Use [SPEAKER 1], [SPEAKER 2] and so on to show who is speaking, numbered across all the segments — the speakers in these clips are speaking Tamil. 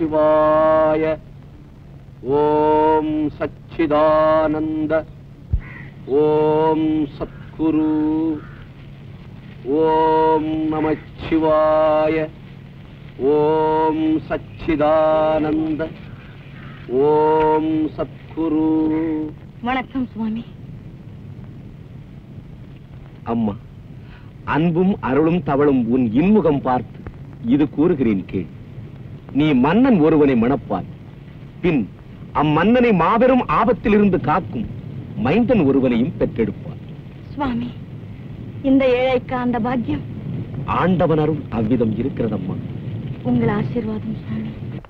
[SPEAKER 1] நமச்சிவாய ஓம் சச்சிதானந்த ஓம் சத்குரு ஓம் நமச்சிவாய ஓம் சச்சிதானந்த ஓம் சத்குரு
[SPEAKER 2] வணக்கம் சுவாமி
[SPEAKER 1] அம்மா அன்பும் அருளும் தவளும் உன் இன்முகம் பார்த்து இது கூறுகிறேன் கேள் நீ மன்னன் ஒருவனை மணப்பாய் பின் அம்மன்னனை மாபெரும் ஆபத்திலிருந்து காக்கும் மைந்தன் ஒருவனையும் பெற்றெடுப்பாய்
[SPEAKER 2] சுவாமி இந்த ஏழைக்கு அந்த பாக்கியம்
[SPEAKER 1] ஆண்டவன் அருள் அவ்விதம் இருக்கிறதம்மா
[SPEAKER 2] உங்கள் ஆசீர்வாதம் சுவாமி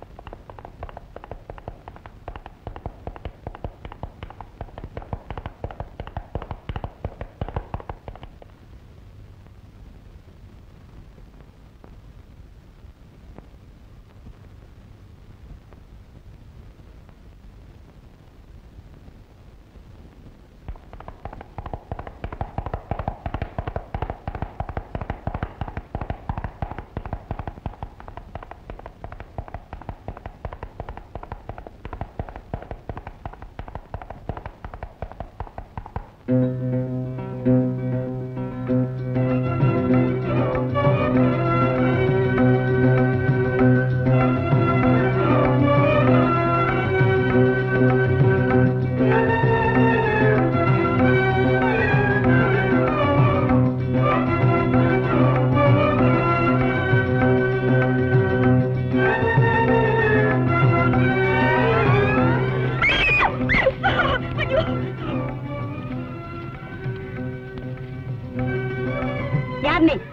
[SPEAKER 2] யார் நீ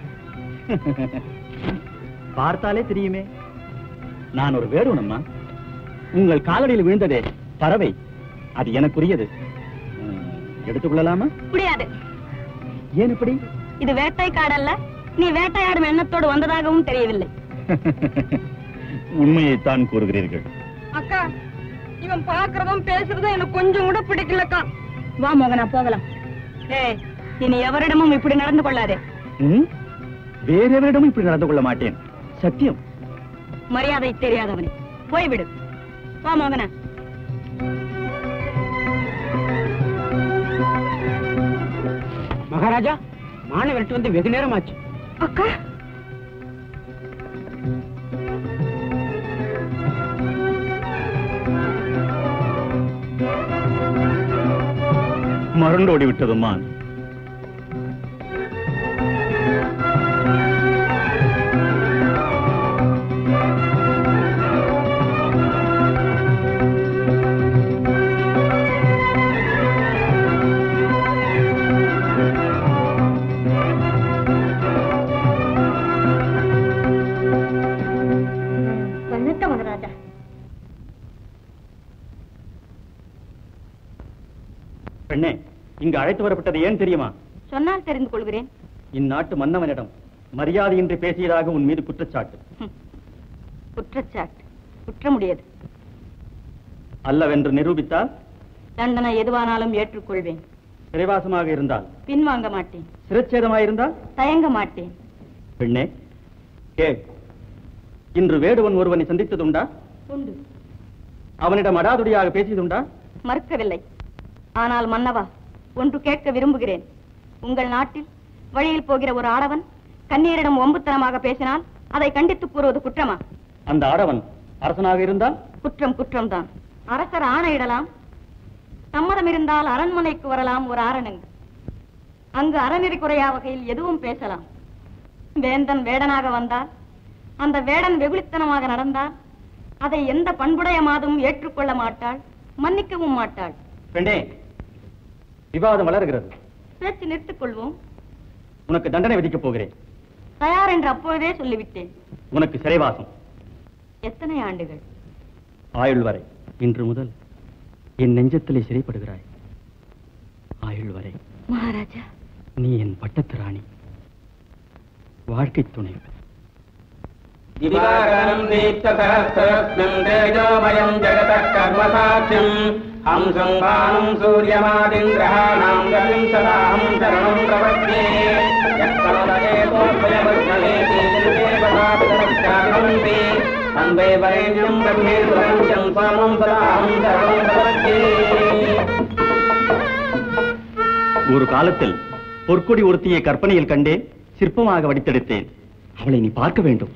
[SPEAKER 3] பார்த்தாலே தெரியுமே நான் ஒரு வேடுவனம்மா உங்கள் காலடியில் விழுந்ததே பறவை அது எனக்குரியது ம், எடுத்துக்கொள்ளலாமா
[SPEAKER 2] முடியாது
[SPEAKER 3] ஏன் இப்படி
[SPEAKER 2] இது வேட்டைக்காடல்ல நீ வேட்டையாடும் எண்ணத்தோடு வந்ததாகவும் தெரியவில்லை
[SPEAKER 3] உண்மையைத்தான் கூறுகிறீர்கள்
[SPEAKER 2] அக்கா இவன் பாக்குறதும் பேசுறதும் எனக்கு கொஞ்சம் கூட பிடிக்கலக்கா வா மோகனா போகலாம் ஏய் இனி எவரிடமும் இப்படி நடந்து கொள்ளாதே
[SPEAKER 3] ம்? வேறெவரிடமும் இப்படி நடந்து கொள்ள மாட்டேன் சத்தியம்
[SPEAKER 2] மரியாதை தெரியாதவனே போய்விடு வா மோகனா
[SPEAKER 4] மகாராஜா மாணவர்கிட்ட வந்து வெகு நேரம் ஆச்சு
[SPEAKER 2] அக்கா
[SPEAKER 3] மருண்டோடி விட்டதும்மா
[SPEAKER 2] வந்துட்ட மகாராஜா
[SPEAKER 3] பெண்ணே இங்கு அழைத்து வரப்பட்டது ஏன் தெரியுமா
[SPEAKER 2] சொன்னால் தெரிந்து கொள்கிறேன்
[SPEAKER 3] இந்நாட்டு மன்னவனிடம் மரியாதையின்றி பேசியதாக உன் மீது குற்றச்சாட்டு
[SPEAKER 2] குற்றச்சாட்டு குற்றமுடையது
[SPEAKER 3] அல்லவென்று நிரூபித்தால்
[SPEAKER 2] தண்டனை எதுவானாலும் ஏற்றுக்கொள்வேன்
[SPEAKER 3] சிறைவாசமாக இருந்தால்
[SPEAKER 2] பின்வாங்க மாட்டேன்
[SPEAKER 3] சிரச்சேதமாயிருந்தால்
[SPEAKER 2] தயங்க மாட்டேன்
[SPEAKER 3] பெண்ணே கேள் இன்று வேடுவன் ஒருவனை சந்தித்ததுண்டா
[SPEAKER 2] உண்டு
[SPEAKER 3] அவனிடம் அடாதுடியாக பேசியதுண்டா
[SPEAKER 2] மறுக்கவில்லை ஆனால் மன்னவா ஒன்று கேட்க விரும்புகிறேன் உங்கள் நாட்டில் வழியில் போகிற ஒரு ஆடவன் கண்ணீரிடம் ஒம்புத்தனமாக பேசினால் அதை கண்டித்து கூறுவது குற்றமா
[SPEAKER 3] அந்த ஆடவன் அரசனாக இருந்தால்
[SPEAKER 2] குற்றம் குற்றம்தான் அரசர் ஆணையிடலாம் சம்மதம் இருந்தால் அரண்மனைக்கு வரலாம் ஒரு ஆரணங்கு அங்கு அறநெறி குறையா வகையில் எதுவும் பேசலாம் வேந்தன் வேடனாக வந்தால் அந்த வேடன் வெகுளித்தனமாக நடந்தால் அதை எந்த பண்புடைய மாதும் ஏற்றுக்கொள்ள மாட்டாள் மன்னிக்கவும் மாட்டாள்
[SPEAKER 3] பெண்ணே விவாதம் வளர்கிறது
[SPEAKER 2] பேச்சு நிறுத்திக் கொள்வோம்
[SPEAKER 3] உனக்கு தண்டனை விதிக்கப் போகிறேன்
[SPEAKER 2] தயார் என்று அப்பொழுதே சொல்லிவிட்டேன்
[SPEAKER 3] உனக்கு சிறைவாசம்
[SPEAKER 2] எத்தனை ஆண்டுகள்
[SPEAKER 3] ஆயுள் வரை இன்று முதல் என் நெஞ்சத்திலே சிறைப்படுகிறாய் ஆயுள் வரை
[SPEAKER 2] மகாராஜா
[SPEAKER 3] நீ என் பட்டத்து ராணி வாழ்க்கை துணை
[SPEAKER 5] दिवाकरम् दीप्तसहस्रस्मिन् तेजोमयम् जगतः कर्मसाक्ष्यम् हंसम् भानुम् सूर्यमादिन्द्रहाणाम् गतिम् सदाहम् शरणम् प्रपद्ये यत्कमलये तोर्भयवर्षलेति देवतापितरश्चागन्ति வந்தே வரேண்யம் பிரம்மேந்திரம் சாமம் சதாஹம் சரணம் பிரபத்யே
[SPEAKER 3] ஒரு காலத்தில் பொற்கொடி ஒருத்தியை கற்பனையில் கண்டேன் சிற்பமாக வடித்தெடுத்தேன் அவளை நீ பார்க்க வேண்டும்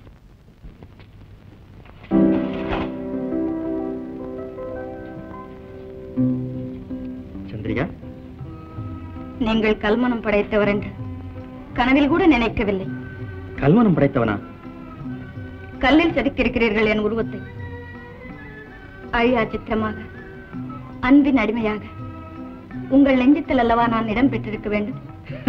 [SPEAKER 3] சந்திரிகா
[SPEAKER 2] நீங்கள் கல்மனம் படைத்தவர் என்று கனவில் கூட நினைக்கவில்லை
[SPEAKER 3] கல்வனம் படைத்தவனா
[SPEAKER 2] கல்லில் செதுக்கியிருக்கிறீர்கள் என் உருவத்தை அழியா சித்திரமாக அன்பின் அடிமையாக உங்கள் நெஞ்சத்தில் அல்லவா நான் இடம் பெற்றிருக்க வேண்டும்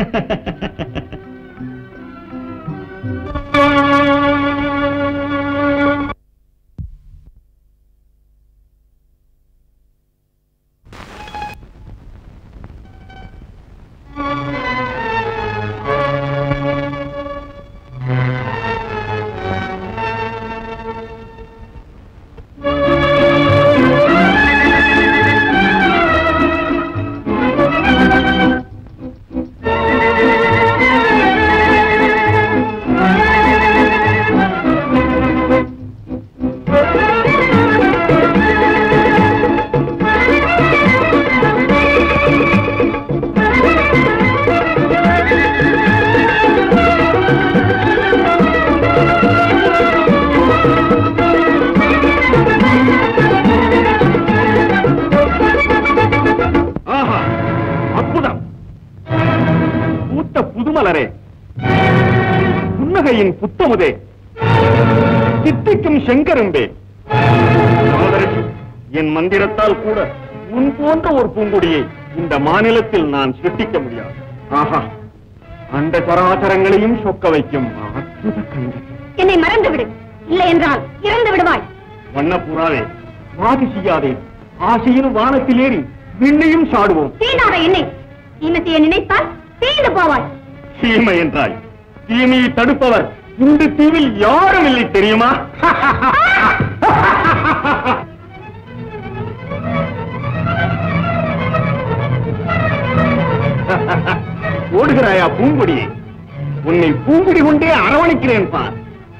[SPEAKER 1] ஆஹா அற்புதம் பூத்த புதுமலரே புன்னகையின் புத்தமுதே சித்திக்கும் செங்கரும்பே சகோதரசி, என் மந்திரத்தால் கூட உன் போன்ற ஒரு பூங்குடியை இந்த மாநிலத்தில் நான் சிருஷ்டிக்க முடியாது ஆஹா அந்த சராசரங்களையும் சொக்க வைக்கும் அற்புத கண்கள்
[SPEAKER 2] என்னை மறந்து விடு இல்லை என்றால் இறந்து விடுவாய்
[SPEAKER 1] வண்ணப்புறாவே வாதி செய்யாதே ஆசையின் வானத்தில் ஏறி விண்ணையும் சாடுவோம்
[SPEAKER 2] தீண்டாத என்னை தீமை செய்ய நினைத்தால் தீண்டு போவாய்
[SPEAKER 1] தீமை என்றாய் தீமையை தடுப்பவர் இந்த தீவில் யாரும் இல்லை தெரியுமா ஓடுகிறாயா பூங்குடியே உன்னை பூங்குடி கொண்டே அரவணைக்கிறேன் பார்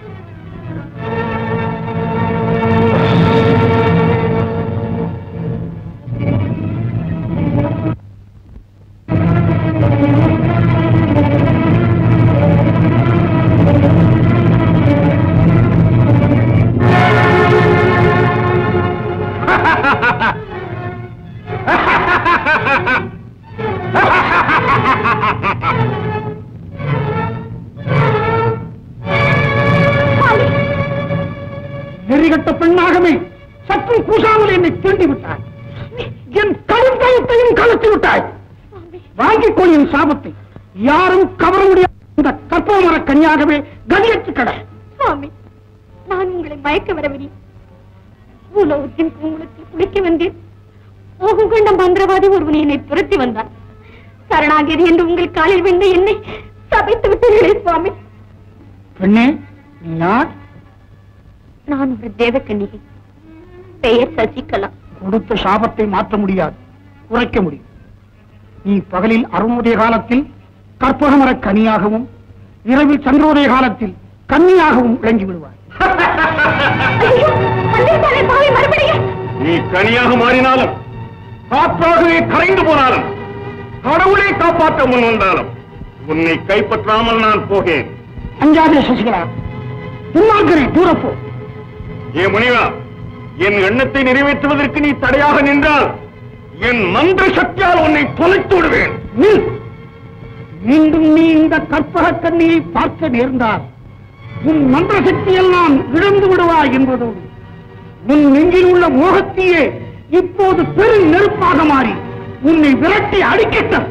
[SPEAKER 6] நெறிகட்ட பெண்ணாகவே சற்றும் கூசாமல் என்னை தீண்டி விட்டாய் என் கழுத்தையும் கலத்தி விட்டாய் வாங்கிக் கொள் என் சாபத்தை யாரும் கவர முடியாத இந்த கற்பமர கனியாகவே கதியற்று கடை
[SPEAKER 2] சுவாமி நான் உங்களை மயக்க வரவில்லை உலகத்தின் உங்களுக்கு குளிக்க வந்தேன் மோகம் கொண்ட மந்திரவாதி ஒருவன் என்னை துரத்தி வந்தான் சரணாகிரி என்று உங்கள் காலில் விழுந்த என்னை சபைத்து விட்டீர்களே சுவாமி
[SPEAKER 6] பெண்ணே நீ யார்
[SPEAKER 2] நான் ஒரு தேவக்கன்னிகை பெயர் சசிகலா
[SPEAKER 6] கொடுத்த சாபத்தை மாற்ற முடியாது குறைக்க முடியும் நீ பகலில் அருணோதய காலத்தில் கற்பகமர கனியாகவும் இரவில் சந்திரோதய காலத்தில் கன்னியாகவும் விளங்கி விடுவாய்
[SPEAKER 2] ஐயோ, வந்திருக்கானே பாவி மறுபடியும்
[SPEAKER 1] நீ கனியாக மாறினாலும் காற்றாகவே கரைந்து போனாலும் கடவுளை காப்பாற்ற முன் வந்தாலும் உன்னை கைப்பற்றாமல் நான் போகேன்
[SPEAKER 6] அஞ்சாதே சசிகலா துன்னாக்கரை தூரப்போ
[SPEAKER 1] ஏ முனிவா என் எண்ணத்தை நிறைவேற்றுவதற்கு நீ தடையாக நின்றால் என் மந்திர சக்தியால் உன்னை தொலைத்து விடுவேன்
[SPEAKER 6] நில். மீண்டும் நீ இந்த கற்பக கண்ணியை பார்க்க நேர்ந்தால் உன் மந்திர சக்தியெல்லாம் இழந்து விடுவாய் என்பதோடு உன் நெஞ்சில் உள்ள மோகத்தையே இப்போது பெரு நெருப்பாக மாறி உன்னை விரட்டி அடிக்கட்டும்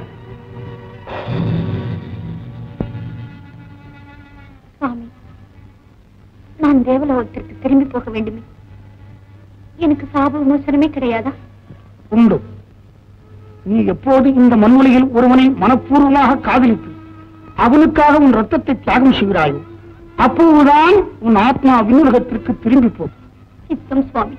[SPEAKER 2] சுவாமி நான் தேவலோகத்திற்கு திரும்பி போக வேண்டுமே எனக்கு சாப விமோசனமே கிடையாதா
[SPEAKER 6] உண்டு நீ எப்போது இந்த மண்வெளியில் ஒருவனை மனப்பூர்வமாக காதலித்து அவனுக்காக உன் ரத்தத்தை தியாகம் செய்கிறாயோ அப்போதுதான் உன் ஆத்மா விண்ணுலகத்திற்கு திரும்பி போகும்
[SPEAKER 2] சித்தம் சுவாமி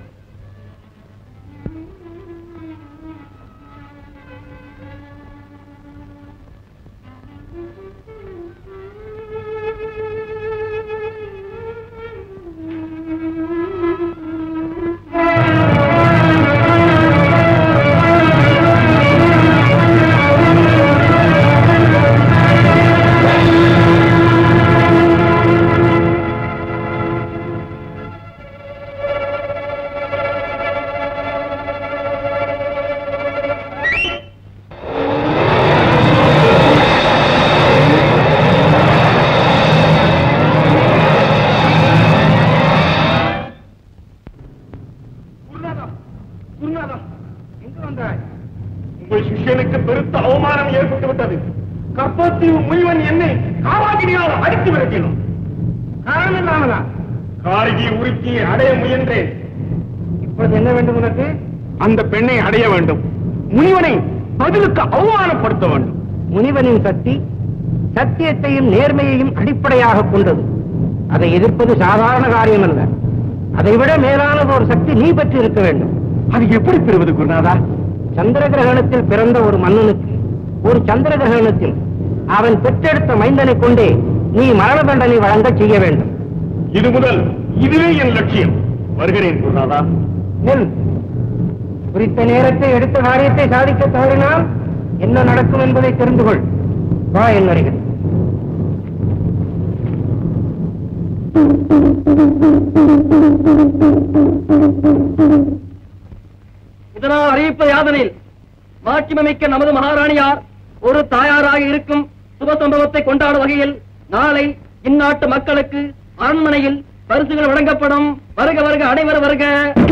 [SPEAKER 6] முல்லைத்தீவு முனிவன் என்னை காவாகினியால் அடித்து விரட்டினான் காரணம் நாமதான் காரிகை உருக்கியை அடைய முயன்றேன் இப்பொழுது என்ன வேண்டும் உனக்கு அந்த பெண்ணை அடைய வேண்டும் முனிவனை பதிலுக்கு அவமானப்படுத்த வேண்டும்
[SPEAKER 4] முனிவனின் சக்தி சத்தியத்தையும் நேர்மையையும் அடிப்படையாக கொண்டது அதை எதிர்ப்பது சாதாரண காரியம் அல்ல அதைவிட மேலானது ஒரு சக்தி நீ பெற்று இருக்க வேண்டும்
[SPEAKER 6] அது எப்படி பெறுவது குருநாதா
[SPEAKER 4] சந்திர கிரகணத்தில் பிறந்த ஒரு மன்னனுக்கு ஒரு சந்திர கிரகணத்தில் அவன் பெற்றெடுத்த மைந்தனை கொண்டே நீ மரண தண்டனை வழங்க செய்ய வேண்டும்
[SPEAKER 6] இது முதல் இதுவே என் லட்சியம் வருகிறேன் குருநாதா
[SPEAKER 4] நெல் குறித்த நேரத்தை எடுத்த காரியத்தை சாதிக்க தவறினால் என்ன நடக்கும் என்பதை தெரிந்து கொள் வா என் அருகில்
[SPEAKER 7] இதனால் அறிவிப்பது யாதனில் மாட்சிமமிக்க நமது மகாராணியார் ஒரு தாயாராக இருக்கும் சுப சம்பவத்தை கொண்டாடும் வகையில் நாளை இந்நாட்டு மக்களுக்கு அரண்மனையில் பரிசுகள் வழங்கப்படும் வருக வருக அனைவரும் வருக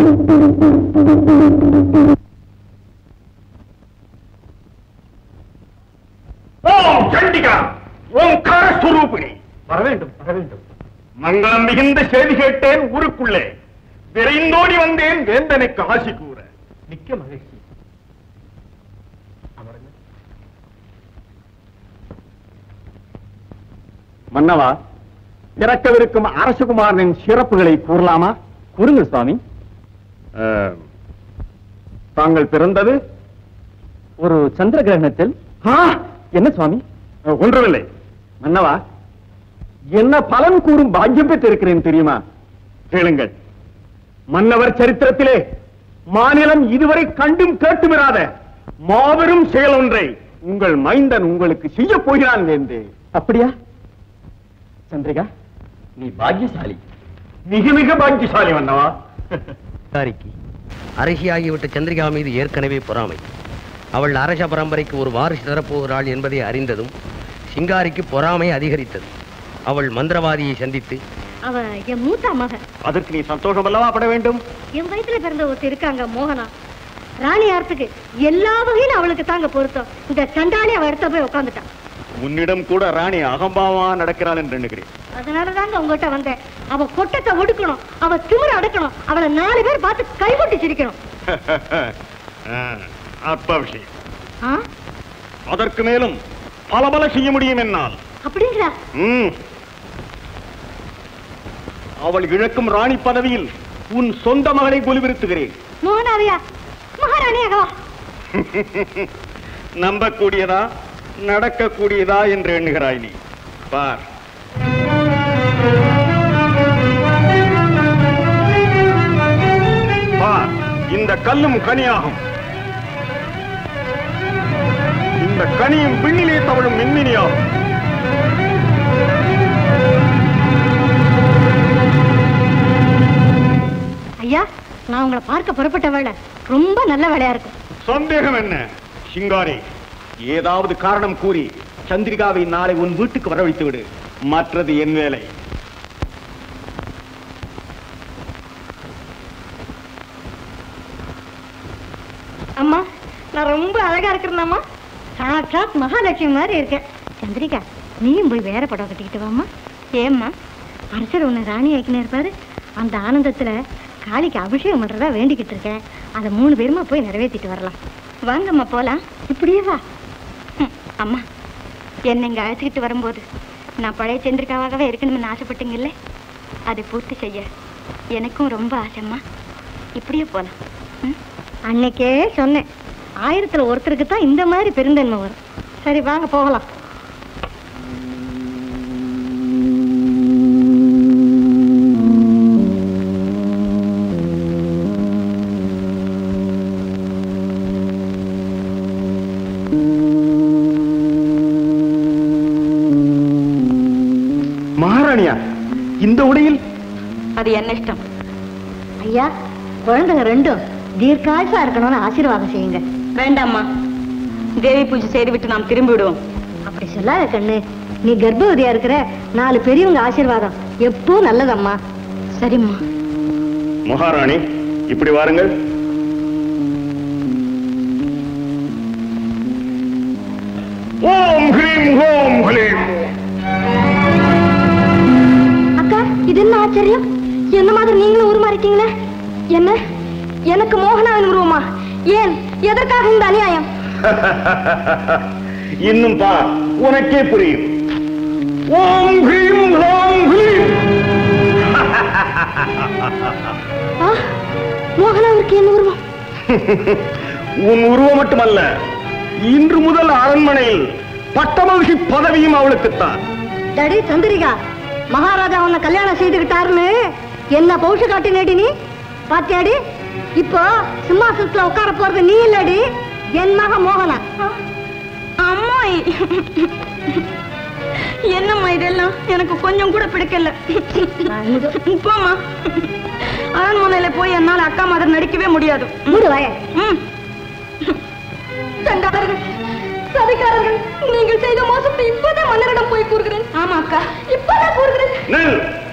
[SPEAKER 6] ஓம் சண்டிகா ஓம்கார ஸ்வரூபிணி வர வேண்டும் வர வேண்டும் மங்களம் மிகுந்த செய்தி கேட்டேன் ஊருக்குள்ளே விரைந்தோடி வந்தேன் வேந்தனுக்கு ஆசி கூற மிக்க மகிழ்ச்சி
[SPEAKER 3] மன்னவா பிறக்கவிருக்கும் அரசகுமாரனின் சிறப்புகளை கூறலாமா கூறுங்கள் சுவாமி
[SPEAKER 6] தாங்கள் பிறந்தது
[SPEAKER 3] ஒரு சந்திர கிரகணத்தில்
[SPEAKER 6] ஆ,
[SPEAKER 3] என்ன சுவாமி
[SPEAKER 6] ஒன்றுமில்லை
[SPEAKER 3] மன்னவா என்ன பலன் கூறும் பாக்கியம் பெற்றிருக்கிறேன் தெரியுமா
[SPEAKER 6] கேளுங்கள் மன்னவர் சரித்திரத்திலே மாநிலம் இதுவரை கண்டும் கேட்டுமிராத மாபெரும் செயல் ஒன்றை உங்கள் மைந்தன் உங்களுக்கு செய்ய போகிறான் வேந்தே
[SPEAKER 3] அப்படியா சந்திரிகா நீ பாக்கியசாலி
[SPEAKER 6] மிக மிக பாக்கியசாலி மன்னவா
[SPEAKER 8] சிங்காரிக்கு அரசியாகிவிட்ட சந்திரிகா மீது ஏற்கனவே பொறாமை அவள் அரச பரம்பரைக்கு ஒரு வாரிசு தரப்போகிறாள் என்பதை அறிந்ததும் சிங்காரிக்கு பொறாமை அதிகரித்தது அவள் மந்திரவாதியை சந்தித்து
[SPEAKER 9] அவ என் மூத்த மகன்
[SPEAKER 6] அதற்கு நீ சந்தோஷம் அல்லவா பட வேண்டும்
[SPEAKER 9] என் வயசுல பிறந்த ஒருத்தர் இருக்காங்க மோகனா ராணி ஆர்த்துக்கு எல்லா வகையிலும் அவளுக்கு தாங்க பொருத்தம் இந்த சண்டாளி அவ இடத்த போய் உட்காந்துட்டான்
[SPEAKER 6] உன்னிடம் கூட ராணி அகம்பாவா நடக்கிறாள் என்று எண்ணுகிறேன்
[SPEAKER 9] அதனால தாங்க உங்ககிட்ட வந்தேன் அவ கொட்டத்தை ஒடுக்கணும் அவ திமிர அடக்கணும் அவளை நாலு பேர் பார்த்து கைகொட்டி சிரிக்கணும்
[SPEAKER 6] அற்ப விஷயம்
[SPEAKER 9] ஆ?
[SPEAKER 6] அதற்கு மேலும் பல பல செய்ய முடியும் என்னால்
[SPEAKER 9] அப்படிங்களா
[SPEAKER 6] ம். அவள் இழக்கும் ராணி பதவியில் உன் சொந்த மகளை குலிவிருத்துகிறேன்
[SPEAKER 9] மோகனாவியா மகாராணியாகவா
[SPEAKER 6] நம்பக்கூடியதா நடக்கக்கூடியதா என்று எண்ணுகிறாய் நீ பார் பார் இந்த கல்லும் கனியாகும் இந்த கனியும் விண்ணிலே தவழும் மின்மினியாகும்
[SPEAKER 9] ஐயா நான் உங்களை பார்க்க புறப்பட்ட வேலை ரொம்ப நல்ல வேலையா இருக்கும்
[SPEAKER 6] சந்தேகம் என்ன சிங்காரி ஏதாவது காரணம் கூறி சந்திரிகாவை நாளை உன் வீட்டுக்கு வரவழைத்து விடு மற்றது என் வேலை
[SPEAKER 9] அம்மா நான் ரொம்ப அழகா இருக்கிறேன்னாம்மா சாட்சாத் மகாலட்சுமி மாதிரி இருக்கேன் சந்திரிகா நீயும் போய் வேற படம் கட்டிக்கிட்டு வாம்மா ஏம்மா அரசர் உன்னை ராணி ஆக்கினே இருப்பாரு அந்த ஆனந்தத்துல காளிக்கு அபிஷேகம் பண்றதா வேண்டிக்கிட்டு இருக்கேன் அதை மூணு பேருமா போய் நிறைவேற்றிட்டு வரலாம் வாங்கம்மா போலாம் இப்படியே வா ம், அம்மா என்னை இங்க அழைச்சிக்கிட்டு வரும்போது நான் பழைய சந்திரிகாவாகவே இருக்கணும்னு ஆசைப்பட்டீங்கல்ல அதை பூர்த்தி செய்ய எனக்கும் ரொம்ப ஆசைம்மா இப்படியே போலாம் ம்? அன்னைக்கே சொன்னேன் ஆயிரத்துல ஒருத்தருக்கு தான் இந்த மாதிரி பெருந்தன்மை வரும் சரி வாங்க போகலாம்
[SPEAKER 6] மகாராணியா இந்த உடையில்
[SPEAKER 2] அது என்ன இஷ்டம்
[SPEAKER 9] ஐயா குழந்தைங்க ரெண்டும் தீர்க்காயுசா இருக்கணும்னு ஆசீர்வாதம் செய்யுங்க
[SPEAKER 2] வேண்டாம்மா தேவி பூஜை செய்துவிட்டு நாம் திரும்பி விடுவோம்
[SPEAKER 9] அப்படி சொல்லாத கண்ணு நீ கர்ப்பவதியா இருக்கிற நாலு பெரியவங்க ஆசீர்வாதம் எப்போ நல்லதம்மா
[SPEAKER 2] சரிம்மா
[SPEAKER 6] மகாராணி இப்படி வாருங்கள் ஓம் ஹ்ரீம் ஹோம்
[SPEAKER 9] ஆச்சரியம் என்ன மாதிரி நீங்களும் உருமாறிட்டீங்களே என்ன எனக்கு மோகனாவின் உருவமா ஏன் எதற்காக இந்த அநியாயம்
[SPEAKER 1] இன்னும் பார் உனக்கே புரியும் ஓம் ஹ்ரீம் ஹ்ரோம் ஹ்ரீம்
[SPEAKER 9] ஆ, மோகனாவிற்கு என்ன உருவம்
[SPEAKER 1] உன் உருவம் மட்டுமல்ல இன்று முதல் அரண்மனையில் பட்டமகிழ்ச்சி பதவியும் அவளுக்குத்தான்
[SPEAKER 9] டடி சந்திரிகா மகாராஜா உன்னை கல்யாணம் செய்துகிட்டாருன்னு என்ன பௌஷ காட்டி நேடி நீ பாத்தியாடி இப்போ சிம்மாசனத்துல உட்கார போறது நீ இல்லடி என் மக மோகனா
[SPEAKER 2] அம்மாய் என்னம்மா இதெல்லாம் எனக்கு கொஞ்சம் கூட பிடிக்கல போம்மா அரண்மனையில போய் என்னால அக்கா மாதிரி நடிக்கவே முடியாது
[SPEAKER 9] மூடு வாய
[SPEAKER 2] ம். சண்டாளர்கள் சதிகாரர்கள் நீங்கள் செய்த மோசத்தை இப்பதான் மன்னரிடம் போய் கூறுகிறேன் ஆமா அக்கா இப்பதான் கூறுகிறேன்
[SPEAKER 1] நெல்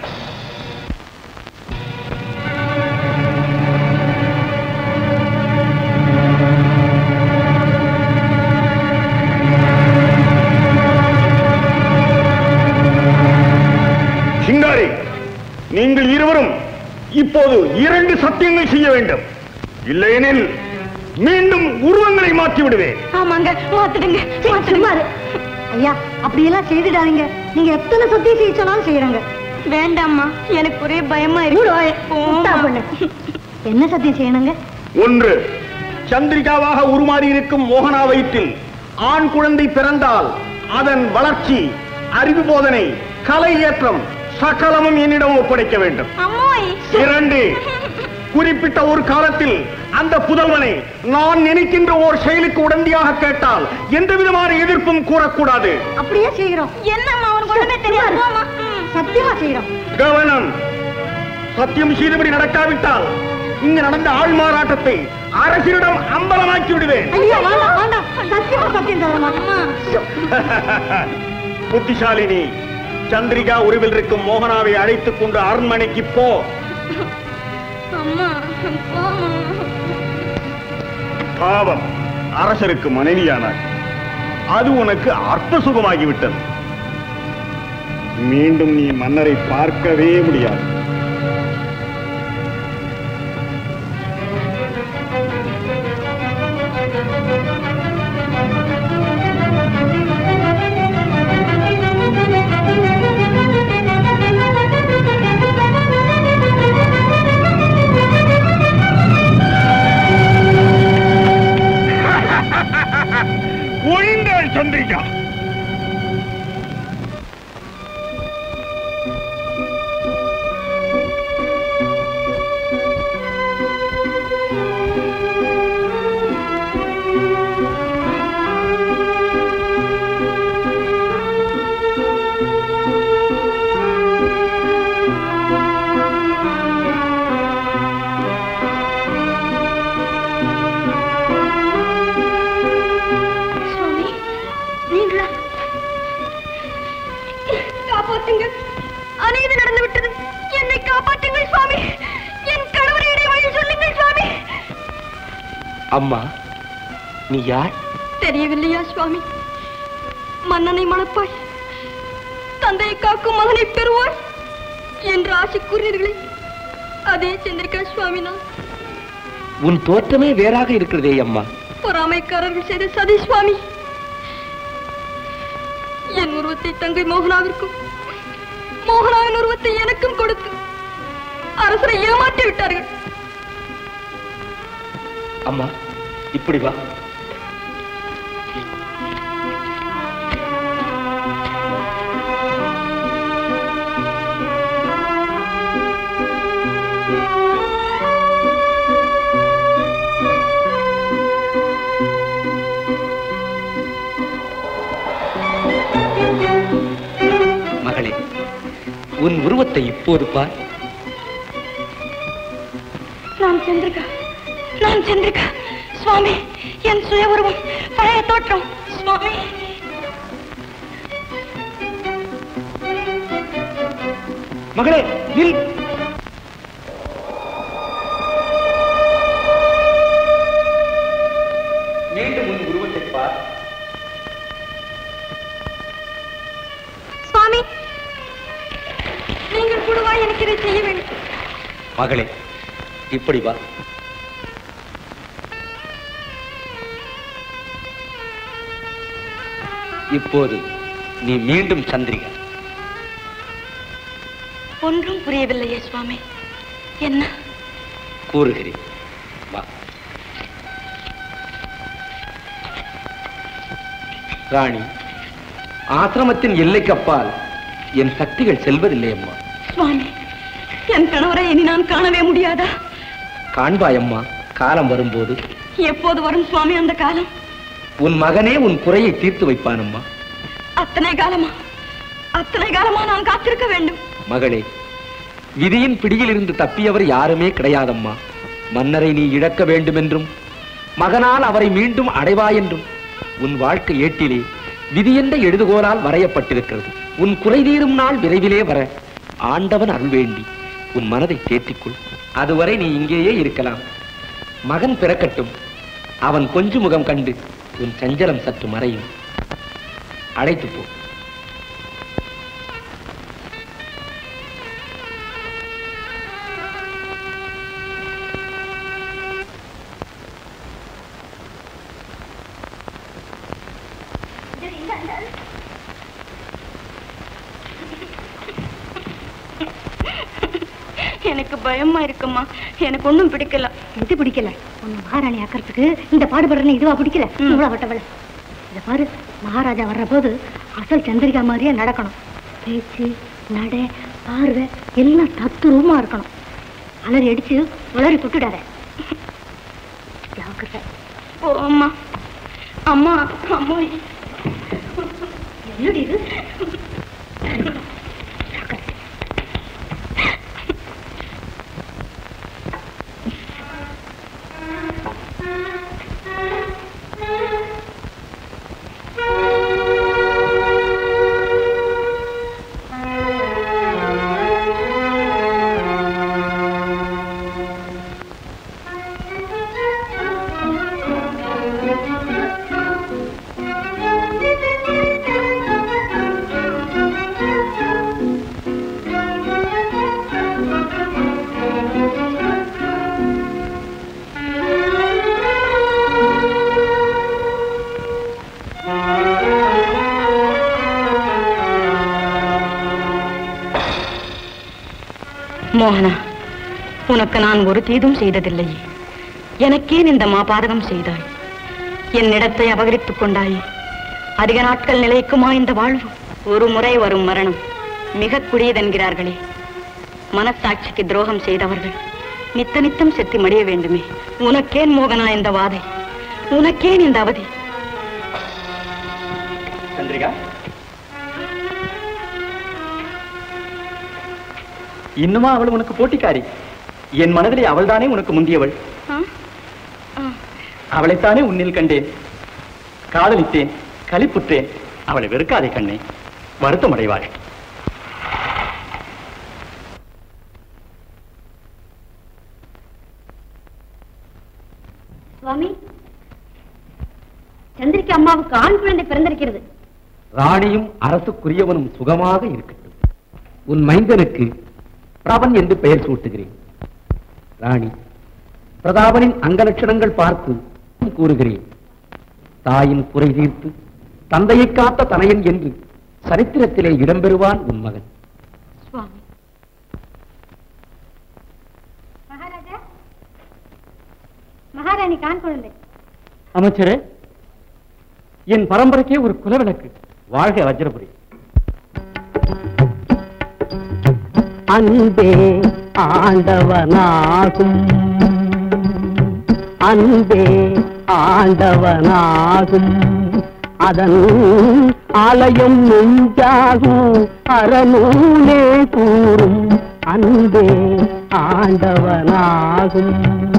[SPEAKER 1] சிங்காரி நீங்கள் இருவரும் இப்போது இரண்டு சத்தியங்கள் செய்ய வேண்டும் இல்லையெனில் மீண்டும் உருவங்களை மாற்றி விடுவேன்
[SPEAKER 2] ஆமாங்க மாத்திடுங்க
[SPEAKER 9] சும்மா இரு. ஐயா அப்படியெல்லாம் செய்துடாதீங்க நீங்க எத்தனை சத்தியம் செய்ய சொன்னாலும் செய்யறாங்க
[SPEAKER 2] வேண்டாம்மா எனக்கு ஒரே பயமா
[SPEAKER 9] மூடு வாய.
[SPEAKER 2] இருக்கு
[SPEAKER 9] முட்டா பொண்ணு. என்ன சத்தியம் செய்யணுங்க
[SPEAKER 1] ஒன்று சந்திரிகாவாக உருமாறி இருக்கும் மோகனா வயிற்றில் ஆண் குழந்தை பிறந்தால் அதன் வளர்ச்சி அறிவு போதனை கலை ஏற்றம் சகலமும் என்னிடம் ஒப்படைக்க வேண்டும்
[SPEAKER 2] அம்மாய்
[SPEAKER 1] இரண்டு குறிப்பிட்ட ஒரு காலத்தில் அந்த புதல்வனை நான் நினைக்கின்ற ஓர் செயலுக்கு உடந்தையாக கேட்டால் எந்த விதமான எதிர்ப்பும் கூறக்கூடாது
[SPEAKER 9] அப்படியே செய்கிறோம்
[SPEAKER 2] என்னம்மா உனக்கு ஒண்ணுமே தெரியாது போம்மா. ம்.
[SPEAKER 9] சத்தியமா செய்கிறோம்
[SPEAKER 1] கவனம் சத்தியம் செய்தபடி நடக்காவிட்டால் இங்கு நடந்த ஆள் மாறாட்டத்தை அரசிடம் அம்பலமாக்கி விடுவேன்
[SPEAKER 9] ஐயா வேண்டாம் வேண்டாம் சத்தியமா சத்தியம் தர மாட்டோம்
[SPEAKER 1] புத்திசாலினி சந்திரிகா உருவில் இருக்கும் மோகனாவை அழைத்துக் கொண்டு அரண்மனைக்கு போ
[SPEAKER 2] அம்மா போம்மா.
[SPEAKER 1] பாவம் அரசருக்கு மனைவியானார் அது உனக்கு அற்ப சுகமாகிவிட்டது மீண்டும் நீ மன்னரை பார்க்கவே முடியாது ஒழிந்தாள் சந்திரிகா
[SPEAKER 2] சுவாமி நீங்களா காப்பாற்றுங்க அநீதி நடந்து விட்டது என்னை காப்பாற்றுங்கள் சுவாமி என் கணவரை வழி சொல்லுங்கள் சுவாமி
[SPEAKER 4] அம்மா நீ யார்
[SPEAKER 2] தெரியவில்லையா சுவாமி மன்னனை மணப்பாய் தந்தையை காக்கும் மகனை பெறுவார் என்று ஆசை கூறினீர்களே அதே சந்திரிகா சுவாமி நான்
[SPEAKER 4] உன் தோற்றமே வேறாக இருக்கிறதே அம்மா
[SPEAKER 2] பொறாமைக்காரர்கள் செய்த சதி சுவாமி என் உருவத்தை தங்கை மோகனாவிற்கும் மோகனாவின் உருவத்தை எனக்கும் கொடுத்து அரசரை ஏமாற்றி விட்டார்கள்
[SPEAKER 4] அம்மா இப்படி வா மகளே உன் உருவத்தை இப்போது பார்
[SPEAKER 2] நான் சந்திரிகா நான் சந்திரிகா சுவாமி என் சுய உருவம் பழைய தோற்றம் சுவாமி
[SPEAKER 4] மகளே நில் மீண்டும் உன் உருவத்தை பார்
[SPEAKER 2] சுவாமி நீங்கள் கூடவா எனக்கு இதை செய்ய வேண்டும்
[SPEAKER 1] மகளே இப்படி வா இப்போது நீ மீண்டும் சந்திரிகா
[SPEAKER 2] ஒன்றும் புரியவில்லையே சுவாமி என்ன
[SPEAKER 1] கூறுகிறேன் வா ராணி ஆசிரமத்தின் எல்லைக்கு அப்பால் என் சக்திகள் செல்வதில்லை அம்மா
[SPEAKER 2] சுவாமி என் கணவரை இனி நான் காணவே முடியாதா
[SPEAKER 1] காண்பாய் அம்மா காலம் வரும்போது
[SPEAKER 2] எப்போது வரும் சுவாமி அந்த காலம்
[SPEAKER 1] உன் மகனே உன் குறையை தீர்த்து வைப்பான் அம்மா
[SPEAKER 2] அத்தனை காலமா அத்தனை காலமா நான் காத்திருக்க வேண்டும்
[SPEAKER 1] மகளே விதியின் பிடியிலிருந்து தப்பியவர் யாருமே கிடையாதம்மா மன்னரை நீ இழக்க வேண்டுமென்றும் மகனால் அவரை மீண்டும் அடைவாய் என்றும் உன் வாழ்க்கை ஏட்டிலே விதி என்ற எழுதுகோலால் வரையப்பட்டிருக்கிறது உன் குறை தீரும் நாள் விரைவிலே வர ஆண்டவன் அருள் வேண்டி உன் மனதை தேற்றிக்கொள் அதுவரை நீ இங்கேயே இருக்கலாம் மகன் பிறக்கட்டும் அவன் கொஞ்சு முகம் கண்டு உன் சஞ்சலம் சற்று மறையும் அழைத்து போ
[SPEAKER 2] எனக்கு பயமா இருக்குமா எனக்கு ஒண்ணும் பிடிக்கல
[SPEAKER 9] இது பிடிக்கல உன்னை மகாராணி ஆக்கிறதுக்கு இந்த பாடுபடுறேன்னு இதுவா பிடிக்கல இவ்வளவு பட்டவள இத பாரு மகாராஜா வர்ற போது அசல் சந்திரிகா மாதிரியே நடக்கணும் பேச்சு நடை பார்வை எல்லாம் தத்துரூபமா இருக்கணும் அலறி அடிச்சு உளறி விட்டுடாத ஜாக்கிரதை
[SPEAKER 2] ஓ அம்மா அம்மா அம்மா
[SPEAKER 9] என்னடி இது
[SPEAKER 2] மோகனா உனக்கு நான் ஒரு தீதும் செய்ததில்லையே எனக்கேன் இந்த மாபாதகம் செய்தாய் என்னிடத்தை அபகரித்துக் கொண்டாயே அதிக நாட்கள் நிலைக்குமா இந்த வாழ்வு ஒரு முறை வரும் மரணம் மிக குடியதென்கிறார்களே மனசாட்சிக்கு துரோகம் செய்தவர்கள் நித்த நித்தம் செத்தி மடிய வேண்டுமே உனக்கேன் மோகனா இந்த வாதை உனக்கேன் இந்த அவதி
[SPEAKER 3] சந்திரிகா இன்னுமா அவள் உனக்கு போட்டிக்காரி என் மனதிலே அவள்தானே உனக்கு முந்தியவள்
[SPEAKER 2] ஆ? ஆ.
[SPEAKER 3] அவளைத்தானே உன்னில் கண்டேன் காதலித்தேன் களிப்புற்றேன் அவளை வெறுக்காதே கண்ணே வருத்தம் அடைவாள்
[SPEAKER 9] சுவாமி சந்திரிகா அம்மாவுக்கு ஆண் குழந்தை பிறந்திருக்கிறது
[SPEAKER 1] ராணியும் அரசுக்குரியவனும் சுகமாக இருக்கட்டும் உன் மைந்தனுக்கு பிரபன் என்று பெயர் சூட்டுகிறேன் ராணி பிரதாபனின் அங்கலட்சணங்கள் பார்த்து கூறுகிறேன் தாயின் குறை தீர்த்து தந்தையை காத்த தனையன் என்று சரித்திரத்திலே இடம்பெறுவான் உன் மகன்
[SPEAKER 2] சுவாமி
[SPEAKER 9] மகாராஜா மகாராணி ஆண் குழந்தை
[SPEAKER 3] அமைச்சரே என் பரம்பரைக்கே ஒரு குலவிளக்கு வாழ்க வஜ்ரபுரி
[SPEAKER 4] அன்பே ஆண்டவனாகும் அன்பே ஆண்டவனாகும் அதன் ஆலயம் நெஞ்சாகும் அறநூலே கூறும் அன்பே ஆண்டவனாகும்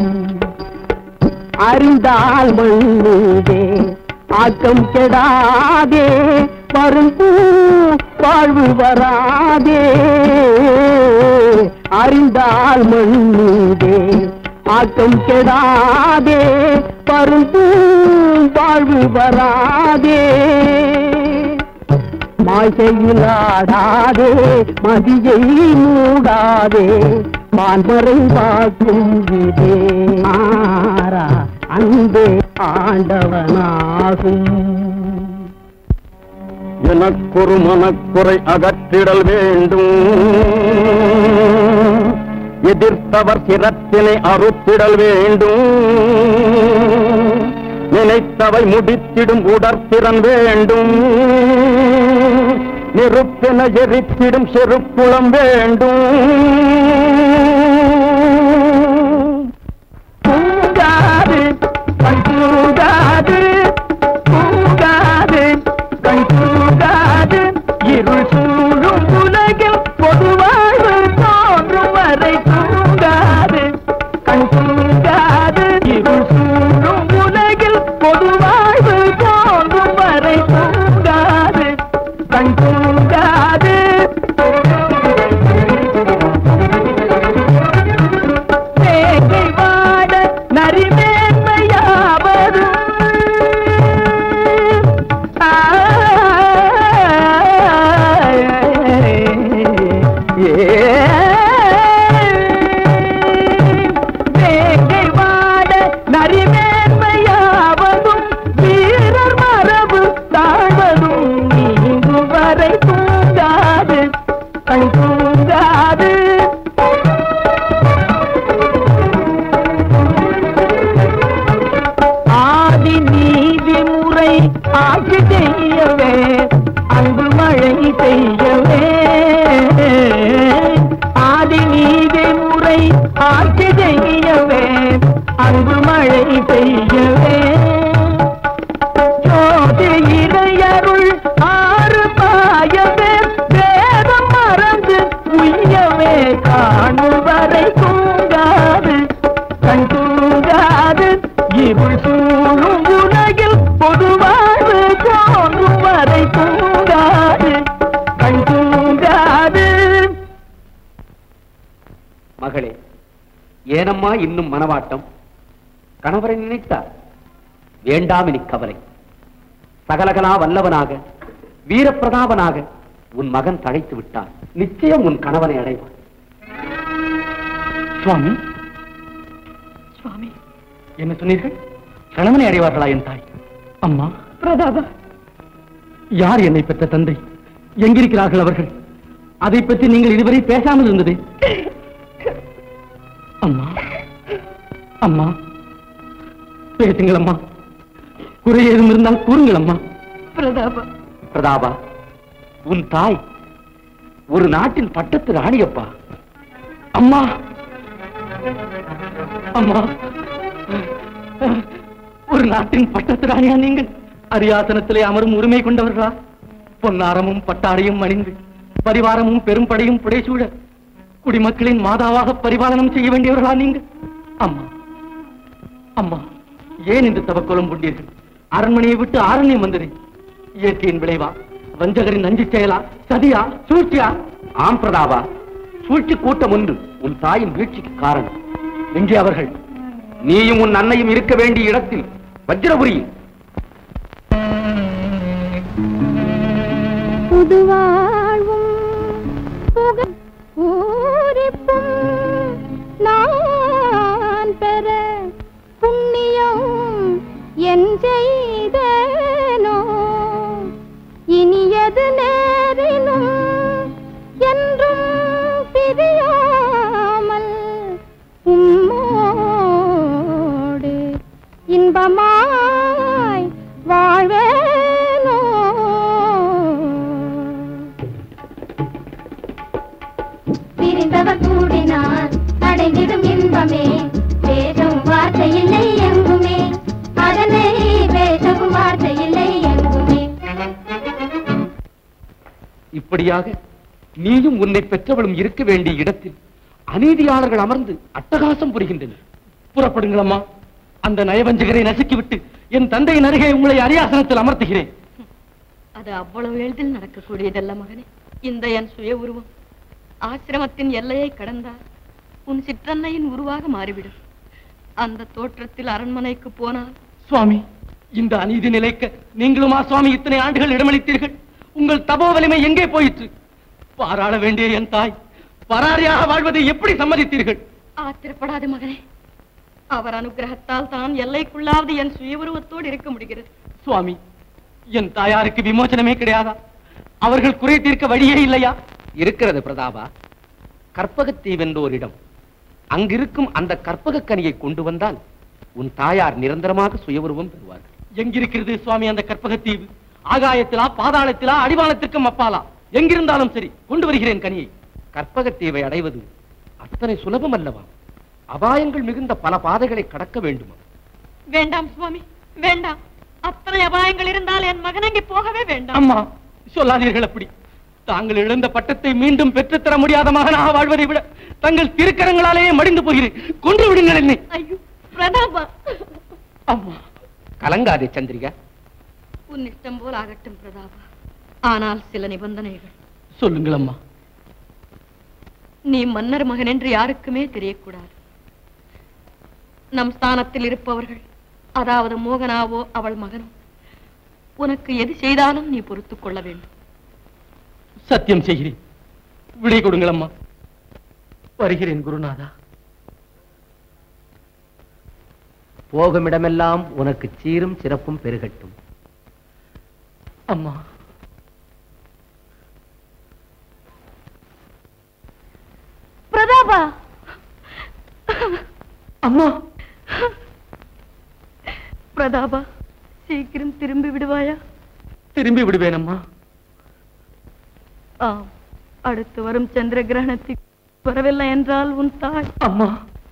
[SPEAKER 4] அறிந்தால் மண்ணீதே ஆக்கம் கெடாதே வரும் பூ வாழ்வு வராதே அறிந்தால் மண்ணீதே ஆக்கம் கெடாதே வரும் பூ வாழ்வு வராதே
[SPEAKER 6] மாய்கையில் ஆடாதே மதியை மூடாதே மான்மறை வாக்கும் இதே மாறா அன்பே ஆண்டவனாகும்
[SPEAKER 10] எனக்கொரு மனக்குறை அகற்றிடல் வேண்டும் எதிர்த்தவர் சிரத்தினை அறுத்திடல் வேண்டும் நினைத்தவை முடித்திடும் உடற்திறன் வேண்டும் நெருப்பென எரித்திடும் செருக்குளம் வேண்டும்
[SPEAKER 6] பூங்காது கண் தூங்காது பூங்காது கண் தூங்காது இருள் சூழும் உலகில் பொதுவாழ்வு தோன்றும் வரை தூங்காது கண் தூங்காது இருள் சூழும் உலகில் பொதுவாழ்வு தோன்றும் வரை தூங்காது கண் தூங்காது வேங்கை வாட நரிமேன்மையாவதும் வேங்கை வாட நரிமேன்மையாவதும் வீரர் மரபு தாழ்வதும் நீங்கு வரை தூங்காது கண் தூங்காது ஆதி நீதி முறை ஆட்சி செய்யவே அன்பு மழை செய்யவே ஆதி நீதி முறை ஆட்சி செய்யவே அன்பு மழை செய்யவே ஜோதி இறையருள் ஆறு பாயவே வேதம் மறந்து உய்யவே காணும் வரை தூங்காது கண் தூங்காது இருள் சூழும் உலகில் பொதுவாழ்வு தோன்றும் வரை தூங்காது கண் தூங்காது
[SPEAKER 1] மகளே ஏனம்மா இன்னும் மனவாட்டம் கணவரை நினைத்தார் வேண்டாம் இனி கவலை சகலகலா வல்லவனாக வீரப்பிரதாபனாக உன் மகன் தழைத்து விட்டார் நிச்சயம் உன் கணவனை அடைவான்
[SPEAKER 3] சுவாமி
[SPEAKER 2] சுவாமி
[SPEAKER 3] என்ன சொன்னீர்கள் கணவனை அடைவார்களா என் தாய் அம்மா
[SPEAKER 2] பிரதாபா
[SPEAKER 3] யார் என்னை பெற்ற தந்தை எங்கிருக்கிறார்கள் அவர்கள் அதை பற்றி நீங்கள் இதுவரை பேசாமல் இருந்தது அம்மா அம்மா பேசுங்கள் அம்மா குறை ஏதும் இருந்தால் கூறுங்கள் அம்மா
[SPEAKER 2] பிரதாபா
[SPEAKER 1] பிரதாபா உன் தாய் ஒரு நாட்டின் பட்டத்து ராணியப்பா
[SPEAKER 3] அம்மா அம்மா ஒரு நாட்டின் பட்டத்து ராணியா நீங்கள் அரியாசனத்திலே அமரும் உரிமை கொண்டவர்களா பொன்னாரமும் பட்டாடையும் அணிந்து பரிவாரமும் பெரும்படையும் புடைசூழ குடிமக்களின் மாதாவாக பரிபாலனம் செய்ய வேண்டியவர்களா நீங்கள் அம்மா அம்மா ஏன் இந்த தவக்கோலம் கொண்டீர்கள் அரண்மனையை விட்டு ஆரண்யம் வந்தது இயற்கையின் விளைவா வஞ்சகரின் நஞ்சு செயலா சதியா சூழ்ச்சியா
[SPEAKER 1] ஆம் பிரதாபா சூழ்ச்சி கூட்டம் ஒன்று உன் தாயின் வீழ்ச்சிக்கு காரணம் எங்கே அவர்கள் நீயும் உன் அன்னையும் இருக்க வேண்டிய இடத்தில் வஜ்ரபுரியில்
[SPEAKER 9] புதுவாழ்வும் புக பூரிப்பும் நான் பெற புண்ணியம் என் செய்தேனோ இனியது நேரினும் என்றும் பிரியாமல் உம்மோடு இன்பமாய் வாழ்வேனோ
[SPEAKER 11] பிரிந்தவர் கூடினார் அடைந்திடும் இன்பமே பேசும் வார்த்தை இல்லை எங்குமே அதனை பேசவும் வார்த்தை இல்லை எங்குமே
[SPEAKER 1] இப்படியாக நீயும் உன்னை பெற்றவளும் இருக்க வேண்டிய இடத்தில் அநீதியாளர்கள் அமர்ந்து அட்டகாசம் புரிகின்றனர்
[SPEAKER 3] புறப்படுங்கள் அம்மா அந்த நயவஞ்சகரை நசுக்கிவிட்டு என் தந்தையின் அருகே உங்களை அரியாசனத்தில் அமர்த்துகிறேன்
[SPEAKER 2] அது அவ்வளவு எளிதில் நடக்கக்கூடியதல்ல மகனே இந்த என் சுய உருவம் ஆசிரமத்தின் எல்லையை கடந்தால் உன் சிற்றன்னையின் உருவாக மாறிவிடும் அந்த தோற்றத்தில் அரண்மனைக்கு போனால்
[SPEAKER 3] சுவாமி இந்த அநீதி நிலைக்க நீங்களுமா சுவாமி இத்தனை ஆண்டுகள் இடமளித்தீர்கள் உங்கள் தபோ வலிமை எங்கே போயிற்று பாராள வேண்டிய என் தாய் பராரியாக வாழ்வதை எப்படி சம்மதித்தீர்கள்
[SPEAKER 2] ஆத்திரப்படாத மகனே அவர் அனுகிரகத்தால் தான் எல்லைக்குள்ளாவது என் சுய உருவத்தோடு இருக்க முடிகிறது
[SPEAKER 3] சுவாமி என் தாயாருக்கு விமோசனமே கிடையாதா அவர்கள் குறை தீர்க்க வழியே இல்லையா
[SPEAKER 1] இருக்கிறது பிரதாபா கற்பகத்தீவு என்ற ஒரு இடம் அங்கிருக்கும் அந்த கற்பக கனியை கொண்டு வந்தால் உன் தாயார் நிரந்தரமாக சுய உருவம் பெறுவார்கள்
[SPEAKER 3] எங்கிருக்கிறது சுவாமி அந்த கற்பகத்தீவு ஆகாயத்திலா பாதாளத்திலா அடிவானத்திற்கும் அப்பாலா எங்கிருந்தாலும் சரி கொண்டு வருகிறேன் கனியை
[SPEAKER 1] கற்பகத்தீவை அடைவது அத்தனை சுலபம் அல்லவா அபாயங்கள் மிகுந்த பல பாதைகளை கடக்க வேண்டுமா
[SPEAKER 2] வேண்டாம் சுவாமி வேண்டாம் அத்தனை அபாயங்கள் இருந்தால் என் மகன் அங்கே போகவே வேண்டாம்
[SPEAKER 3] அம்மா சொல்லாதீர்கள் அப்படி தாங்கள் இழந்த பட்டத்தை மீண்டும் பெற்றுத்தர முடியாத மகனாக வாழ்வதை விட தங்கள் திருக்கரங்களாலேயே மடிந்து போகிறேன் கொன்று விடுங்கள் என்னை
[SPEAKER 2] ஐயோ பிரதாபா
[SPEAKER 3] அம்மா
[SPEAKER 1] கலங்காதே சந்திரிகா
[SPEAKER 2] உன் இஷ்டம் போல் ஆகட்டும் பிரதாபா ஆனால் சில நிபந்தனைகள்
[SPEAKER 3] சொல்லுங்கள் அம்மா
[SPEAKER 2] நீ மன்னர் மகன் என்று யாருக்குமே தெரியக்கூடாது நம் ஸ்தானத்தில் இருப்பவர்கள் அதாவது மோகனாவோ அவள் மகனோ உனக்கு எது செய்தாலும் நீ பொறுத்துக் கொள்ள வேண்டும்
[SPEAKER 3] சத்தியம் செய்கிறேன் விடை கொடுங்கள் அம்மா வருகிறேன் குருநாதா
[SPEAKER 8] போகுமிடமெல்லாம் உனக்கு சீரும் சிறப்பும் பெருகட்டும்
[SPEAKER 3] அம்மா
[SPEAKER 2] பிரதாபா
[SPEAKER 3] அம்மா
[SPEAKER 2] பிரதாபா சீக்கிரம் திரும்பி விடுவாயா
[SPEAKER 3] திரும்பி விடுவேன் அம்மா
[SPEAKER 2] ஆம் அடுத்து வரும் சந்திர கிரகணத்துக்கு வரவில்லை என்றால் உன் தாய்
[SPEAKER 3] அம்மா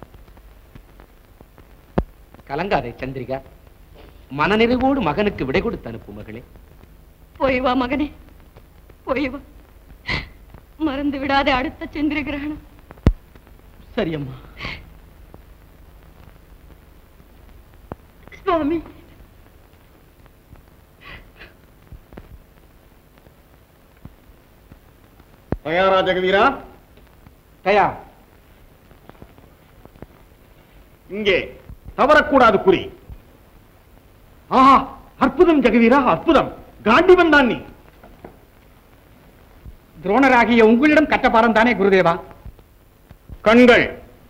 [SPEAKER 1] கலங்காதே சந்திரிகா மனநிறைவோடு மகனுக்கு விடை கொடுத்து அனுப்பு மகளே
[SPEAKER 2] போய் வா மகனே போய் வா மறந்து விடாதே அடுத்த சந்திர கிரகணம்
[SPEAKER 3] சரி அம்மா
[SPEAKER 2] சுவாமி
[SPEAKER 6] தயாரா ஜெகவீரா
[SPEAKER 4] தயார்
[SPEAKER 6] இங்கே தவறக்கூடாது குறி ஆஹா அற்புதம் ஜெகவீரா அற்புதம் காண்டிவன் தான் நீ
[SPEAKER 4] துரோணராகிய உங்களிடம் கற்ற பாரம் தானே குருதேவா
[SPEAKER 6] கண்கள்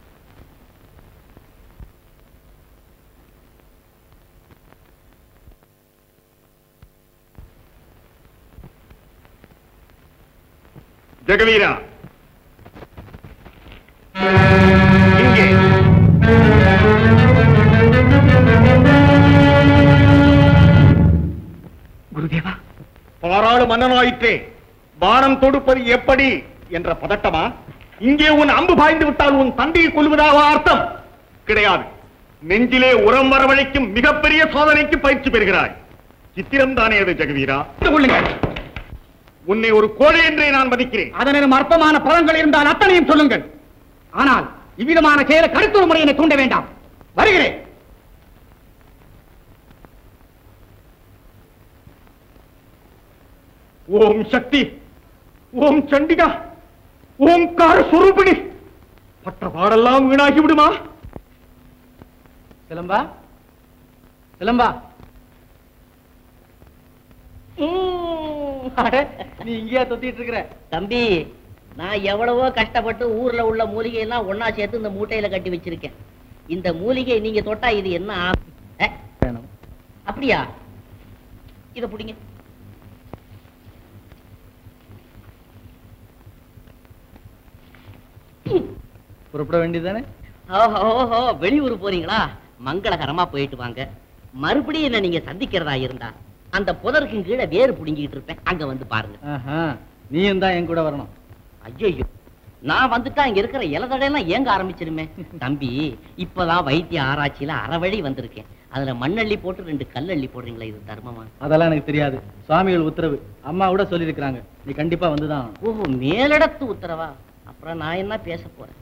[SPEAKER 6] ஜெகவீரா இங்கே
[SPEAKER 3] குருதேவா
[SPEAKER 6] பாராளு மன்னனாயிற்றே பானம் தொடுப்பது எப்படி என்ற பதட்டமா இங்கே உன் அம்பு பாய்ந்து விட்டால் உன் தந்தையை கொல்வதாக அர்த்தம் கிடையாது நெஞ்சிலே உரம் வரவழைக்கும் மிகப்பெரிய சோதனைக்கு பயிற்சி பெறுகிறாய் சித்திரம் தானே அது ஜெகவீரா
[SPEAKER 4] கொள்ளுங்கள்
[SPEAKER 6] உன்னை ஒரு கோழை என்றே நான் மதிக்கிறேன்
[SPEAKER 4] அதனிலும் அற்பமான பதங்கள் இருந்தால் அத்தனையும் சொல்லுங்கள் ஆனால் இவ்விதமான செயலை கருத்துவ முறையினை தூண்ட வேண்டாம் வருகிறேன்
[SPEAKER 6] ஓம் சக்தி ஓம் சண்டிகா ஓம்கார சுரூபிணி பற்ற பாடெல்லாம் வீணாகி விடுமா
[SPEAKER 3] சிலம்பா சிலம்பா அட, நீ இங்கேயா தொத்திட்டு இருக்கிற
[SPEAKER 12] தம்பி நான் எவ்வளவோ கஷ்டப்பட்டு ஊர்ல உள்ள மூலிகை எல்லாம் ஒண்ணா சேர்த்து இந்த மூட்டையில கட்டி வச்சிருக்கேன் இந்த மூலிகை நீங்க தொட்டா இது என்ன ஆகும் அ,
[SPEAKER 3] வேணும்
[SPEAKER 12] அப்படியா இத புடிங்க
[SPEAKER 3] புறப்பட வேண்டியதானே
[SPEAKER 12] ஓஹோ ஓஹோ வெளியூர் போறீங்களா மங்களகரமா போயிட்டு வாங்க மறுபடியும் என்ன நீங்க சந்திக்கிறதா இருந்தா அந்த புதருக்கு கீழே வேறு புடுங்கிட்டு இருப்பேன் அங்க வந்து பாருங்க
[SPEAKER 3] நீயும் தான் என் கூட வரணும்
[SPEAKER 12] ஐயோ நான் வந்துட்டா இங்க இருக்கிற இலதடையெல்லாம் ஏங்க ஆரம்பிச்சிருமே தம்பி இப்பதான் வைத்திய ஆராய்ச்சியில அறவழி வந்திருக்கேன் அதுல மண்ணள்ளி போட்டு ரெண்டு கல்லள்ளி போடுறீங்களா இது தர்மமா
[SPEAKER 3] அதெல்லாம் எனக்கு தெரியாது சுவாமிகள் உத்தரவு அம்மா கூட சொல்லியிருக்கிறாங்க நீ கண்டிப்பா வந்துதான்
[SPEAKER 12] ஓஹோ மேலிடத்து உத்தரவா அப்புறம் நான் என்ன பேச போறேன்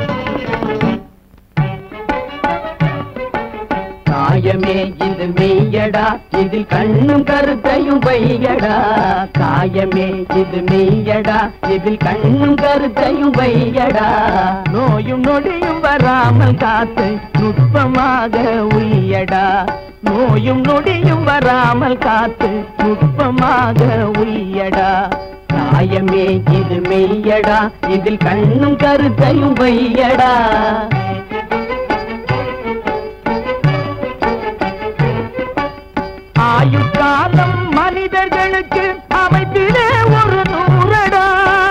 [SPEAKER 5] நியாயமே இது மெய்ய
[SPEAKER 13] மெய்யடா இதில் கண்ணும் கருத்தையும் வையடா காயமே இது மெய்யடா இதில் கண்ணும் கருத்தையும் வையடா நோயும் நொடியும் வராமல் காத்து நுட்பமாக உய்யடா நோயும் நொடியும் வராமல் காத்து நுட்பமாக உய்யடா காயமே இது மெய்யடா இதில் கண்ணும் கருத்தையும் வையடா ஆயுட்காலம் மனிதர்களுக்கு அமைப்பிலே ஒரு நூறடா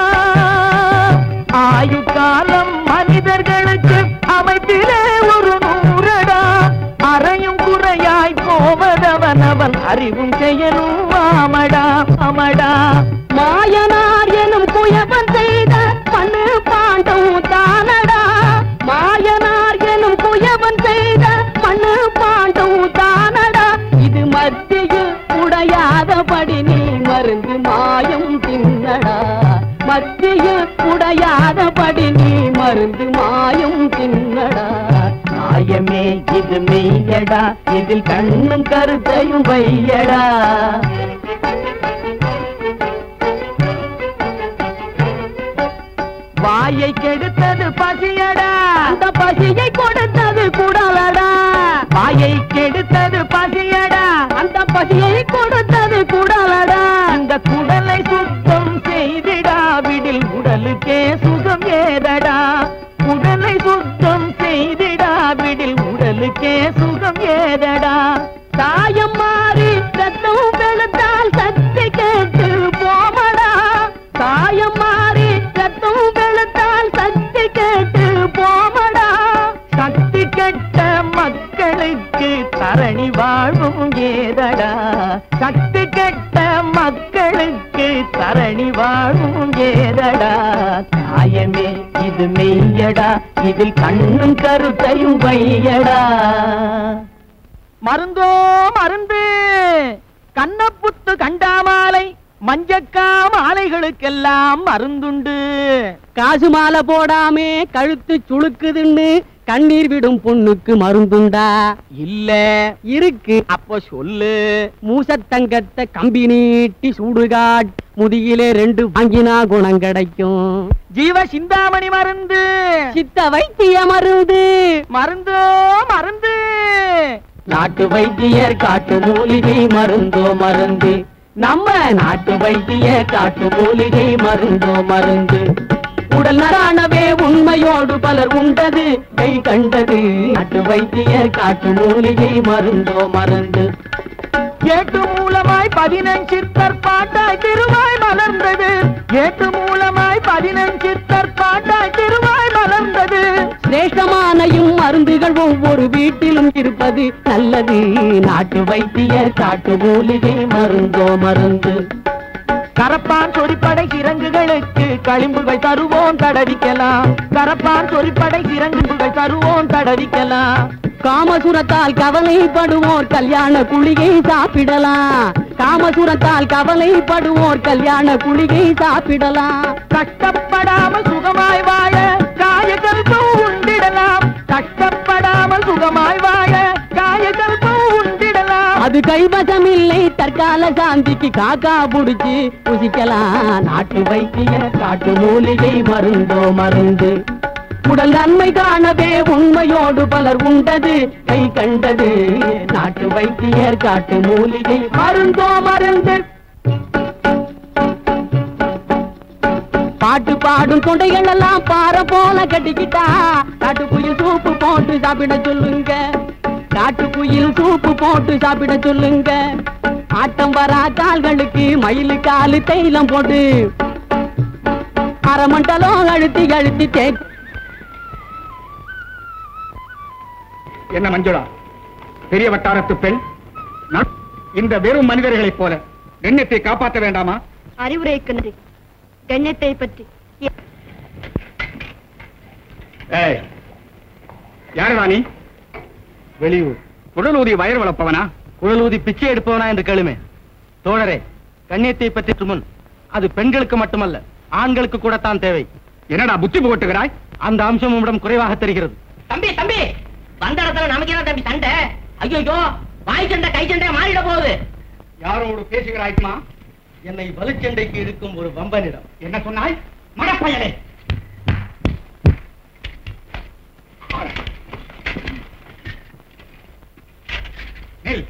[SPEAKER 13] ஆயுட்காலம் மனிதர்களுக்கு அமைப்பிலே ஒரு நூறடா அறையும் குறையாய் போவதவன் அவன் அறிவும் செயலும் ஆமடா அமடா மாயனார் எனும் குயவன் செய்த பண்ணு பாண்டம் தானடா மாயனார் எனும் குயவன் செய்த பண்ணு பாண்டம் தானடா இது மத்தியில் உடையாதபடி நீ மருந்து மாயம் தின்னடா மத்தியில் உடையாதபடி நீ மருந்து மாயம் தின்னடா மாயமே இது மெய்யடா இதில் கண்ணும் கருத்தையும் வையடா வாயை கெடுத்தது பசியடா அந்த பசியை கொடுத்தது குடலடா வாயை கெடுத்தது பசியடா அந்த பசியை கொடுத்தது குடலடா அந்த குடலை சுத்தம் செய்திடாவிடில் உடலுக்கே சுகம் ஏதடா உடலை சுத்தம் செய்திடாவிடில் உடலுக்கே சுகம் ஏதடா தாயம் மாறி ரத்தம் வெளுத்தால் சக்தி கேட்டு போமடா தாயம் மாறி ரத்தம் வெளுத்தால் சக்தி கேட்டு போமடா சக்தி கெட்ட மக்களுக்கு தரணி வாழ்வும் ஏதடா சக்தி கெட்ட மக்களுக்கு தரணி வாழ்வும் ஏதடா தாயமே இது மெய்யடா இதில் கண்ணும் கருத்தையும் வையடா மருந்தோ மருந்து கண்ணப்புத்து கண்டாமாலை மஞ்சக்கா மாலைகளுக்கெல்லாம் மருந்துண்டு
[SPEAKER 14] காசு மாலை போடாமே கழுத்து சுளுக்குதுன்னு கண்ணீர் விடும் பொண்ணுக்கு மருந்துண்டா
[SPEAKER 13] இல்ல
[SPEAKER 14] இருக்கு
[SPEAKER 13] அப்போ சொல்லு
[SPEAKER 14] மூசத்தங்கத்தை கம்பி நீட்டி சூடுகாட் முதுகிலே ரெண்டு வாங்கினா குணம் கிடைக்கும்
[SPEAKER 13] ஜீவ சிந்தாமணி மருந்து
[SPEAKER 14] சித்த வைத்திய மருந்து
[SPEAKER 13] மருந்தோ மருந்து நாட்டு வைத்தியர் காட்டு மூலிகை மருந்தோ மருந்து நம்ம நாட்டு வைத்தியர் காட்டு மூலிகை மருந்தோ மருந்து உடல் நரானவே உண்மையோடு பலர் உண்டது கை கண்டது நாட்டு வைத்தியர் காட்டு மூலிகை மருந்தோ மருந்து ஏட்டு மூலமாய் பதினஞ்சித்தர் பாட்டாய் திருவாய் மலர்ந்தது ஏட்டு மூலமாய் பதினஞ்சித்தர் பாட்டாய் திருவாய் மலர்ந்தது
[SPEAKER 14] சிரேஷ்டமானையும் மருந்துகள் ஒவ்வொரு வீட்டிலும் இருப்பது நல்லது
[SPEAKER 13] நாட்டு வைத்திய காட்டு மூலிகை மருந்தோ மருந்து கரப்பான் சொறிப்படை சிறங்குகளுக்கு களிம்புகள் தருவோம் தடவிக்கலாம் கரப்பான் சொறிப்படை சிறங்குகள் தருவோம் தடவிக்கலாம்
[SPEAKER 14] காமசுரத்தால் கவலைப்படுவோர் கல்யாண குளிகை சாப்பிடலாம் காமசுரத்தால் கவலைப்படுவோர் கல்யாண குளிகை சாப்பிடலாம்
[SPEAKER 13] கஷ்டப்படாமல் சுகமாய் வாழ காயகல்பம் உண்டிடலாம் கஷ்டப்படாமல் சுகமாய் வாழ காயகல்பம் உண்டிடலாம்
[SPEAKER 14] அது கைவசமில்லை தற்கால சாந்திக்கு காக்கா புடிச்சு புசிக்கலாம்
[SPEAKER 13] நாட்டு வைத்திய காட்டு மூலிகை மருந்தோ மருந்து
[SPEAKER 14] உடல் நன்மை காணவே உண்மையோடு பலர் உண்டது கை கண்டது
[SPEAKER 13] நாட்டு வைத்தியர் காட்டு மூலிகை மருந்தோ மருந்து
[SPEAKER 14] பாட்டு பாடும் தொண்டைகள் எல்லாம் பாற போல கட்டிக்கிட்டா காட்டுக்குயில் சூப்பு போட்டு சாப்பிட சொல்லுங்க காட்டுக்குயில் சூப்பு போட்டு சாப்பிட சொல்லுங்க ஆட்டம் வரா கால்களுக்கு மயிலு காலு தைலம் போட்டு அரை மண்டலம் அழுத்தி அழுத்தி தேய்ச்சி
[SPEAKER 6] என்ன மஞ்சுளா பெரிய வட்டாரத்து பெண் நான் இந்த வெறும் மனிதர்களைப் போல கண்ணியத்தை காப்பாற்ற வேண்டாமா
[SPEAKER 2] அறிவுரைக்கு நன்றி கண்ணியத்தை பற்றி
[SPEAKER 6] ஏய் யாருடா நீ வெளியூர் குடலூதி வயர் வளர்ப்பவனா
[SPEAKER 3] குழலூதி பிச்சை எடுப்பவனா என்று கேளுமே தோழரே கண்ணியத்தை பற்றி முன் அது பெண்களுக்கு மட்டுமல்ல ஆண்களுக்கு கூட தான் தேவை
[SPEAKER 6] என்னடா புத்தி புகட்டுகிறாய்
[SPEAKER 3] அந்த அம்சம் உம்மிடம் குறைவாக தெரிகிறது
[SPEAKER 12] தம்பி தம்பி வந்த இடத்துல நமக்கு என்ன தம்பி சண்டை ஐயோ வாய் சண்டை கை சண்டை மாறிட போகுது
[SPEAKER 6] யாரோடு பேசுகிறாய்மா
[SPEAKER 3] என்னை வலுச்சண்டைக்கு இருக்கும் ஒரு வம்பனிடம்
[SPEAKER 6] என்ன சொன்னாய் மடப்பயலே நில்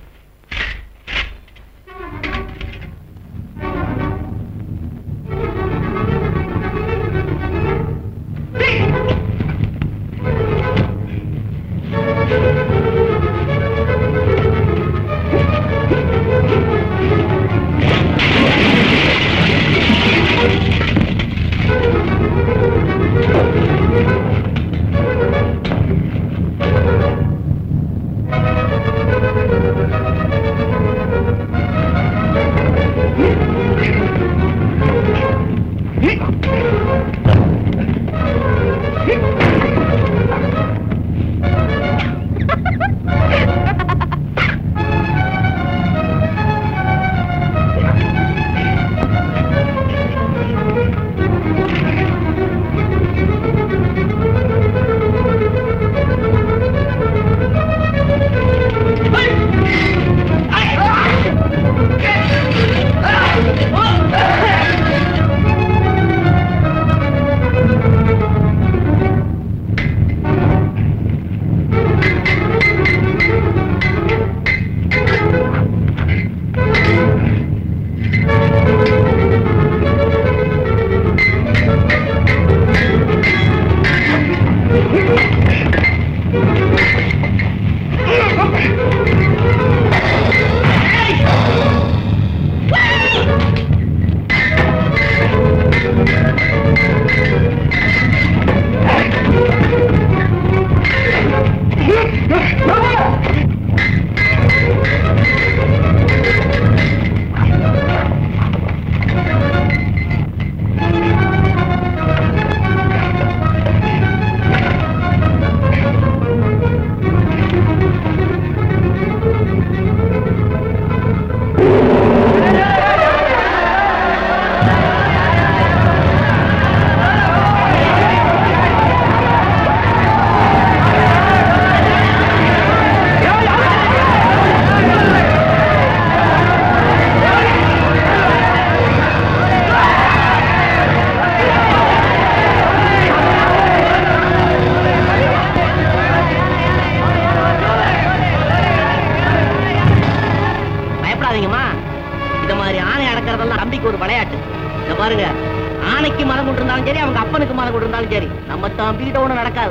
[SPEAKER 12] பயப்படாதீங்கம்மா இந்த மாதிரி ஆணை அடக்கிறதெல்லாம் தம்பிக்கு ஒரு விளையாட்டு இந்த பாருங்க ஆணைக்கு மரம் கொண்டு இருந்தாலும் சரி அவங்க அப்பனுக்கு மரம் கொண்டு இருந்தாலும் சரி நம்ம தம்பிகிட்ட ஒண்ணு நடக்காது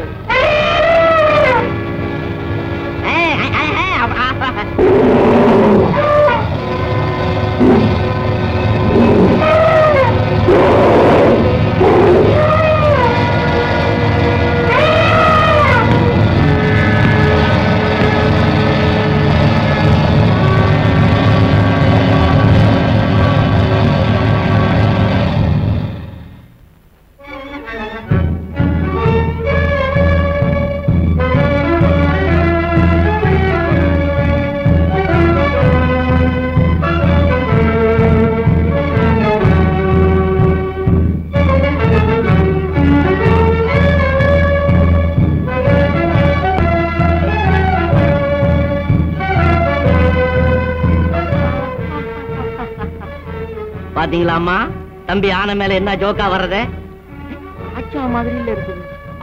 [SPEAKER 12] ஏய், ஏய், ஏய், ஏய், அப்ப- அப்ப- பாத்தீங்களாம்மா தம்பி ஆனை மேல என்ன ஜோக்கா வர்றதே ஆச்சா மாதிரில இருக்குது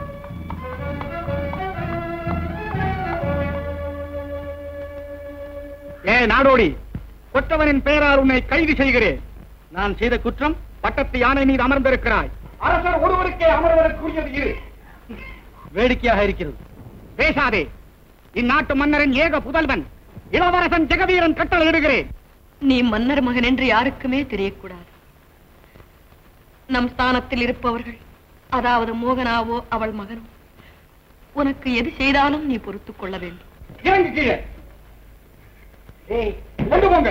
[SPEAKER 6] ஏ நாடோடி கொற்றவனின் பெயரால் உன்னை கைது செய்கிறேன் நான் செய்த குற்றம் பட்டத்து யானை மீது அமர்ந்திருக்கிறாய் அரசர் ஒருவருக்கே அமர்வதற்குரியது இரு வேடிக்கையாக இருக்கிறது பேசாதே இந்நாட்டு மன்னரின் ஏக புதல்வன் இளவரசன் ஜெகவீரன் கட்டளை இடுகிறேன்
[SPEAKER 2] நீ மன்னர் மகன் என்று யாருக்குமே தெரியக்கூடாது நம் ஸ்தானத்தில் இருப்பவர்கள் அதாவது மோகனாவோ அவள் மகனோ உனக்கு எது செய்தாலும் நீ பொறுத்துக் கொள்ள வேண்டும்
[SPEAKER 6] இறங்கு கீழே ஏய், கொண்டு போங்க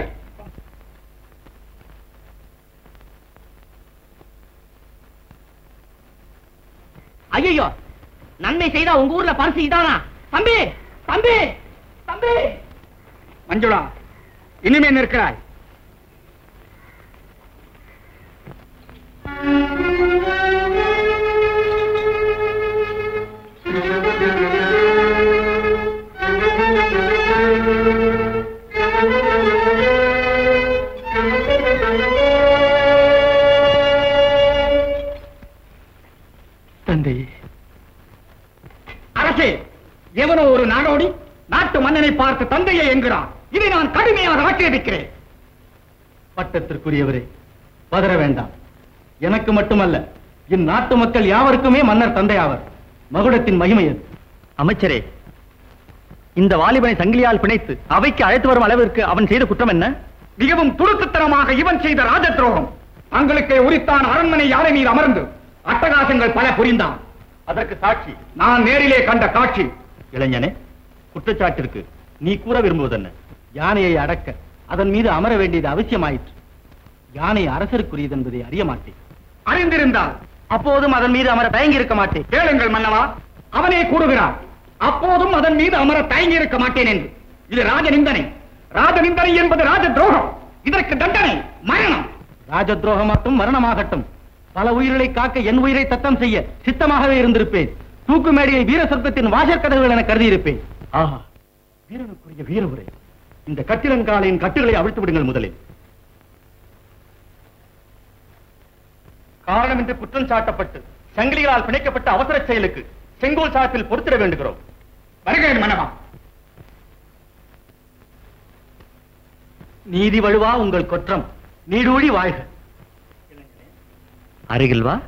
[SPEAKER 12] ஐயோ நன்மை செய்தா உங்க ஊர்ல பரிசு இதானா தம்பி தம்பி தம்பி
[SPEAKER 6] மஞ்சுளா இனிமே நிற்கிறாய் நாடோடி நாட்டு மன்னனை பார்த்து தந்தையை என்கிறான் இதை நான் கடுமையாக ஆட்சேபிக்கிறேன்
[SPEAKER 3] பட்டத்திற்குரியவரே பதற வேண்டாம் எனக்கு மட்டுமல்ல இந்நாட்டு மக்கள் யாவருக்குமே மன்னர் தந்தையாவர் மகுடத்தின் மகிமை அது
[SPEAKER 15] அமைச்சரே இந்த வாலிபனை சங்கிலியால் பிணைத்து அவைக்கு அழைத்து வரும் அளவிற்கு அவன் செய்த குற்றம் என்ன
[SPEAKER 6] மிகவும் துடுக்குத்தனமாக இவன் செய்த ராஜ துரோகம் தங்களுக்கே உரித்தான் அரண்மனை யாரை மீது அமர்ந்து அட்டகாசங்கள் பல புரிந்தான்
[SPEAKER 15] அதற்கு சாட்சி
[SPEAKER 6] நான் நேரிலே கண்ட காட்சி
[SPEAKER 15] இளைஞனே குற்றச்சாட்டிற்கு நீ கூற விரும்புவதென்ன
[SPEAKER 3] யானையை அடக்க அதன் மீது அமர வேண்டியது அவசியமாயிற்று யானை அரசருக்குரியது என்பதை அறிய மாட்டேன்
[SPEAKER 6] அறிந்திருந்தால்
[SPEAKER 15] அப்போதும் அதன் மீது அமர தயங்கி இருக்க மாட்டேன்
[SPEAKER 6] கேளுங்கள் மன்னவா அவனே கூறுகிறான் அப்போதும் அதன் மீது அமர தயங்கி இருக்க மாட்டேன் என்று இது ராஜ நிந்தனை ராஜ நிந்தனை என்பது ராஜ துரோகம் இதற்கு தண்டனை மரணம்
[SPEAKER 3] ராஜ துரோகம் மட்டும் மரணமாகட்டும் பல உயிர்களை காக்க என் உயிரை தத்தம் செய்ய சித்தமாகவே இருந்திருப்பேன் தூக்கு மேடையை வீர சொர்க்கத்தின் வாசற்கதவுகள் என கருதியிருப்பேன்
[SPEAKER 15] ஆஹா வீரனுக்குரிய வீரமுறை இந்த கட்டிலங்காலின் கட்டுகளை அவிழ்த்து விடுங்கள் முதலில் காரணமின்றி குற்றம் சாட்டப்பட்டு சங்கிலிகளால் பிணைக்கப்பட்ட அவசர செயலுக்கு செங்கோல் சாத்தில் பொறுத்திட வேண்டுகிறோம்
[SPEAKER 6] வருகிறேன் மன்னவா
[SPEAKER 3] நீதி வழுவா உங்கள் குற்றம் நீடூழி வாழ்க
[SPEAKER 15] அருகில் வா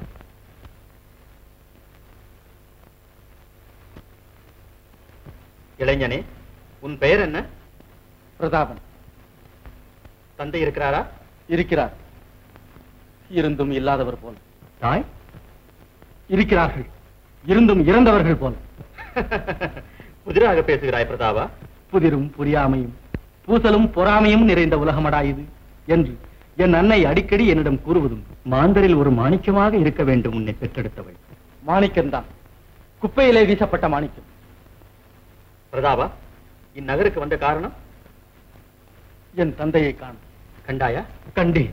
[SPEAKER 15] இளைஞனே உன் பெயர் என்ன
[SPEAKER 3] பிரதாபன்
[SPEAKER 15] தந்தை இருக்கிறாரா
[SPEAKER 3] இருக்கிறார் இருந்தும் இல்லாதவர் போல
[SPEAKER 15] தாய்
[SPEAKER 3] இருக்கிறார்கள் இருந்தும் இறந்தவர்கள் போல
[SPEAKER 15] புதிராக பேசுகிறாய் பிரதாபா
[SPEAKER 3] புதிரும் புரியாமையும் பூசலும் பொறாமையும் நிறைந்த உலகமடா இது என்று என் அன்னை அடிக்கடி என்னிடம் கூறுவதும்
[SPEAKER 15] மாந்தரில் ஒரு மாணிக்கமாக இருக்க வேண்டும் உன்னை பெற்றெடுத்தவள்
[SPEAKER 3] மாணிக்கம்தான் குப்பையிலே வீசப்பட்ட மாணிக்கம்
[SPEAKER 15] பிரதாபா இந்நகருக்கு வந்த காரணம்
[SPEAKER 3] என் தந்தையை காணும்
[SPEAKER 15] கண்டாயா
[SPEAKER 3] கண்டேன்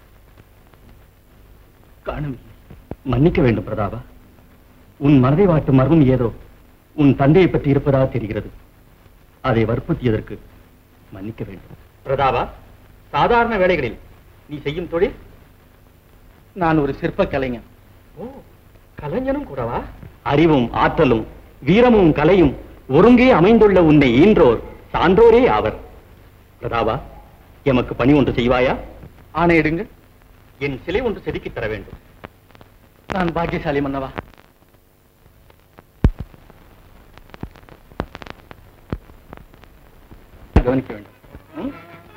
[SPEAKER 3] காணவில்லை
[SPEAKER 15] மன்னிக்க வேண்டும் பிரதாபா உன் மனதை வாட்டும் மர்மம் ஏதோ உன் தந்தையை பற்றி இருப்பதாக தெரிகிறது அதை வற்புறுத்தியதற்கு மன்னிக்க வேண்டும் பிரதாபா சாதாரண வேலைகளில் நீ செய்யும் தொழில்
[SPEAKER 3] நான் ஒரு சிற்ப கலைஞன்
[SPEAKER 15] ஓ கலைஞனும் கூடவா அறிவும் ஆற்றலும் வீரமும் கலையும் ஒருங்கே அமைந்துள்ள உன்னை ஈன்றோர் சான்றோரே ஆவர் பிரதாபா எமக்கு பணி ஒன்று செய்வாயா
[SPEAKER 3] ஆணையிடுங்க
[SPEAKER 15] என் சிலை ஒன்று செதுக்கித் தர வேண்டும்
[SPEAKER 3] நான் பாக்கியசாலி மன்னவா கவனிக்க வேண்டும் ம்?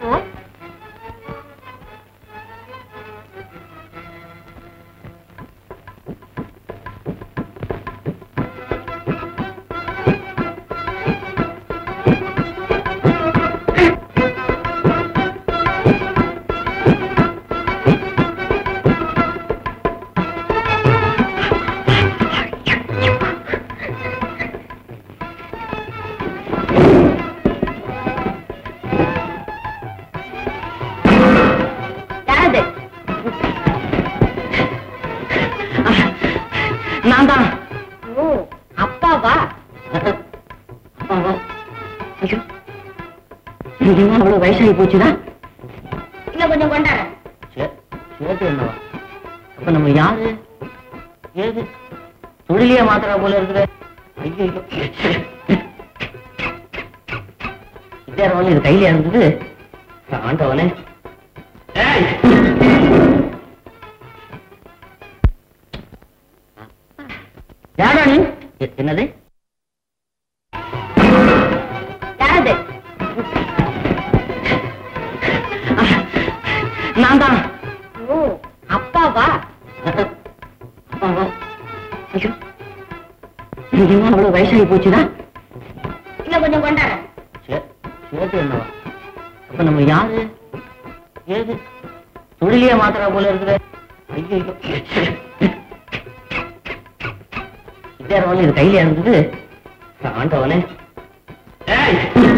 [SPEAKER 12] யாரது நான் தான் ஓ அப்பாவா அப்பாவா ஐயோ நிஜமா அவ்வளவு வயசாகி போச்சுதா இன்னும் கொஞ்சம் கொண்டாட சேர்த்து என்னவா அப்ப நம்ம யாரு ஏது தொழிலே மாத்திரா போல இருக்குது ஐயோ இது கையில இருந்தது ஆண்டவனே ஏய் யாரா நீ எ- என்னது யாரது நான் தான் ஓ அப்பாவா அப்பாவா ஐயோ நிஜமா அவ்வளவு வயசாகி போச்சுதா இன்னும் கொஞ்சம் கொண்டாட சேர்த்து என்னவா அப்ப நம்ம யாரு ஏது தொழிலே மாத்திரா போல இருக்குது ஐயோ இது கையில இருந்தது ஆண்டவனே ஏய்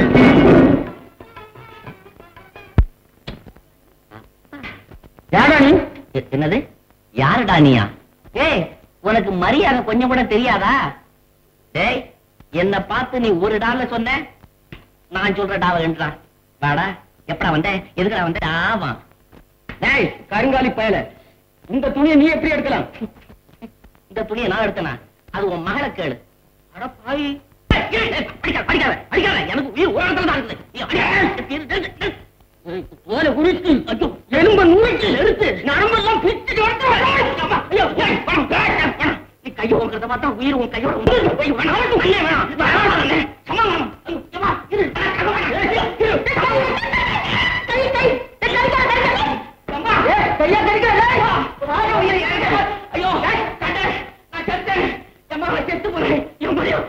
[SPEAKER 12] யாரா நீ எ- என்னது யாருடா நீயா ஏய் உனக்கு மரியாதை கொஞ்சம் கூட தெரியாதா ஏய் என்ன பார்த்து நீ ஒரு டால சொன்ன நான் சொல்ற டாவ ரெண்டுடா வாடா எப்படா வந்த எதுக்குடா வந்த ஆமா ஏய் கருங்காலி பயல இந்த துணியை நீ எப்படி எடுக்கலாம் இந்த துணியை நான் எடுத்தனா அது உன் மகளை கேளு அட பாவி அடிக்காத அடிக்காத அடிக்காத எனக்கு உயிர் உலகத்துல தான் இருக்குது நீ அடிக்காத. தோலை உரிச்சு ஐயோ எலும்ப நுழைச்சு எடுத்து நரம்பெல்லாம் பிச்சுட்டு வந்து அம்மா, ஐயோ, ஏய், பணம், ஏய், ஏய், பணம். நீ கையை உங்கிறத பார்த்தா உயிர் உன் கையோட உண்டு. ஐயோ, வேணாம், அண்ணே, வேணாம். வேணாம், அண்ணே. சம்மா, வேணாம். ஐயோ, ஏம்மா, இரு. ஐயோ, இரு. கை, கை, கை, கை, கை, கை, கை. அம்மா, ஏய், கையா கடிக்க, ஏய். வாயா, உயிரை இறங்க. ஐயோ, ஏய், கண்டே, நான் செத்தேன். அம்மா, நான் செத்து போறேன். என் பயம்.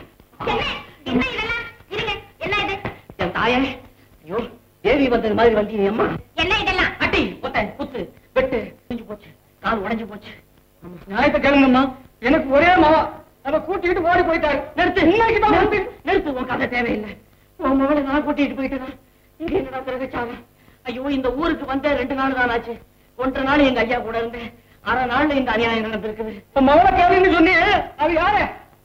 [SPEAKER 12] என் தாயே ஐயோ தேவி வந்தது மாதிரி வந்தீங்க அம்மா
[SPEAKER 2] என்ன இதெல்லாம்
[SPEAKER 12] அட்டி கொத்த குத்து வெட்டு செஞ்சு போச்சு கால் உடைஞ்சு போச்சு
[SPEAKER 7] நியாயத்தை கேளுங்கம்மா எனக்கு ஒரே மாவா அவ கூட்டிட்டு ஓடி போயிட்டாரு
[SPEAKER 12] நிறுத்து இன்னைக்கு தான் நிறுத்து நிறுத்து உன் கதை தேவையில்லை உன் மகளை நான் கூட்டிட்டு போயிட்டேனா இங்க என்னடா பிறகுச்சாவா ஐயோ இந்த ஊருக்கு வந்த ரெண்டு நாள் தான் ஆச்சு ஒன்றரை நாள் எங்க ஐயா கூட இருந்தேன் அரை நாள்ல இந்த அநியாயம் நடந்திருக்குது
[SPEAKER 7] உன் மகளை கேளுன்னு சொன்னியே அது யாரு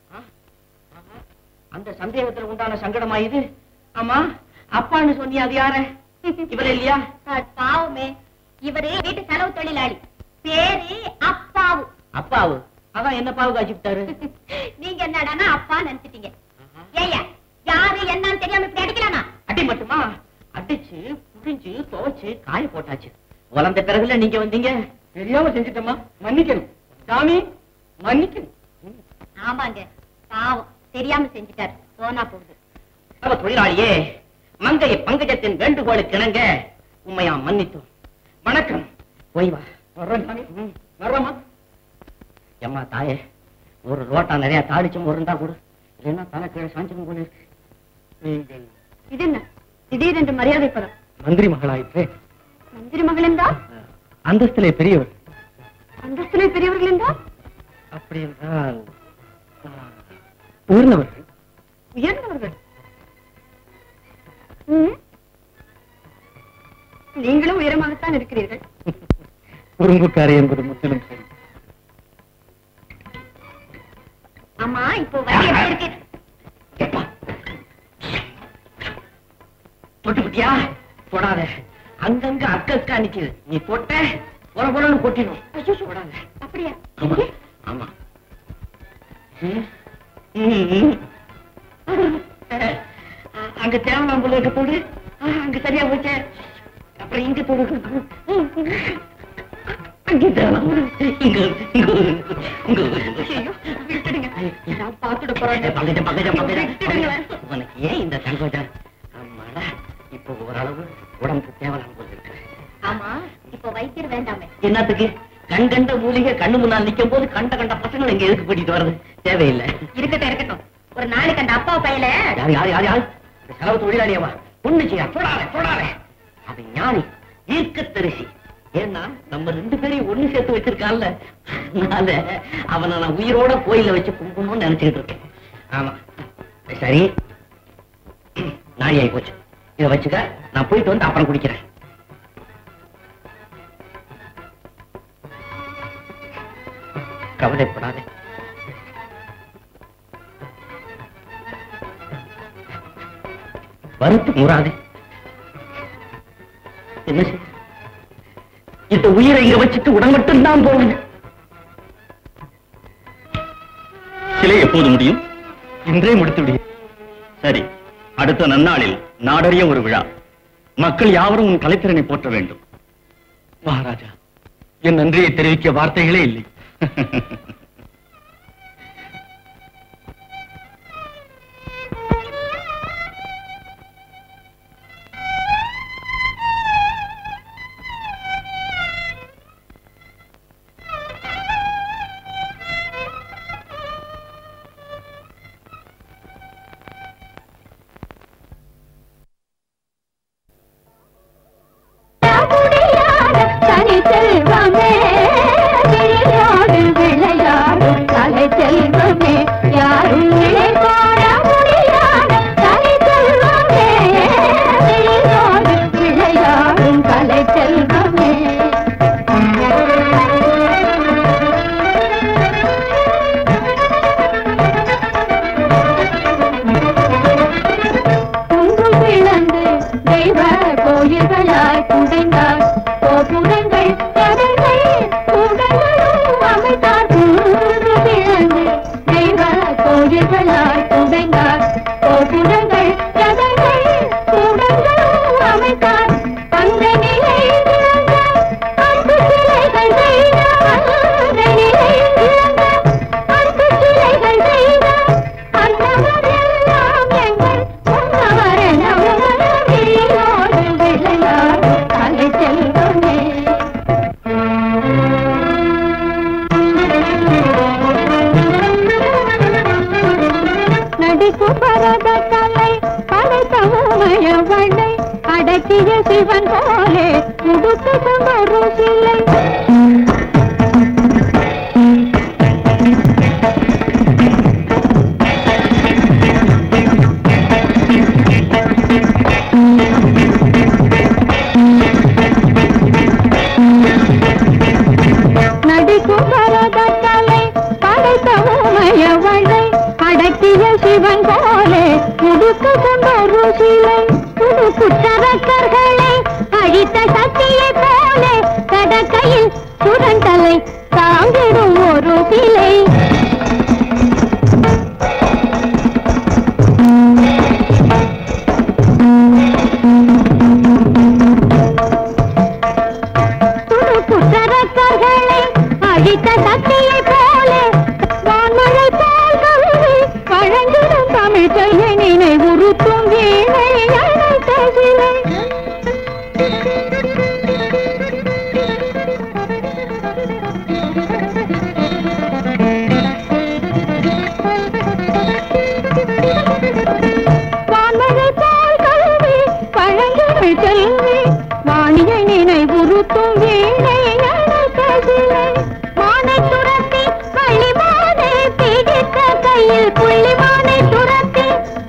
[SPEAKER 12] அந்த சந்தேகத்துல உண்டான சங்கடமா இது ஆமா அப்பான்னு சொன்னி அது யார இவர இல்லையா
[SPEAKER 2] பாவமே இவரு வீட்டு செலவு தொழிலாளி பேரு அப்பாவு
[SPEAKER 12] அப்பாவு அதான் என்ன பாவு காய்ச்சி விட்டாரு
[SPEAKER 2] நீங்க என்னடான்னா அப்பா நினைச்சிட்டீங்க ஏய்யா யாரு என்னன்னு தெரியாம இப்படி அடிக்கலாமா
[SPEAKER 12] அடி மட்டுமா அடிச்சு புழிஞ்சு துவைச்சு காய போட்டாச்சு வளர்ந்த பிறகுல நீங்க வந்தீங்க
[SPEAKER 7] தெரியாம செஞ்சுட்டம்மா மன்னிக்கணும் சாமி மன்னிக்கணும்
[SPEAKER 2] ஆமாங்க பாவம் தெரியாம செஞ்சுட்டாரு போனா போகுது
[SPEAKER 12] அவ தொழிலாளியே மங்கை பங்கஜத்தின் வேண்டுகோளுக்கு இணங்க உண்மையா மன்னித்தோம் வணக்கம் போய் வா
[SPEAKER 7] வர்றேன் சாமி வர்றேம்மா
[SPEAKER 12] எம்மா தாயே ஒரு ரோட்டா நிறைய தாளிச்சும் ஒரு இருந்தா கொடு இல்லைன்னா தலை கீழே சாஞ்சிடும் போல இருக்கு
[SPEAKER 7] நீங்கள்
[SPEAKER 2] இது என்ன திடீரென்று மரியாதை படம்
[SPEAKER 3] மந்திரி மகளாயிற்றே
[SPEAKER 2] மந்திரி மகள் என்றா
[SPEAKER 3] அந்தஸ்திலே பெரியவர்
[SPEAKER 2] அந்தஸ்திலே பெரியவர்கள் என்றா
[SPEAKER 3] அப்படி என்றால் உயர்ந்தவர்கள்
[SPEAKER 2] உயர்ந்தவர்கள் ம். நீங்களும் உயரமாகத்தான் இருக்கிறீர்கள்
[SPEAKER 3] குறும்புக்காரி என்பது முற்றிலும் சரி
[SPEAKER 2] ஆமா இப்போ வழி எப்படி இருக்கு
[SPEAKER 12] தொட்டு குட்டியா தொடாத அங்கங்க அக்க அக்கா நிக்குது நீ தொட்ட பொற பொறன்னு கொட்டிடும் தொடாத
[SPEAKER 2] அப்படியா
[SPEAKER 12] ஆமா ஆமா ம். ம், ம். அஹ், அங்க தேவலாம் போல இருக்க தொடு ஆ, அங்க சரியா போச்சே அப்புறம் இங்க தொடு அங்க தேவலாம் இங்க இங்க இங்க
[SPEAKER 2] ஐயோ, விட்டுடுங்க நான் பார்த்துட போறேன்
[SPEAKER 12] பங்கஜம் பங்கஜம் பங்கஜம்
[SPEAKER 2] விட்டுடுங்களேன்.
[SPEAKER 12] உனக்கு ஏன் இந்த சங்கோஜம் ஆமாடா இப்போ ஓரளவு உடம்புக்கு தேவலாம் போல இருக்கு
[SPEAKER 2] ஆமா இப்போ வைத்தியர் வேண்டாமே
[SPEAKER 12] என்னத்துக்கு கண் கண்ட மூலிகை கண்ணு முன்னால் நிக்கும் போது கண்ட கண்ட பசங்களை இங்க எதுக்கு கூட்டிட்டு வர்றது தேவையில்லை
[SPEAKER 2] இருக்கட்டும் இருக்கட்டும் ஒரு நாளைக்கு அந்த அப்பா பையல
[SPEAKER 12] யார் யார் யார் யார் இந்த செலவு தொழிலாளியவா பொண்ணு செய்யா தொடாத தொடாத அது ஞானி ஈர்க்க தரிசி ஏன்னா நம்ம ரெண்டு பேரையும் ஒண்ணு சேர்த்து வச்சிருக்கான்ல அதனால அவனை நான் உயிரோட கோயில வச்சு கும்பிடணும்னு நினைச்சுக்கிட்டு இருக்கேன் ஆமா சரி நாளி ஆகி போச்சு இதை வச்சுக்க நான் போயிட்டு வந்து அப்புறம் குடிக்கிறேன் கவலைப்படாதே வருத்து முறாதே என்ன செய்ய? இந்த உயிரை இங்க வச்சுட்டு உடல் மட்டும் தான் போகணும்
[SPEAKER 15] சிலை எப்போது முடியும்
[SPEAKER 3] இன்றே முடித்து விடுகிறேன்
[SPEAKER 15] சரி அடுத்த நன்னாளில் நாடறிய ஒரு விழா மக்கள் யாவரும் உன் கலைத்திறனை போற்ற வேண்டும்
[SPEAKER 3] மகாராஜா என் நன்றியை தெரிவிக்க வார்த்தைகளே இல்லை
[SPEAKER 11] தனி செல்வமே விளையாடு விளையாடு சிவன் போலே உடுத்ததும் ஒரு சிலை நடிக்கும் பரதக்கலை படைத்த உமையவளை அடக்கிய சிவன் போலே முடுக்கதும் ஒரு சிலை புது குற்றவக்கர்களை அழித்த சக்தியை போலே கடக்கையில் சுரண்டலை தாங்கிடும் ஒரு சிலை புது குற்றவக்கர்களை அழித்த சக்தியை போலே வான்மழை போல் கல்வி வழங்கிடும் தமிழ் செய்ய நினைவுறுத்தும் வீணை அழைத்த சிலை வான்மழை போல் கல்வி வழங்கிடும் செல்வி வாணியை நினைவுறுத்தும் வீணை அழைத்த சிலை மானை துரத்தி வள்ளிமானை பிடித்த கையில் புள்ளிமானை துரத்தி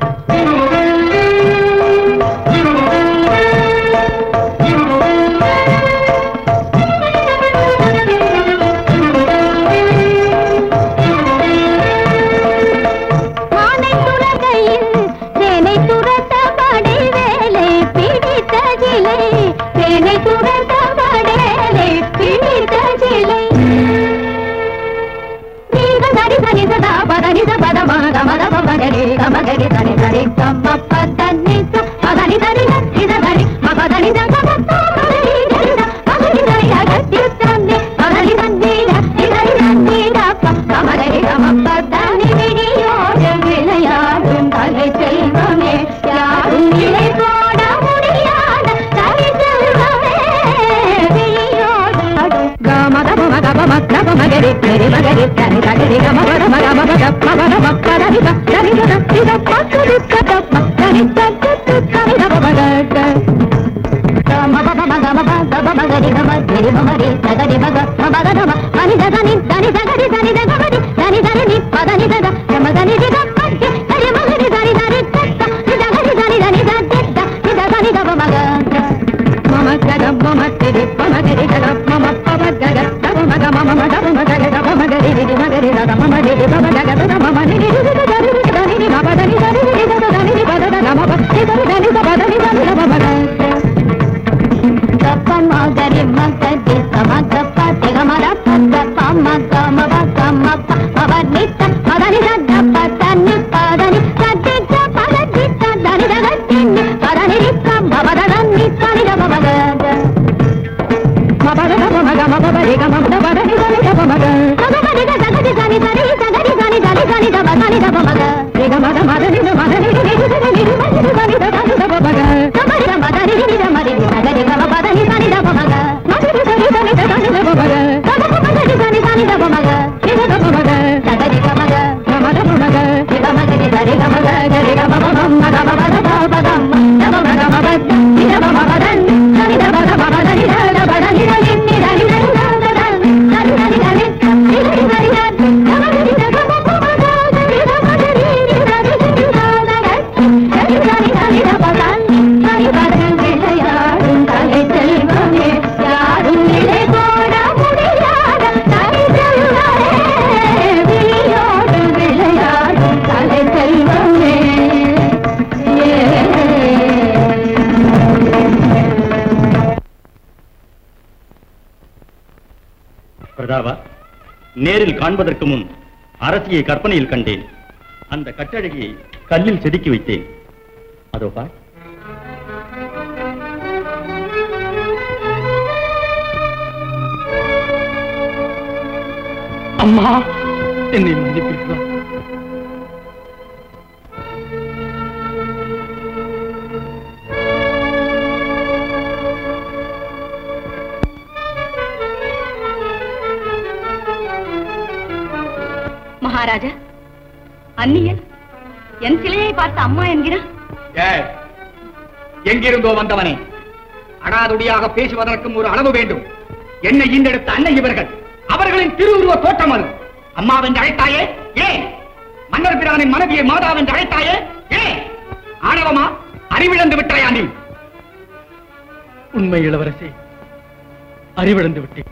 [SPEAKER 11] மானை துரகையில் சேனை துரத்த படை வேலை பிடித்த சிலை சேனை துரத்த படேலை பிடித்த சிலை நீத சரி சனி சதா பத நித பத மத மத பமகரி கமகரி தனி தனி கம்ம பத நித பத நித நித நித தனி மபத நித கம பமகரி நித மகரி தனி அகத்தி தன்னி பத நித நித நித நித நித கமகரி கம பத நிதியோடு விளையாடும் தலை செல்வமே யாரும் நிலை போட முடியாத தலை செல்வமே விழியோடு கமத மத மத மகரி கரி மகரி தனி தகரி கம பத மக மக கப்ப பத மப்ப தனி தனி தனி தனி பக்கரி கதப்ப தனி தனி தனி தனி மக கம பத மக மக தப மகரி கம கரி மகரி தகரி மக மபத நம தனி தனி தனி தகரி தனி தகரி தனி தனி நி பத நி தக கம தனி தி கப்ப கரி மகரி தனி தனி தத்த நி தகரி தனி தனி தத்த நி தகரி தப மக மம கக மம திரி பம கரி கக மம பம கக தப மக மம ம தப மக கக தப மகரி தி மகரி தத மம தி தி பம கக தத மம நி தி தி தி தரி தி தரி தி மப தனி தரி தி தத தனி தி பத தன மப தி தரி தனி தப தனி தனி தப மக கப்ப மகரி மகரி சம கப்ப திக மர பத பம கம ப கம ப மப நி த மத நி த ப தனி பத நி ததி த பத தி த தனி தக தி நி பத நி ரி க மப தன நி தனி தப மக மப தப மக மப பரி க மப தப நி தனி தப மக மக பரி க தக தி தனி தனி தகரி தனி தனி தனி தப தனி தப மக ரி க மத மத நி த மத நி ரி ரி ரி ரி ரி மதி ரி தனி த தனி தப மக தபரி க மத ரி ரி ரி மதி ரி தகரி க மப தனி தனி தப மக மதி ரி தனி தனி த தனி தப மக தப க மத ரி தனி தனி தப மக ரி க தப மக தகரி க மக க மத ப மக ரி க மக ரி தரி க மக கரி க மப மம் மக மப த ப த ம தப மக மப ரி தப மப தன் தனி தப த மப தனி த தப தனி த நி நி தனி தனி த த த தனி தனி தனி ரி ரி தனி த தப ரி த க ம ப ம த தனி த ம த ரி ரி த ரி ரி த த க தனி தனி தனி த ப தன் தனி பத விளையாடும் கலை செல்வமே யாரும் நிலை போட முடியாத தனி செல்வமே விழியோடு விளையாடும் கலை செல்வமே
[SPEAKER 15] பிரதாபா நேரில் காண்பதற்கு முன் அரசியை கற்பனையில் கண்டேன் அந்த கட்டழகியை கல்லில் செதுக்கி வைத்தேன் அதோ பார்
[SPEAKER 3] அம்மா என்னை மன்னிப்பீர்களா
[SPEAKER 2] மகாராஜா அந்நியன் என் சிலையை பார்த்து அம்மா என்கிறான்
[SPEAKER 6] ஏய், எங்கிருந்தோ வந்தவனே அடாதுடியாக பேசுவதற்கும் ஒரு அளவு வேண்டும் என்னை ஈண்டெடுத்த அன்னை இவர்கள் அவர்களின் திருவுருவ தோற்றம் அது அம்மாவென்று அழைத்தாயே ஏன் மன்னர் பிரானின் மனைவியை மாதாவென்று அழைத்தாயே ஏன் ஆணவமா அறிவிழந்து விட்டாயா நீ
[SPEAKER 3] உண்மை இளவரசி அறிவிழந்து விட்டேன்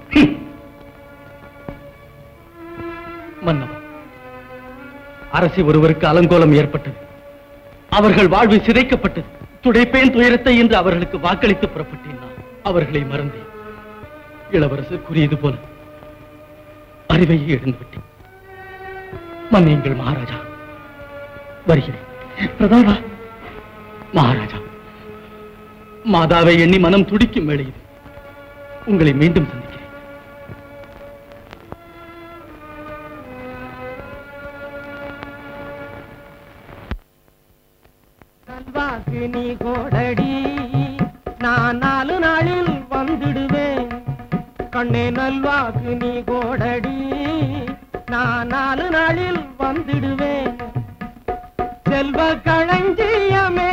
[SPEAKER 3] மன்னவா அரசி ஒருவருக்கு அலங்கோலம் ஏற்பட்டது அவர்கள் வாழ்வு சிதைக்கப்பட்டது துடைப்பேன் துயரத்தை என்று அவர்களுக்கு வாக்களித்து புறப்பட்டேன் நான் அவர்களை மறந்தேன் இளவரசர் கூறியது போல அறிவையை இழந்து விட்டேன் மன்னியுங்கள் மகாராஜா வருகிறேன் பிரதானா மகாராஜா மாதாவை எண்ணி மனம் துடிக்கும் வேளை இது உங்களை மீண்டும் சந்திக்கிறேன்
[SPEAKER 14] நல்வாக்கு நீ கோடடி நான் நாலு நாளில் வந்துடுவேன் கண்ணே நல்வாக்கு நீ கோடடி நான் நாலு நாளில் வந்துடுவேன் செல்வ களஞ்சியமே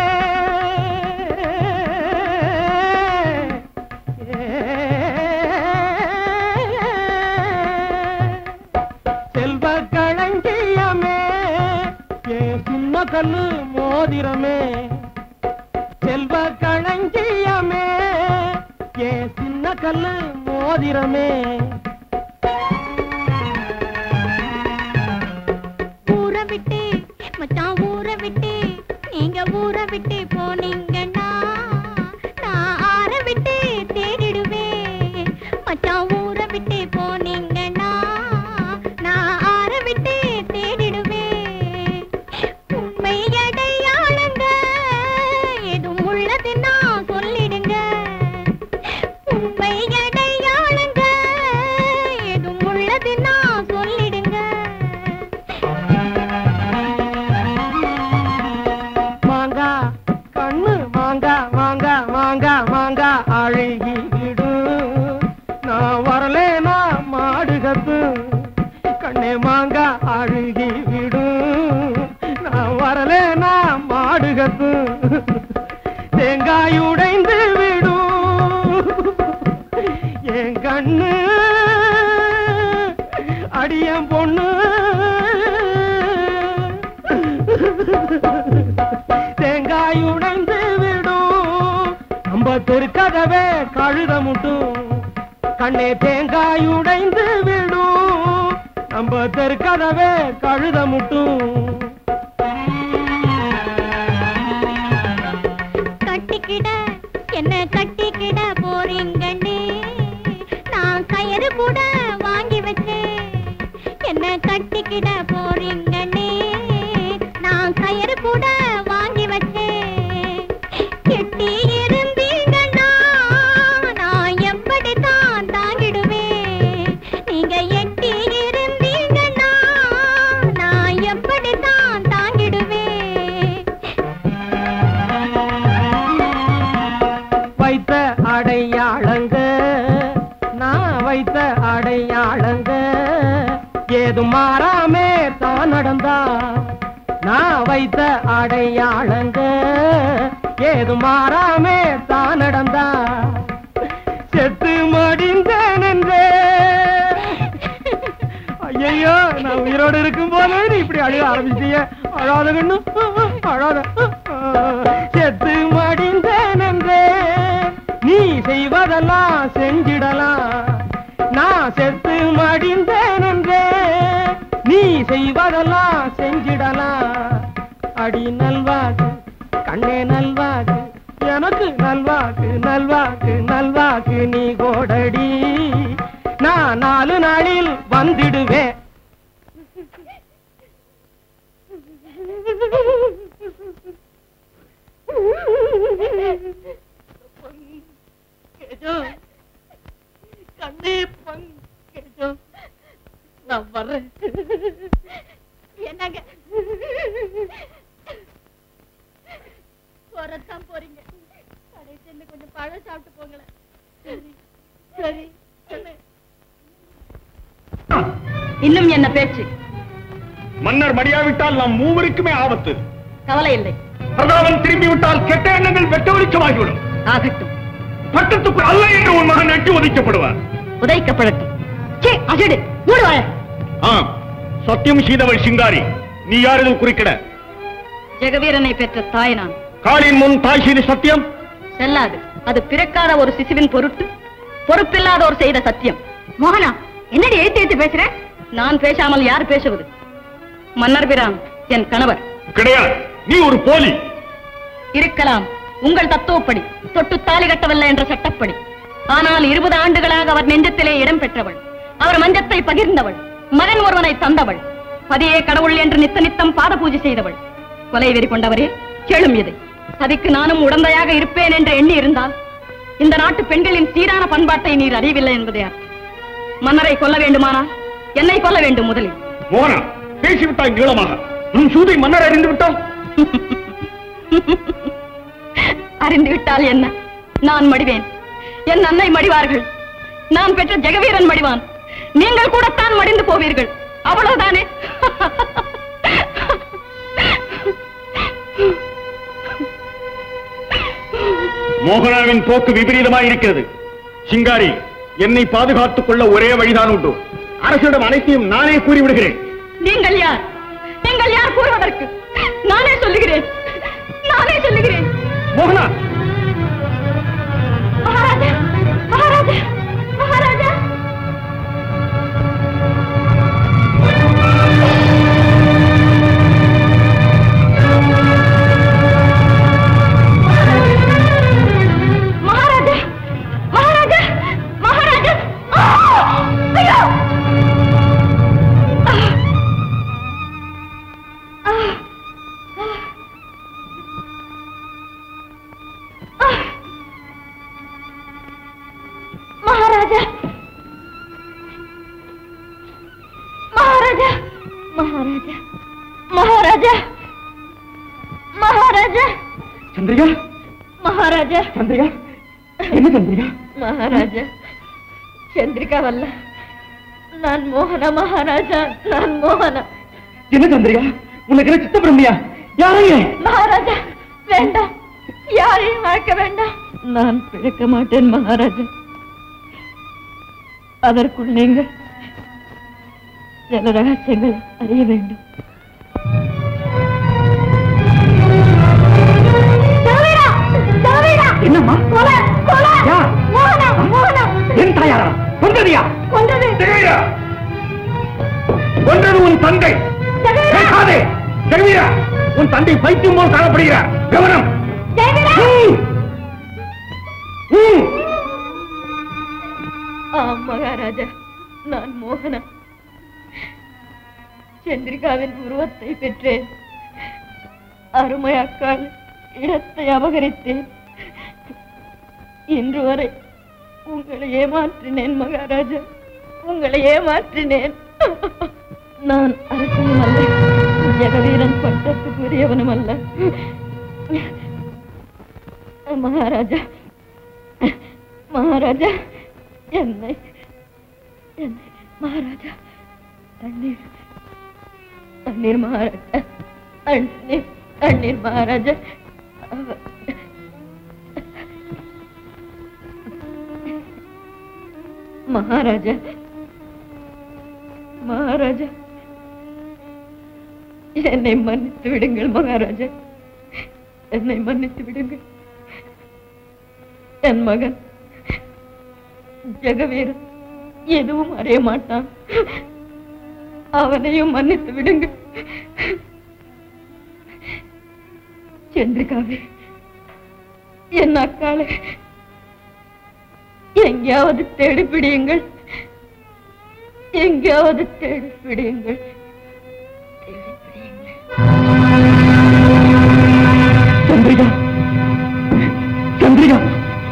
[SPEAKER 14] செல்வ களஞ்சியமே ஏ சின்ன கல்லு மோதிரமே செல்வ களஞ்சியமே ஏ சின்ன கல்லு மோதிரமே
[SPEAKER 11] ஊரை விட்டு மச்சான் ஊரை விட்டு நீங்க ஊரை விட்டு போனீங்கன்னா நான் ஆற விட்டு தேடிடுவேன் மச்சான் ஊரை விட்டு போனீங்கன்னா நான் ஆற விட்டு தேடிடுவேன் உண்மை அடையாளங்க எதுவும் உள்ளது நான் சொல்லிடுங்க உண்மை அடையாளங்க எதுவும் உள்ளது நான் சொல்லிடுங்க
[SPEAKER 14] மாங்கா கண்ணு மாங்கா மாங்கா மாங்கா மாங்கா அழுகி விடும் நான் வரலேனா மாடு கத்து கண்ணே மாங்கா அழுகி விடும் நான் வரலேனா மாடு கத்து தேங்காய் உடைந்து விடும் என் கண்ணு அடியன் பொண்ணு தேங்காய் உடைந்து விடும் நம்ம தெருக்கதவே கழுத முட்டும் கண்ணே தேங்காய் உடைந்து விடும் நம்ம தெருக்கதவே கழுத முட்டும்
[SPEAKER 11] கட்டிக்கிட என்ன கட்டிக்கிட போறீங்கன்னு நான் கயிறு கூட வாங்கி வச்சேன் என்ன கட்டிக்கிட போறீங்கன்னு நான் கயிறு கூட வாங்கி வச்சேன் கெட்டி இருந்தீங்கன்னா நான் எப்படித்தான் தாங்கிடுவேன் நீங்க எட்டி இருந்தீங்கன்னா நான் எப்படித்தான் தாங்கிடுவேன்
[SPEAKER 14] வைத்த அடையாளங்க நான் வைத்த அடையாளங்க ஏதும் மாறாமே தான் நடந்தா நான் வைத்த அடையாளங்க ஏதும் மாறாமே தான் நடந்தா செத்து மடிந்தேன் என்றே ஐயோ நான் உயிரோடு இருக்கும் போது நீ இப்படி அழுக ஆரம்பிச்சிய அழாத கண்ணு அழாத செத்து மடிந்தேன் என்றே நீ செய்வதெல்லாம் செஞ்சிடலாம் நான் செத்து மடிந்தேன் என்றே நீ செய்வதெல்லாம் செஞ்சிடலாம் அடி நல்வாக்கு கண்ணே நல்வாக்கு எனக்கு நல்வாக்கு நல்வாக்கு நல்வாக்கு நீ கோடடி நான் நாலு நாளில் வந்துடுவேன்
[SPEAKER 9] கண்ணே பங்கஜம் நான் வர்றேன்
[SPEAKER 11] என்னங்க போறதான் போறீங்க கடைசியில் கொஞ்சம் பழம் சாப்பிட்டு போங்களேன் சரி சரி சொன்னேன்
[SPEAKER 2] இன்னும் என்ன பேச்சு
[SPEAKER 6] மன்னர் மடியாவிட்டால் நாம் மூவருக்குமே ஆபத்து
[SPEAKER 2] கவலை இல்லை
[SPEAKER 6] பிரதாபன் திரும்பி விட்டால் கெட்ட எண்ணங்கள் வெட்ட வெளிச்சமாகிவிடும்
[SPEAKER 2] ஆகட்டும்
[SPEAKER 6] பட்டத்துக்கு அல்ல என்று உன் மகன் எட்டி ஒதுக்கப்படுவார்
[SPEAKER 2] உதைக்கப்படட்டும் சே அசடு மூடு வாழ
[SPEAKER 6] ஆம் சத்தியம் செய்தவள் சிங்காரி நீ யார் இதில் குறுக்கிட
[SPEAKER 2] ஜெகவீரனை பெற்ற தாய் நான்
[SPEAKER 6] காலின் முன் தாய் செய்த சத்தியம்
[SPEAKER 2] செல்லாது அது பிறக்காத ஒரு சிசுவின் பொருட்டு பொறுப்பில்லாதோர் செய்த சத்தியம் மோகனா என்னடி எழுத்து எழுத்து பேசுற நான் பேசாமல் யார் பேசுவது மன்னர் பிரான் என் கணவர்
[SPEAKER 6] கிடையாது நீ ஒரு போலி
[SPEAKER 2] இருக்கலாம் உங்கள் தத்துவப்படி தொட்டு தாலி கட்டவில்லை என்ற சட்டப்படி ஆனால் இருபது ஆண்டுகளாக அவர் நெஞ்சத்திலே இடம் பெற்றவள் அவர் மஞ்சத்தை பகிர்ந்தவள் மகன் ஒருவனை தந்தவள் பதியே கடவுள் என்று நித்த நித்தம் பாத பூஜை செய்தவள் கொலை வெறி கொண்டவரே கேளும் இதை சதிக்கு நானும் உடந்தையாக இருப்பேன் என்று எண்ணி இருந்தால் இந்த நாட்டு பெண்களின் சீரான பண்பாட்டை நீர் அறியவில்லை என்பதே அர்த்தம். மன்னரை கொல்ல வேண்டுமானால் என்னை கொல்ல வேண்டும் முதலில்
[SPEAKER 6] மோகனா பேசிவிட்டாய் நீளமாக உன் சூதை மன்னர் அறிந்து விட்டால்
[SPEAKER 2] அறிந்து விட்டால் என்ன நான் மடிவேன் என் அன்னை மடிவார்கள் நான் பெற்ற ஜெகவீரன் மடிவான் நீங்கள் கூடத்தான் மடிந்து போவீர்கள் அவ்வளவுதானே
[SPEAKER 6] மோகனாவின் போக்கு விபரீதமாய் இருக்கிறது சிங்காரி என்னை பாதுகாத்துக் கொள்ள ஒரே வழிதான் உண்டு அரசிடம் அனைத்தையும் நானே கூறிவிடுகிறேன்
[SPEAKER 2] நீங்கள் யார் நீங்கள் யார் கூறுவதற்கு நானே சொல்லுகிறேன் நானே சொல்லுகிறேன்
[SPEAKER 6] மோகனா
[SPEAKER 2] மகாராஜா மகாராஜா மகாராஜா மகாராஜா மகாராஜா மகாராஜா ஆ! ஐயோ ஆ! ஆ! ஆ! மகாராஜா மகாராஜா மகாராஜா மகாராஜா மகாராஜா
[SPEAKER 3] சந்திரிகா
[SPEAKER 2] மகாராஜா
[SPEAKER 3] சந்திரிகா என்ன சந்திரிகா
[SPEAKER 2] மகாராஜா சந்திரிகா வல்ல நான் மோகன மகாராஜா நான் மோகன
[SPEAKER 3] என்ன சந்திரிகா உனக்கு என்ன சித்த பிரம்மையா யாரையே
[SPEAKER 2] மகாராஜா வேண்டாம் யாரையும் வளர்க்க வேண்டாம் நான் பிழைக்க மாட்டேன் மகாராஜா அதற்குள் நீங்கள் சில ரகசியங்களை அறிய வேண்டும்
[SPEAKER 3] என்னம்மா யார்? என் தாயாரா கொண்டதியா
[SPEAKER 2] கொண்டது
[SPEAKER 6] ஜெகவீரா கொன்றது உன் தந்தை பேசாதே ஜெகவீரா உன் தந்தை பைத்தியம் போல் காணப்படுகிறார் கவனம் ம். ம்.
[SPEAKER 2] ஆம் மகாராஜா நான் மோகனா சந்திரிகாவின் உருவத்தை பெற்றேன் அருமை அக்கால் இடத்தை அபகரித்தேன் இன்று வரை உங்களை ஏமாற்றினேன் மகாராஜா உங்களை ஏமாற்றினேன் நான் அரசனும் அல்ல ஜெகவீரன் பட்டத்துக்குரியவனும் அல்ல மகாராஜா மகாராஜா என்னை என்னை மகாராஜா தண்ணீர் தண்ணீர் மகாராஜா தண்ணீர் தண்ணீர் மகாராஜா மகாராஜா மகாராஜா என்னை மன்னித்து விடுங்கள் மகாராஜா என்னை மன்னித்து விடுங்கள் என் மகன் ஜெகவீரன் எதுவும் அறிய மாட்டான் அவனையும் மன்னித்து விடுங்கள் சந்திரிகாவே என் அக்காளை எங்கேயாவது தேடி பிடியுங்கள் எங்கேயாவது தேடி பிடியுங்கள்
[SPEAKER 3] சந்திரிகா சந்திரிகா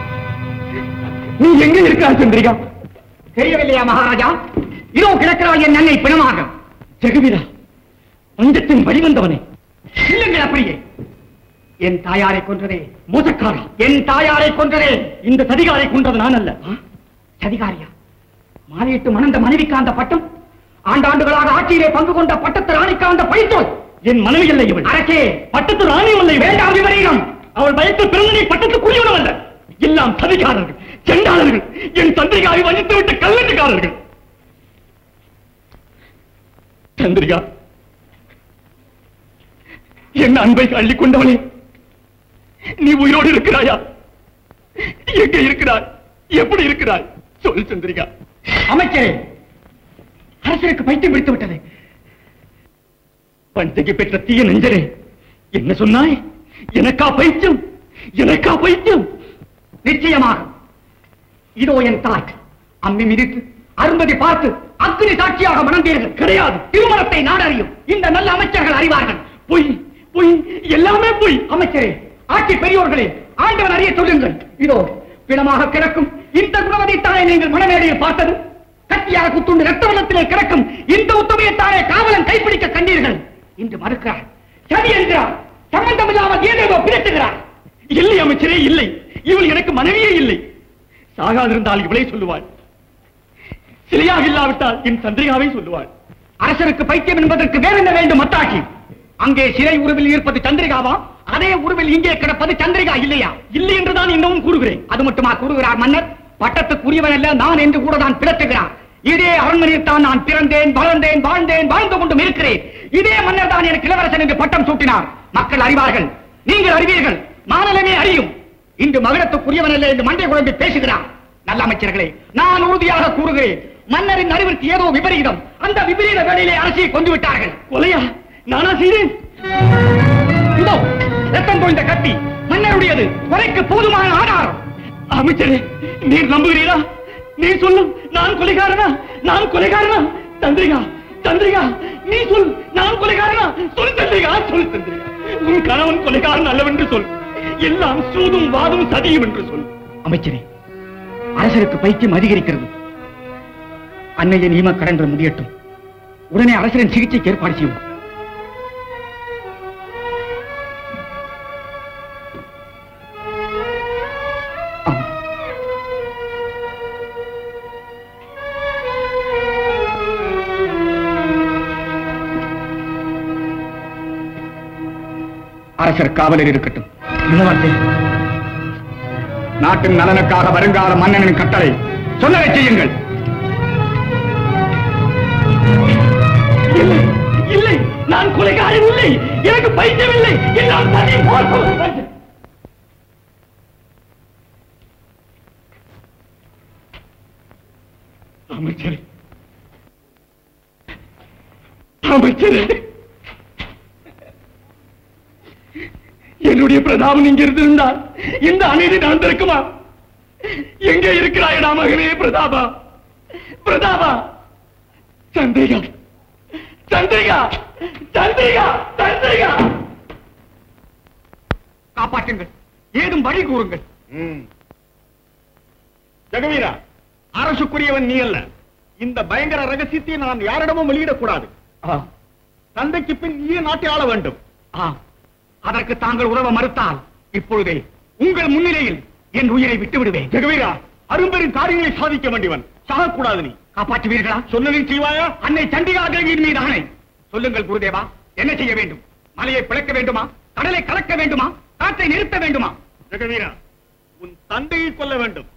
[SPEAKER 3] நீ எங்க இருக்கா சந்திரிகா
[SPEAKER 4] தெரியவில்லையா மகாராஜா இதோ கிடக்கிறாள் என் அன்னை பிணமாக
[SPEAKER 3] ஜெகவீரா பஞ்சத்தின் வழிவந்தவனே
[SPEAKER 4] இல்லைங்கள் அப்படியே என் தாயாரை கொன்றதே
[SPEAKER 3] மோசக்காரா
[SPEAKER 4] என் தாயாரை கொன்றதே
[SPEAKER 3] இந்த சதிகாரை கொண்டது நான் அல்ல
[SPEAKER 4] சதிகாரியா மாலையிட்டு மணந்த மனைவிக்கு அந்த பட்டம் ஆண்டாண்டுகளாக ஆட்சியிலே பங்கு கொண்ட பட்டத்து ராணிக்கு அந்த பழித்தோல்
[SPEAKER 3] என் மனைவி அல்ல இவள்
[SPEAKER 4] அரசே
[SPEAKER 3] பட்டத்து ராணி அல்ல இவள்
[SPEAKER 4] வேண்டாம் விபரீதம்
[SPEAKER 3] அவள் பயத்தில் பிறந்த நீ பட்டத்து கூறியவனும் அல்ல
[SPEAKER 15] எல்லாம் சதிகாரர்கள் செண்டாளர்கள் என் சந்திரிகாவை வஞ்சித்து விட்ட கல்லட்டுக்காரர்கள் சந்திரிகா என் அன்பை அள்ளிக் கொண்டவளே நீ உயிரோடு இருக்கிறாயா எங்க இருக்கிறாய் எப்படி இருக்கிறாய் சொல் சந்திரிகா
[SPEAKER 6] அமைச்சரே அரசருக்கு பைத்தியம் பிடித்து விட்டது
[SPEAKER 15] பஞ்சகி பெற்ற தீய நெஞ்சரே என்ன சொன்னாய் எனக்கா பைத்தியம் எனக்கா பைத்தியம்
[SPEAKER 6] நிச்சயமாக இதோ என் தாய் அம்மி மிதித்து அரும்பதி பார்த்து அக்னி சாட்சியாக மணந்தீர்கள் கிடையாது திருமணத்தை நாடறியும் இந்த நல்ல அமைச்சர்கள் அறிவார்கள்
[SPEAKER 15] பொய் பொய் எல்லாமே பொய்
[SPEAKER 6] அமைச்சரே ஆட்சி பெரியோர்களே ஆண்டவன் அறிய சொல்லுங்கள் இதோ பிணமாக கிடக்கும் இந்த குணவதித்தானே நீங்கள் மனமேடையில் பார்த்தது கத்தியாக குத்துண்டு ரத்த வெள்ளத்திலே கிடக்கும் இந்த உத்தமையத்தானே காவலன் கைப்பிடிக்க கண்டீர்கள் இன்று மறுக்கிறார் சரி என்கிறார் சம்பந்தம் இல்லாமல் ஏதேதோ பிரிட்டுகிறார்
[SPEAKER 15] இல்லை அமைச்சரே இல்லை இவள் எனக்கு மனைவியே இல்லை சாகாதிருந்தால் இவளே சொல்லுவாள் சிலையாக இல்லாவிட்டால் என் சந்திரிகாவை சொல்லுவாள்
[SPEAKER 6] அரசருக்கு பைத்தியம் என்பதற்கு வேற என்ன வேண்டும் மத்தாக்கி அங்கே சிறை உருவில் இருப்பது சந்திரிகாவா அதே உருவில் இங்கே கிடப்பது சந்திரிகா இல்லையா
[SPEAKER 15] இல்லை என்றுதான் இன்னமும் கூறுகிறேன்
[SPEAKER 6] அது மட்டுமா கூறுகிறார் மன்னர் பட்டத்துக்குரியவன் அல்ல நான் என்று கூட தான் பிளத்துகிறார் இதே அரண்மனையில் தான் நான் பிறந்தேன் வளர்ந்தேன் வாழ்ந்தேன் வாழ்ந்து கொண்டும் இருக்கிறேன் இதே மன்னர் தான் எனக்கு இளவரசன் என்று பட்டம் சூட்டினார் மக்கள் அறிவார்கள் நீங்கள் அறிவீர்கள் மாநிலமே அறியும் இன்று மகனத்துக்குரியவன் அல்ல என்று மண்டை குழம்பி பேசுகிறார் நல்ல அமைச்சர்களே நான் உறுதியாக கூறுகிறேன் மன்னரின் அறிவிற்கு ஏதோ விபரீதம் அந்த விபரீத வேலையிலே அரசியை கொண்டு விட்டார்கள்
[SPEAKER 15] கொலையா நானா செய்தேன்
[SPEAKER 6] இதோ ரத்தம் தோய்ந்த கத்தி மன்னருடையது கொலைக்கு போதுமான ஆதாரம்
[SPEAKER 15] அமைச்சரே நீர் நம்புகிறீரா நீ சொல்லும் நான் கொலைகாரனா நான் கொலைகாரனா சந்திரிகா சந்திரிகா நீ சொல் நான் கொலைகாரனா சொல் சந்திரிகா சொல் சந்திரிகா உன் கணவன் கொலைகாரன் அல்லவென்று சொல் எல்லாம் சூதும் வாதும் சதியும் என்று சொல்
[SPEAKER 6] அமைச்சரே அரசருக்கு பைத்தியம் அதிகரிக்கிறது அன்னையை நியம கடன்கள் முடியட்டும் உடனே அரசரின் சிகிச்சைக்கு ஏற்பாடு செய்யும் அரசர் காவலர் இருக்கட்டும் இளவரசே நாட்டின் நலனுக்காக வருங்கால மன்னனின் கட்டளை சொல்லலை செய்யுங்கள்
[SPEAKER 15] இல்லை இல்லை நான் கொலைகாரன் இல்லை எனக்கு பைத்தியம் இல்லை எல்லாம் சதி மோசம். அமைச்சரே அமைச்சரே என்னுடைய பிரதாபம் இங்க இருந்திருந்தால் இந்த அநீதி நடந்திருக்குமா எங்கே இருக்கிறாயடா மகனே பிரதாபா பிரதாபா சந்திரிகா சந்திரிகா சந்திரிகா சந்திரிகா
[SPEAKER 6] காப்பாற்றுங்கள் ஏதும் வழி கூறுங்கள்
[SPEAKER 16] ஜெகவீரா அரசுக்குரியவன் நீ அல்ல இந்த பயங்கர ரகசியத்தை நான் யாரிடமும் வெளியிடக்கூடாது தந்தைக்கு பின் நீ நாட்டை ஆள வேண்டும்
[SPEAKER 6] அதற்கு தாங்கள் உறவ மறுத்தால் இப்பொழுதே உங்கள் முன்னிலையில் என் உயிரை விட்டு விடுவேன்
[SPEAKER 16] ஜெகவீரா அரும்பெரும் காரியங்களை சாதிக்க வேண்டியவன் சாகக்கூடாது நீ
[SPEAKER 6] காப்பாற்றுவீர்களா
[SPEAKER 16] சொன்னதை செய்வாயா
[SPEAKER 6] அன்னை சண்டிகா தேவியின் மீது ஆணை சொல்லுங்கள் குருதேவா என்ன செய்ய வேண்டும் மலையை பிளக்க வேண்டுமா கடலை கலக்க வேண்டுமா காற்றை நிறுத்த வேண்டுமா
[SPEAKER 16] ஜெகவீரா உன் தந்தையை கொல்ல வேண்டும்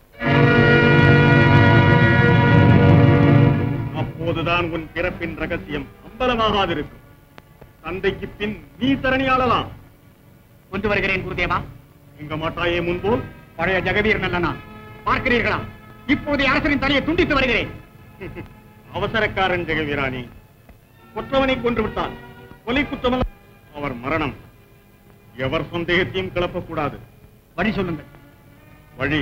[SPEAKER 16] அப்போதுதான் உன் பிறப்பின் ரகசியம் அம்பலமாகாதிருக்கும் தந்தைக்கு பின் நீ தரணி ஆளலாம்
[SPEAKER 6] கொண்டு வருகிறேன் குருதேவா
[SPEAKER 16] உங்க மாட்டாயே முன்போல்
[SPEAKER 6] பழைய ஜெகவீரன் அல்ல நான் பார்க்கிறீர்களா இப்போதைய அரசரின் தலையை துண்டித்து வருகிறேன்
[SPEAKER 16] அவசரக்காரன் ஜெகவீராணி கொற்றவனை கொன்று விட்டான் கொலை குற்றமல்ல அவர் மரணம் எவர் சந்தேகத்தையும் கிளப்பக்கூடாது
[SPEAKER 6] வழி சொல்லுங்கள்
[SPEAKER 16] வழி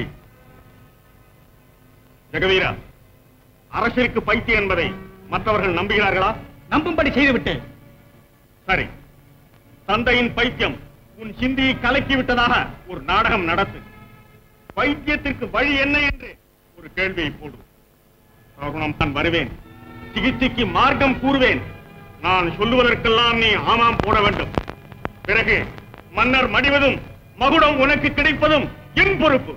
[SPEAKER 16] ஜெகவீரா அரசிற்கு பைத்தியம் என்பதை மற்றவர்கள் நம்புகிறார்களா
[SPEAKER 6] நம்பும்படி செய்துவிட்டேன்
[SPEAKER 16] சரி தந்தையின் பைத்தியம் உன் சிந்தியை கலக்கி விட்டதாக ஒரு நாடகம் நடத்து பைத்தியத்திற்கு வழி என்ன என்று ஒரு கேள்வியை போடு தருணம் நான் வருவேன் சிகிச்சைக்கு மார்க்கம் கூறுவேன் நான் சொல்லுவதற்கெல்லாம் நீ ஆமாம் போட வேண்டும் பிறகு மன்னர் மடிவதும் மகுடம் உனக்கு கிடைப்பதும் என் பொறுப்பு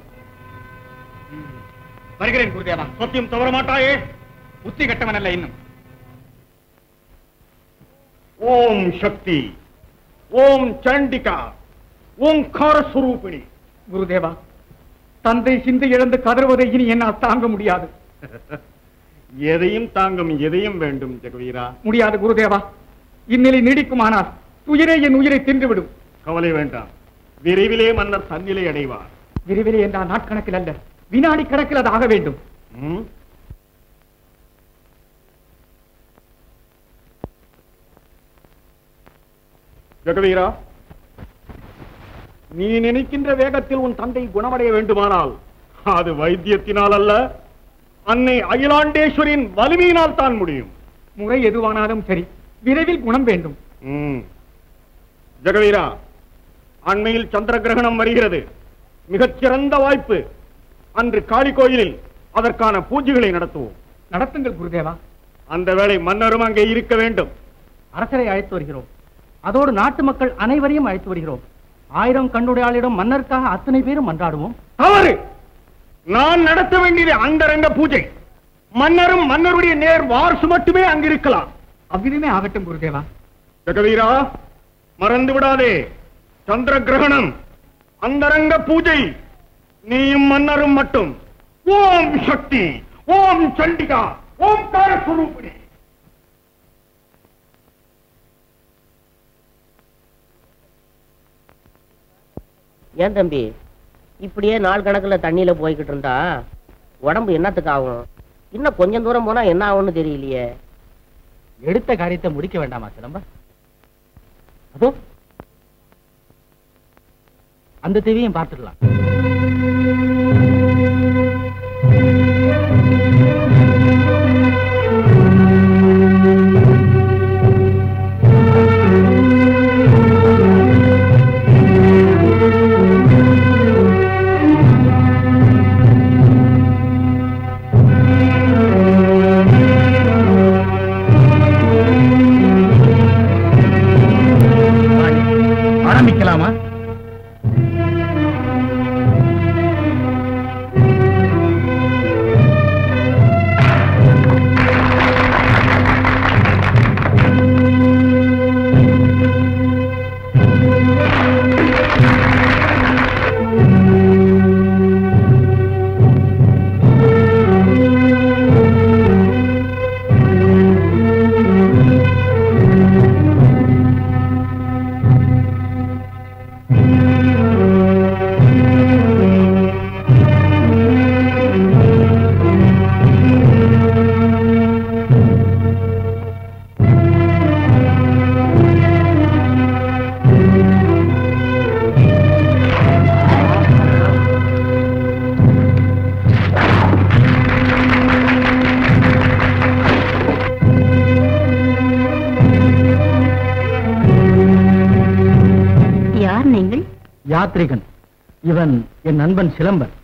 [SPEAKER 6] வருகிறேன் குருதேவா
[SPEAKER 16] சத்தியம் தவற மாட்டாயே
[SPEAKER 6] புத்தி கட்டவன் அல்ல இன்னும்
[SPEAKER 16] ஓம் சக்தி ஓம் சண்டிகா ஓங்கார சுரூபிணி
[SPEAKER 6] குருதேவா தந்தை சிந்தை இழந்து கதறுவதை இனி என்னால் தாங்க முடியாது
[SPEAKER 16] எதையும் தாங்கும் எதையும் வேண்டும் ஜெகவீரா
[SPEAKER 6] முடியாது குருதேவா இந்நிலை நீடிக்குமானால் துயரே என் உயிரை தின்றுவிடும்
[SPEAKER 16] கவலை வேண்டாம் விரைவிலே மன்னர் தன்னிலை அடைவார்
[SPEAKER 6] விரைவிலே என்றால் நாட்கணக்கில் அல்ல வினாடி கணக்கில் அது ஆக வேண்டும்
[SPEAKER 16] ம்? ஜெகவீரா நீ நினைக்கின்ற வேகத்தில் உன் தந்தை குணமடைய வேண்டுமானால் அது வைத்தியத்தினால் அல்ல அன்னை அகிலாண்டேஸ்வரின் வலிமையினால் தான் முடியும்
[SPEAKER 6] முறை எதுவானாலும் சரி விரைவில் குணம் வேண்டும்
[SPEAKER 16] ம். ஜெகவீரா அண்மையில் சந்திர கிரகணம் வருகிறது மிகச்சிறந்த வாய்ப்பு அன்று காளி கோயிலில் அதற்கான பூஜைகளை நடத்துவோம்
[SPEAKER 6] நடத்துங்கள் குருதேவா
[SPEAKER 16] அந்த வேளை மன்னரும் அங்கே இருக்க வேண்டும்
[SPEAKER 3] அரசரை அழைத்து வருகிறோம் அதோடு நாட்டு மக்கள் அனைவரையும் அழைத்து வருகிறோம் ஆயிரம் கண்ணுடையாளிடம் மன்னருக்காக அத்தனை பேரும் மன்றாடுவோம்
[SPEAKER 16] தவறு நான் நடத்த வேண்டியது அந்தரங்க பூஜை மன்னரும் மன்னருடைய நேர் வார்சு மட்டுமே அங்கிருக்கலாம்
[SPEAKER 6] அவ்விதமே ஆகட்டும் குருதேவா
[SPEAKER 16] ஜெகவீரா மறந்து விடாதே சந்திர கிரகணம் அந்தரங்க பூஜை நீயும் மன்னரும் மட்டும் ஓம் சக்தி ஓம் சண்டிகா ஓம் சுரூபிணி
[SPEAKER 12] ஏன் தம்பி இப்படியே நாள் கணக்குல தண்ணியில போய்கிட்டு இருந்தா உடம்பு என்னத்துக்கு ஆகும் இன்னும் கொஞ்சம் தூரம் போனா என்ன ஆகும்னு தெரியலையே
[SPEAKER 3] எடுத்த காரியத்தை முடிக்க வேண்டாமா சிலம்ப அதோ அந்த தீவையும் பார்த்துடலாம்
[SPEAKER 10] ஆரம்பிக்கலாமா
[SPEAKER 9] யார் நீங்கள்
[SPEAKER 3] யாத்ரிகன் இவன் என் நண்பன் சிலம்பன்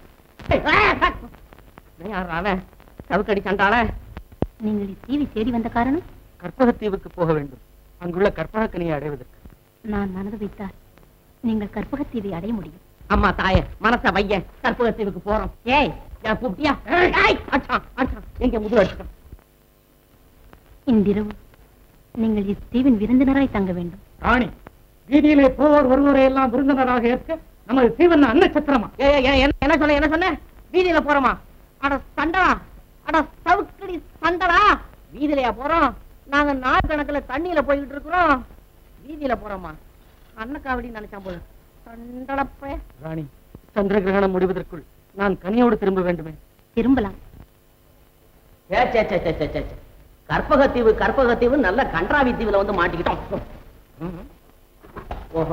[SPEAKER 12] யார் அவன் சவுக்கடி சண்டாள
[SPEAKER 9] நீங்கள் இத்தீவை தேடி வந்த காரணம்
[SPEAKER 3] கற்பகத்தீவுக்கு போக வேண்டும் அங்குள்ள கற்பகக்கனியை அடைவதற்கு
[SPEAKER 9] நான் மனது வைத்தால் நீங்கள் கற்பகத்தீவை அடைய முடியும்
[SPEAKER 12] அம்மா தாயே மனச வைய கற்பகத்தீவுக்கு போறோம் ஏய் என் கூப்பிட்டியா ஏய், அடிச்சான், அடிச்சான். எங்க முதுகு அடிச்சான்
[SPEAKER 9] இன்றிரவு நீங்கள் இத்தீவின் விருந்தினராய் தங்க வேண்டும்
[SPEAKER 6] ராணி வீதியிலே போவோர் வருவோரை எல்லாம் விருந்தினராக ஏற்க நமது தீவன் அன்னச்சத்திரமா
[SPEAKER 12] ஏய், ஏய், ஏய், என்ன என்ன சொன்ன என்ன சொன்ன வீதியில போறோமா அட சண்டா அட சவுக்கடி சண்டடா வீதியிலயா போறோம் நாங்க நாள் கணக்குல தண்ணியில போய்கிட்டு இருக்கிறோம் வீதியில போறோமா அன்னக்காவடி நினைச்சான் போல சண்டடப்ப
[SPEAKER 3] ராணி சந்திர கிரகணம் முடிவதற்குள் நான் கனியோடு திரும்ப வேண்டுமே
[SPEAKER 9] திரும்பலாம்
[SPEAKER 12] ஏ, சே, சே, சே, சே, சே, சே. கற்பகத்தீவு கற்பகத்தீவு நல்ல கன்றாவி தீவுல வந்து மாட்டிக்கிட்டோம் ம். ஓஹோ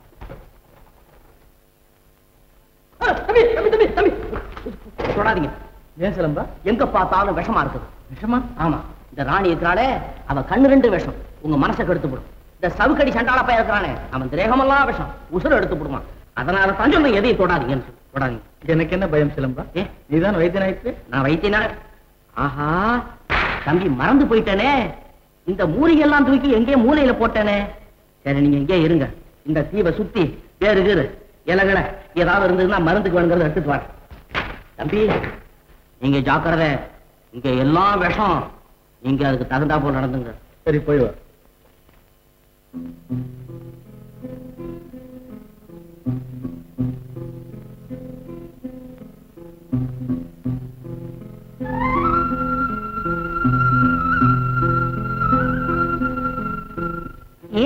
[SPEAKER 12] ஆ, தம்பி, தம்பி, தம்பி, தம்பி. தொடாதீங்க
[SPEAKER 3] ஏன் சிலம்பா
[SPEAKER 12] எங்க பார்த்தாலும் விஷமா இருக்குது
[SPEAKER 3] விஷமா
[SPEAKER 12] ஆமா இந்த ராணி இருக்கிறாளே அவ கண்ணு ரெண்டு விஷம் உங்க மனசை கெடுத்து போடும் இந்த சவுக்கடி சண்டாள பையன் இருக்கிறானே அவன் தேகமெல்லாம் விஷம் உசுர எடுத்து போடுவான் அதனால தான் சொல்றேன் எதையும் தொடாதீங்கன்னு சொல்லு. தொடாதீங்க
[SPEAKER 3] எனக்கு என்ன பயம் சிலம்பா
[SPEAKER 12] ஏ
[SPEAKER 3] நீதான் வைத்தியனாயிற்று
[SPEAKER 12] நான் வைத்தியனா ஆஹா தம்பி மறந்து போயிட்டேனே இந்த மூலிகை எல்லாம் தூக்கி எங்கேயோ மூலையில போட்டேனே சரி நீங்க எங்கே இருங்க இந்த தீவை சுத்தி வேறு கீறு இலகலை ஏதாவது இருந்ததுன்னா மருந்துக்கு வேணுங்கிறத எடுத்துட்டு வரேன் தம்பி நீங்க ஜாக்கிரதை இங்க எல்லாம் விஷம் நீங்க அதுக்கு தகுந்தா போல் நடந்துங்க
[SPEAKER 3] சரி போய் வா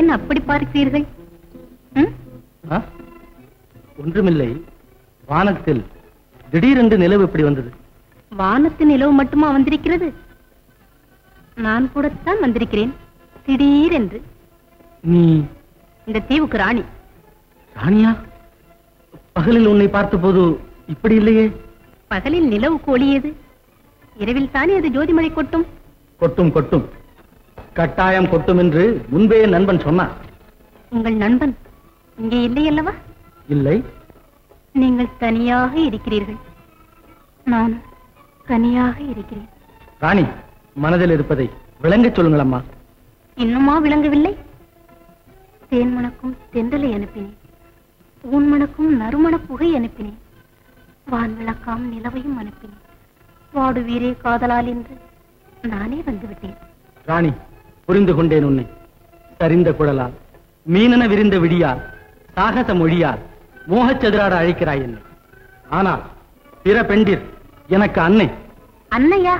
[SPEAKER 2] ஏன் அப்படி பார்க்கிறீர்கள் ம்?
[SPEAKER 3] ஆ? ஒன்றுமில்லை வானத்தில் திடீரென்று நிலவு எப்படி வந்தது
[SPEAKER 2] வானத்து நிலவு மட்டுமா வந்திருக்கிறது நான் கூடத்தான் வந்திருக்கிறேன் திடீரென்று
[SPEAKER 3] நீ
[SPEAKER 2] இந்த தீவுக்கு ராணி
[SPEAKER 3] ராணியா பகலில் உன்னை பார்த்தபோது இப்படி இல்லையே
[SPEAKER 2] பகலில் நிலவுக்கு ஒளியது இரவில் தானே அது ஜோதிமலை கொட்டும்
[SPEAKER 3] கொட்டும் கொட்டும் கட்டாயம் கொட்டும் என்று முன்பே நண்பன் சொன்னான்
[SPEAKER 2] உங்கள் நண்பன் இங்கே இல்லை அல்லவா
[SPEAKER 3] இல்லை
[SPEAKER 2] நீங்கள் தனியாக இருக்கிறீர்கள் நானும் தனியாக இருக்கிறேன்
[SPEAKER 3] ராணி மனதில் இருப்பதை விளங்கச் சொல்லுங்கள் அம்மா
[SPEAKER 2] இன்னுமா விளங்கவில்லை தேன் மணக்கும் தென்றலை அனுப்பினேன் ஊன் மணக்கும் நறுமண புகை அனுப்பினேன் வான் விளக்காம் நிலவையும் அனுப்பினேன் வாடுவீரே காதலால் என்று நானே வந்துவிட்டேன்
[SPEAKER 3] ராணி புரிந்து கொண்டேன் உன்னை சரிந்த குழலால் மீனென விரிந்த விடியால் சாகச மொழியால் மோகச் சதுராட அழைக்கிறாய் என்னை ஆனால் பிற பெண்டிர் எனக்கு அன்னை
[SPEAKER 2] அன்னையா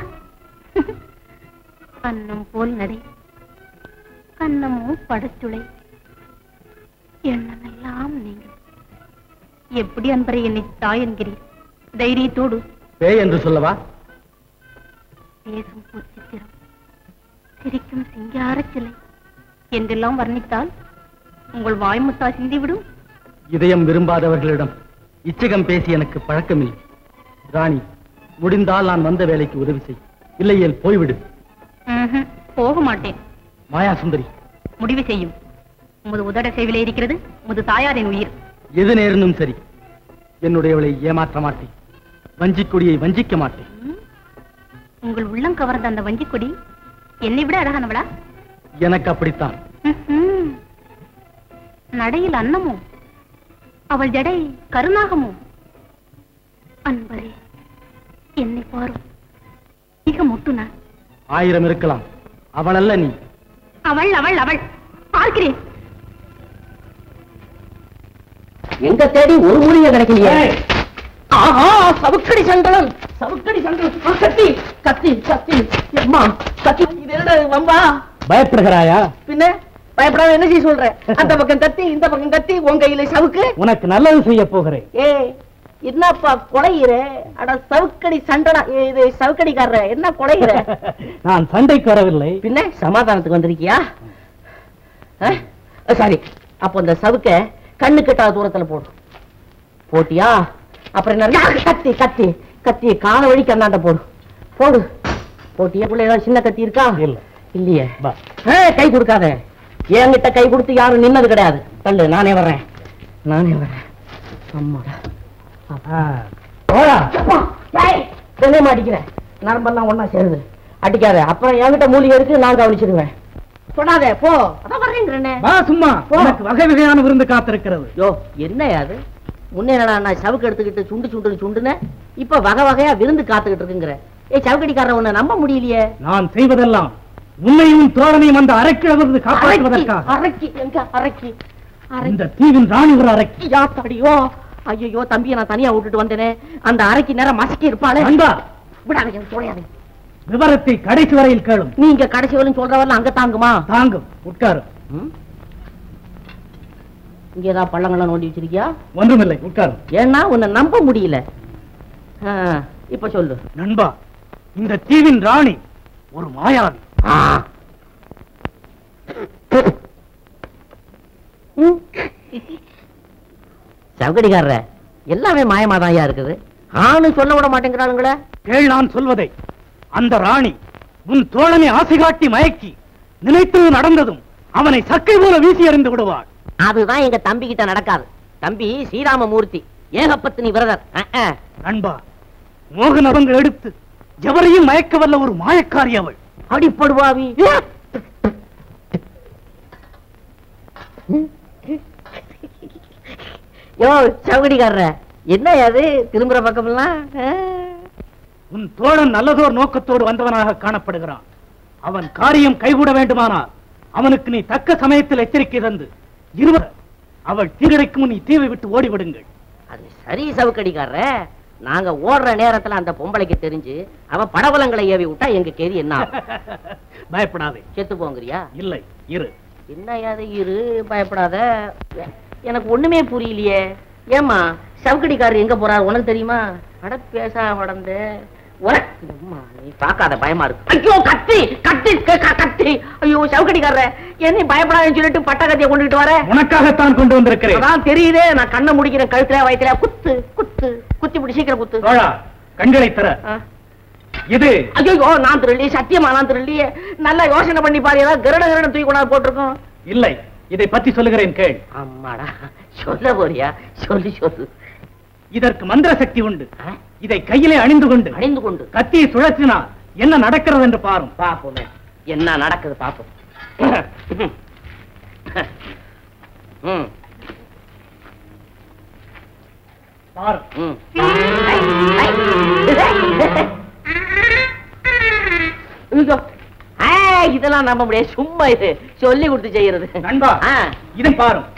[SPEAKER 2] கண்ணம் போல் நடை கண்ணமோ படச்சுளை எண்ணமெல்லாம் நீங்கள் எப்படி அன்பரை என்னை தாய் என்கிறீர் தைரியத்தோடு
[SPEAKER 3] பேய் என்று சொல்லவா
[SPEAKER 2] பேசும் பூச்சித்திரம் சிரிக்கும் சிங்கார சிலை என்றெல்லாம் வர்ணித்தால் உங்கள் வாய்முத்தா சிந்திவிடும்
[SPEAKER 3] இதயம் விரும்பாதவர்களிடம் இச்சகம் பேசி எனக்கு பழக்கமில்லை ராணி முடிந்தால் நான் வந்த வேலைக்கு உதவி செய் இல்லையேல் போய்விடு
[SPEAKER 2] ம்ஹும், போக மாட்டேன்
[SPEAKER 3] மாயா சுந்தரி
[SPEAKER 2] முடிவு செய்யும் உமது உதட சேவிலே இருக்கிறது உமது தாயாரின் உயிர்
[SPEAKER 3] எது நேர்ந்தும் சரி என்னுடையவளை ஏமாற்ற மாட்டேன் வஞ்சிக்கொடியை வஞ்சிக்க மாட்டேன்
[SPEAKER 2] உங்கள் உள்ளம் கவர்ந்த அந்த வஞ்சிக்கொடி என்னை விட அழகானவளா
[SPEAKER 3] எனக்கு அப்படித்தான்
[SPEAKER 2] ம்ஹும். நடையில் அன்னமோ அவள் ஜடை கருநாகமோ அன்பரே என்னை பாரும் மிக முட்டுனா
[SPEAKER 3] ஆயிரம் இருக்கலாம் அவள் அல்ல நீ
[SPEAKER 2] அவள் அவள் அவள் பார்க்கிறேன்
[SPEAKER 12] எங்க தேடி ஒரு மூலிகை கிடைக்கலையே
[SPEAKER 14] ஆஹா சவுக்கடி சண்டலம் சவுக்கடி சண்டலம் ஆ, கத்தி கத்தி கத்தி அம்மா கத்தி இது என்னடா இது வம்பா
[SPEAKER 3] பயப்படுகிறாயா
[SPEAKER 14] பின்ன பயப்படாம என்ன செய்ய சொல்ற அந்த பக்கம் கத்தி இந்த பக்கம் கத்தி உன் கையில சவுக்கு
[SPEAKER 3] உனக்கு நல்லது செய்ய போகிறேன்
[SPEAKER 14] ஏ என்னப்பா கொலையிற அட சவுக்கடி சண்டனா ஏ, இது சவுக்கடிக்காரர என்ன கொலையிற
[SPEAKER 3] நான் சண்டைக்கு வரவில்லை
[SPEAKER 14] பின்ன சமாதானத்துக்கு வந்திருக்கியா சாரி அப்போ இந்த சவுக்க கண்ணு கெட்டாத தூரத்துல போடு போட்டியா அப்புறம் என்ன இருக்கு? கத்தி கத்தி கத்தி கால வழிக்கு அந்தாண்ட போடு போடு போட்டியா பிள்ளை ஏதாவது சின்ன கத்தி இருக்கா
[SPEAKER 3] இல்ல
[SPEAKER 14] இல்லையே ஏய், கை கொடுக்காத என்கிட்ட கை கொடுத்து யாரும் நின்னது கிடையாது தள்ளு நானே வர்றேன் நானே வர்றேன் அம்மாடா போடா தென்னை மாட்டிக்கிறேன் நரம்பெல்லாம் ஒண்ணா சேருது அடிக்காத அப்புறம் என்கிட்ட மூலிகை இருக்கு நான் கவனிச்சிடுவேன் தொடாத போ அதான் வர்றேங்கிறேனே
[SPEAKER 3] வா சும்மா
[SPEAKER 14] போ.
[SPEAKER 3] உனக்கு வகை வகையான விருந்து காத்திருக்கிறது
[SPEAKER 14] யோ என்ன அது முன்னே என்னடா நான் சவுக்கு எடுத்துக்கிட்டு சுண்டு சுண்டு சுண்டுன இப்ப வகை வகையா விருந்து காத்துக்கிட்டு இருக்குங்கிற ஏய் சவுக்கடிக்காரன் உன்னை நம்ப முடியலையே
[SPEAKER 3] நான் செய்வதெல்லாம் உன்னையும் தோழனையும் அந்த அரைக்கிழவிருந்து காப்பாற்றுவதற்காக
[SPEAKER 14] அரக்கி எங்க அரக்கி
[SPEAKER 3] இந்த தீவின் ராணி ஒரு அரைக்கி
[SPEAKER 14] யாத்தாடியோ ஐயோ தம்பியை நான் தனியா விட்டுட்டு வந்தேனே அந்த அரைக்கு நேரம் மசக்கி இருப்பாளே
[SPEAKER 3] அன்பா
[SPEAKER 14] விடாதீங்க தொலையாதீங்க
[SPEAKER 3] விவரத்தை கடைசி வரையில் கேளும்
[SPEAKER 14] நீங்க கடைசி வரையும் சொல்றவரெல்லாம் அங்க தாங்குமா
[SPEAKER 3] தாங்கும் உட்காரு
[SPEAKER 14] ம்? இங்க ஏதாவது பள்ளங்கள்லாம் நோண்டி வச்சிருக்கியா
[SPEAKER 3] ஒன்றுமில்லை உட்காரு
[SPEAKER 14] ஏன்னா உன்னை நம்ப முடியல ஆ, இப்ப சொல்லு
[SPEAKER 3] நண்பா இந்த தீவின் ராணி ஒரு மாயாவி
[SPEAKER 14] சவுக்கடிக்காரர எல்லாமே மாயமாதாயா இருக்குது ஆணு சொல்ல விட மாட்டேங்கிறாளுங்களே
[SPEAKER 3] கேள் நான் சொல்வதை அந்த ராணி உன் தோழனை ஆசை காட்டி மயக்கி நினைத்தது நடந்ததும் அவனை சக்கை போல வீசி எறிந்து விடுவாள்
[SPEAKER 14] அதுதான் எங்க தம்பி கிட்ட நடக்காது தம்பி ஸ்ரீராமமூர்த்தி ஏகப்பத்தினி விரதர் அஹ், அஹ்.
[SPEAKER 3] நண்பா மோக நபங்கள் எடுத்து எவரையும் மயக்க வல்ல ஒரு மாயக்காரி அவள்
[SPEAKER 14] அடிப்படுவாவி யோ சவுகடிக்காரர என்ன அது திரும்புற பக்கமெல்லாம் ஆ?
[SPEAKER 3] உன் தோழன் நல்லதோர் நோக்கத்தோடு வந்தவனாக காணப்படுகிறான் அவன் காரியம் கைகூட வேண்டுமானால் அவனுக்கு நீ தக்க சமயத்தில் எச்சரிக்கை தந்து இருவர் அவள் தீரடைக்கும் முன் நீ தீவை விட்டு ஓடிவிடுங்கள்
[SPEAKER 14] அது சரி சவுக்கடிக்காரர நாங்க ஓடுற நேரத்துல அந்த பொம்பளைக்கு தெரிஞ்சு அவ படவலங்களை ஏவி விட்டா எங்க கேதி என்ன ஆகும்?
[SPEAKER 3] பயப்படாதே
[SPEAKER 14] செத்து போங்கிறியா
[SPEAKER 3] இல்லை இரு
[SPEAKER 12] என்ன அது இரு பயப்படாத எனக்கு ஒண்ணுமே புரியலையே ஏமா சவுக்கடிக்காரர் எங்க போறாரு உனக்கு தெரியுமா அட பேசா வடந்த உனக்கு அம்மா, நீ பார்க்காத பயமா இருக்கு ஐயோ கத்தி கத்தி க- க- கத்தி ஐயோ சவுக்கடிக்காரர என்ன பயப்படாதுன்னு சொல்லிட்டு பட்ட கத்தியை கொண்டுகிட்டு வர
[SPEAKER 6] உனக்காகத்தான் கொண்டு வந்திருக்கிறேன்
[SPEAKER 12] அதான் தெரியுதே நான் கண்ணை முடிக்கிறேன் கழுத்துல வயித்துல குத்து குத்து குத்தி பிடி சீக்கிரம் குத்து
[SPEAKER 6] தோழா கண்களை தர இது
[SPEAKER 12] ஐயோ நான் திருள்ளி சத்தியமா நான் திருள்ளி நல்லா யோசனை பண்ணி பாரு ஏதாவது கருட கருட தூக்கி கொண்டாந்து போட்டிருக்கோம்
[SPEAKER 6] இல்லை இதை பற்றி சொல்லுகிறேன் கேள்
[SPEAKER 12] அம்மாடா சொல்ல போறியா சொல்லி சொல்லு
[SPEAKER 6] இதற்கு மந்திர சக்தி உண்டு இதை கையிலே அணிந்து கொண்டு
[SPEAKER 12] அணிந்து கொண்டு
[SPEAKER 6] கத்தியை சுழற்றினால் என்ன நடக்கிறது என்று பாரும்
[SPEAKER 12] பாப்போமே என்ன நடக்குது பாப்போம் ம்
[SPEAKER 6] பாரு
[SPEAKER 12] ம் ஐயோ. ஆ, இதெல்லாம் நம்ப முடியாது சும்மா இது சொல்லி கொடுத்து செய்யறது
[SPEAKER 6] நண்பா
[SPEAKER 12] ஆ.
[SPEAKER 6] இதை பாரும்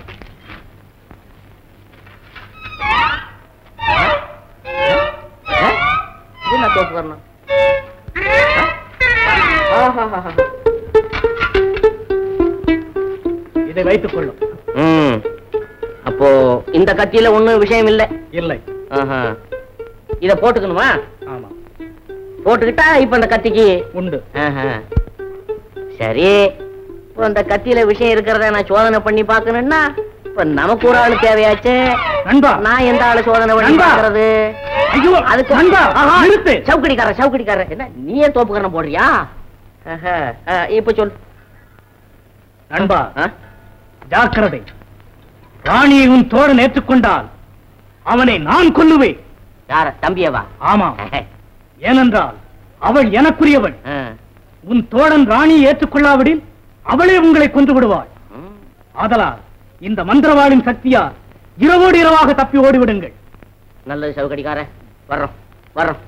[SPEAKER 12] இது என்ன தோப்பு வரணும் ஆஹாஹாஹா.
[SPEAKER 6] இதை வைத்துக் கொள்ளும்
[SPEAKER 12] ம். அப்போ இந்த கத்தியில ஒண்ணும் விஷயம் இல்ல
[SPEAKER 6] இல்லை
[SPEAKER 12] ஆஹா. இத போட்டுக்கணுமா
[SPEAKER 6] ஆமா
[SPEAKER 12] போட்டுக்கிட்டா இப்ப இந்த கத்திக்கு
[SPEAKER 6] உண்டு
[SPEAKER 12] ஆஹா. சரி இப்போ இந்த கத்தியில விஷயம் இருக்கிறத நான் சோதனை பண்ணி பார்க்கணும்னா இப்ப நமக்கு ஒரு ஆளு தேவையாச்சு
[SPEAKER 6] நண்பா
[SPEAKER 12] நான் எந்த ஆளு சோதனை பண்ணி
[SPEAKER 6] நண்பா.
[SPEAKER 12] பார்க்கறது
[SPEAKER 6] ஐயோ
[SPEAKER 12] அதுக்கு
[SPEAKER 6] நண்பா
[SPEAKER 12] ஆஹா.
[SPEAKER 6] நிறுத்து
[SPEAKER 12] சவுக்கடிக்கார சவுக்கடிக்கார என்ன நீயே தோப்புக்கரணம் போடுறியா ஆஹா. ஆ, இப்ப சொல்
[SPEAKER 6] நண்பா
[SPEAKER 12] ஆ?
[SPEAKER 6] ஜாக்கிரதை ராணியை உன் தோழன் ஏற்றுக்கொண்டால் அவனை நான் கொல்லுவேன்
[SPEAKER 12] யார தம்பியவா
[SPEAKER 6] ஆமா ஏனென்றால் அவள் எனக்குரியவள்
[SPEAKER 12] ஆ.
[SPEAKER 6] உன் தோழன் ராணியை ஏற்றுக்கொள்ளாவிடில் அவளே உங்களை கொன்று விடுவாள்
[SPEAKER 12] ம்.
[SPEAKER 6] ஆதலால் இந்த மந்திரவாளின் சக்தியால் இரவோடு இரவாக தப்பி ஓடிவிடுங்கள்
[SPEAKER 12] நல்லது சவுக்கடிக்கார வர்றோம் வர்றோம்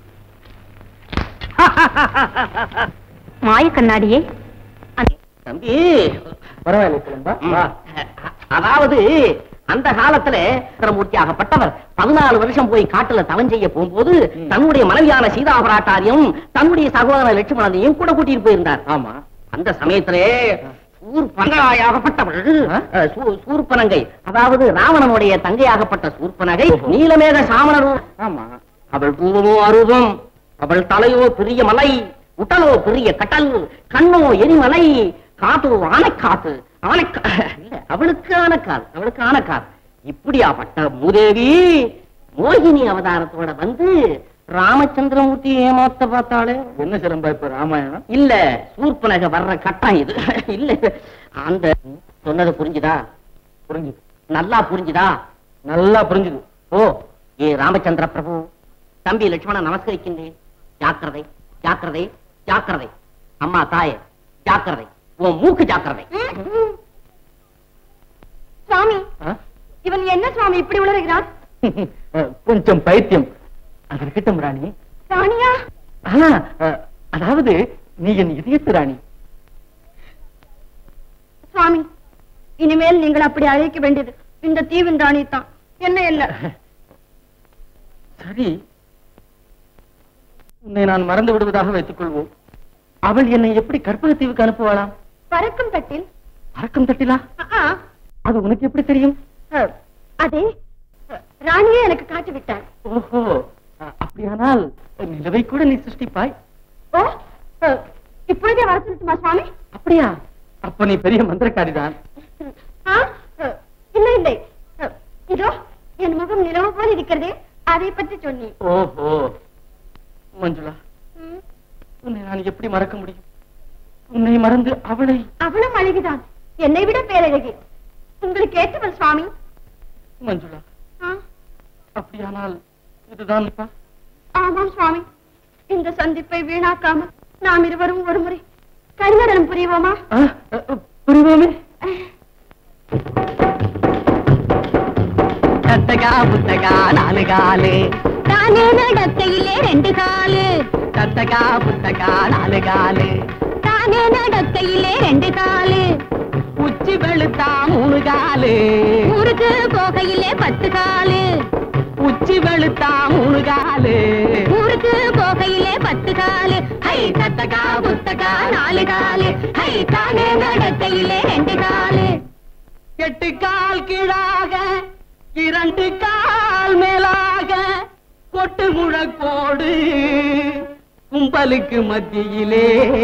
[SPEAKER 9] மாய கண்ணாடியே
[SPEAKER 12] தம்பி பரவாயில்ல அதாவது அந்த காலத்துல மூர்த்தி ஆகப்பட்டவர் பதினாலு வருஷம் போய் காட்டுல தவம் செய்ய போகும்போது தன்னுடைய மனைவியான சீதா பிராட்டாரையும் தன்னுடைய சகோதர லட்சுமணனையும் கூட கூட்டிட்டு போயிருந்தார் ஆமா அந்த சமயத்திலே சூர்பனகாயாகப்பட்டவள் அஹ், சூ- சூர்பனங்கை அதாவது ராவணனுடைய தங்கையாகப்பட்ட சூர்பனகை நீலமேக சாமணர் ஆமா அவள் ரூபமோ அரூபம் அவள் தலையோ பெரிய மலை உடலோ பெரிய கடல் கண்ணோ எரிமலை காதோ ஆனைக்காத்து ஆனைக்கா இல்ல அவளுக்கு ஆனக்கால் அவளுக்கு ஆனக்கால் இப்படியாப்பட்ட மூதேவி மோகினி அவதாரத்தோட வந்து ராமச்சந்திரமூர்த்தி ஏமாத்த பார்த்தாளே
[SPEAKER 15] என்ன சிலம்பா இப்ப ராமாயணம்
[SPEAKER 12] இல்ல சூர்பனக வர்ற கட்டம் இது இல்ல அந்த சொன்னது புரிஞ்சுதா
[SPEAKER 15] புரிஞ்சுது
[SPEAKER 12] நல்லா புரிஞ்சுதா
[SPEAKER 15] நல்லா புரிஞ்சுது
[SPEAKER 12] ஓ ஏ ராமச்சந்திர பிரபு தம்பி லட்சுமணன் நமஸ்கரிக்கின்றேன் ஜாக்கிரதை ஜாக்கிரதை ஜாக்கிரதை அம்மா தாயே ஜாக்கிரதை உன் மூக்கு ஜாக்கிரதை
[SPEAKER 9] சுவாமி
[SPEAKER 15] ஆ?
[SPEAKER 9] இவன் என்ன சுவாமி இப்படி உளறுகிறான்
[SPEAKER 15] கொஞ்சம் பைத்தியம் அது இருக்கட்டும் ராணி
[SPEAKER 9] ராணியா
[SPEAKER 15] ஆனா அஹ், அதாவது நீ என் இதயத்து ராணி
[SPEAKER 9] சுவாமி இனிமேல் நீங்கள் அப்படி அழைக்க வேண்டியது இந்த தீவின் ராணி தான் என்ன இல்ல
[SPEAKER 15] சரி உன்னை நான் மறந்து விடுவதாக வைத்துக் கொள்வோம் அவள் என்னை எப்படி கற்பகத்தீவுக்கு அனுப்புவாளாம்
[SPEAKER 9] பறக்கும் தட்டில்
[SPEAKER 15] பறக்கும் தட்டிலா
[SPEAKER 9] ஆ,
[SPEAKER 15] அது உனக்கு எப்படி தெரியும்
[SPEAKER 9] ஆ, அதே ராணியே எனக்கு காட்டி விட்டார்
[SPEAKER 15] ஓஹோ அஹ், அப்படியானால் நிலவை கூட நீ சிருஷ்டிப்பாய்
[SPEAKER 9] ஓ ஆ, இப்பொழுதே வர சொல்லட்டுமா சுவாமி
[SPEAKER 15] அப்படியா அப்ப நீ பெரிய மந்திரக்காரிதான்
[SPEAKER 9] ஆ, ஆ, இல்லை இல்லை ஆ, இதோ என் முகம் நிலவு போல் இருக்கிறதே அதை பற்றி சொன்னேன்
[SPEAKER 15] ஓஹோ மஞ்சுளா
[SPEAKER 9] ம்,
[SPEAKER 15] உன்னை நான் எப்படி மறக்க முடியும் உன்னை மறந்து அவளை
[SPEAKER 9] அவளும் அழகுதான் என்னை விட பேரழகி உங்களுக்கு ஏற்றவள் சுவாமி
[SPEAKER 15] மஞ்சுளா
[SPEAKER 9] ஆ,
[SPEAKER 15] அப்படியானால் இதுதான் இப்ப
[SPEAKER 9] ஆமாம் சுவாமி இந்த சந்திப்பை வீணாக்காமல் நாம் இருவரும் ஒருமுறை கரிநடனம் புரிவோமா
[SPEAKER 15] ஆ, அஹ், புரிவோமே
[SPEAKER 14] தத்தகா புத்தகா நாலு காலு
[SPEAKER 11] தானே நடக்கையிலே ரெண்டு காலு
[SPEAKER 14] தத்தகா புத்தகா நாலு காலு
[SPEAKER 11] தானே நடக்கையிலே ரெண்டு காலு
[SPEAKER 14] உச்சி வெளுத்தா மூணு காலு
[SPEAKER 11] ஊருக்கு போகையிலே பத்து காலு
[SPEAKER 14] உச்சி வெளுத்தா மூணு காலு
[SPEAKER 11] ஊருக்கு போகையிலே பத்து காலு ஹை தத்தகா புத்தகா நாலு காலு ஹை தானே நடக்கையிலே ரெண்டு
[SPEAKER 14] எட்டு கால் கீழாக இரண்டு கால் மேலாக கொட்டு முழக்கோடு கும்பலுக்கு மத்தியிலே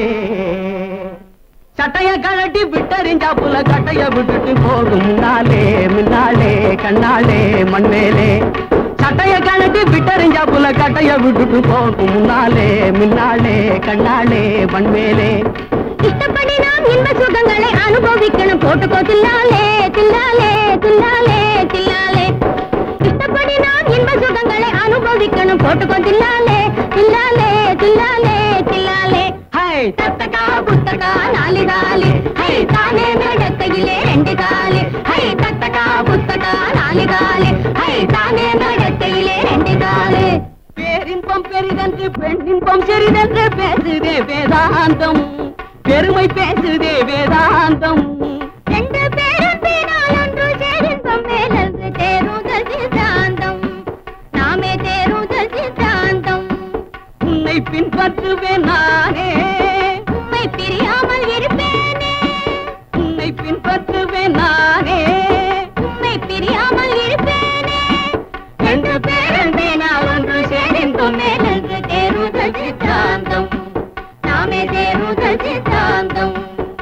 [SPEAKER 14] சட்டைய கழட்டி விட்டறிஞ்சா புல கட்டைய விட்டுட்டு போகும் முன்னாலே முன்னாலே கண்ணாலே மண்மேலே சட்டைய கழட்டி விட்டறிஞ்சா புல கட்டைய விட்டுட்டு போகும் முன்னாலே முன்னாலே கண்ணாலே மண்மேலே
[SPEAKER 11] இஷ்டப்படி நாம் இன்ப சுகங்களை அனுபவிக்கணும் போட்டுக்கோ தில்லாலே தில்லாலே தில்லாலே தில்லாலே இஷ்டப்படி நாம் இன்ப சுகங்களை அனுபவிக்கணும் போட்டுக்கோ தில்லாலே தில்லாலே தில்லாலே தில்லாலே
[SPEAKER 14] ஹை
[SPEAKER 11] தத்தகா புத்தகா நாலு காலு ஹை தானே நடக்கையிலே ரெண்டு காலு ஹை தத்தகா புத்தகா நாலு காலு ஹை தானே நடக்கையிலே ரெண்டு காலு
[SPEAKER 14] பேரின்பம் பெரிதென்று பெண்ணின்பம் சிறிதென்று பேசுதே வேதாந்தம் பெருமை பேசுதே வேதாந்தம்
[SPEAKER 11] ரெண்டு பேரும் பேரால் ஒன்று சேரின்பம் மேலன்று தேருதல் சித்தாந்தம் நாமே தேருதல் சித்தாந்தம்
[SPEAKER 14] உன்னை பின்பற்றுவேன் நானே
[SPEAKER 11] உம்மை பிரியாமல் இருப்பேனே
[SPEAKER 14] உன்னை பின்பற்றுவேன் நானே
[SPEAKER 11] உம்மை பிரியாமல் இருப்பேனே
[SPEAKER 14] ரெண்டு பேரும்
[SPEAKER 11] பேனால் ஒன்று சேரின்பம் மேலன்று தேருதல் சித்தாந்தம் நாமே தேருதல் சித்தாந்தம்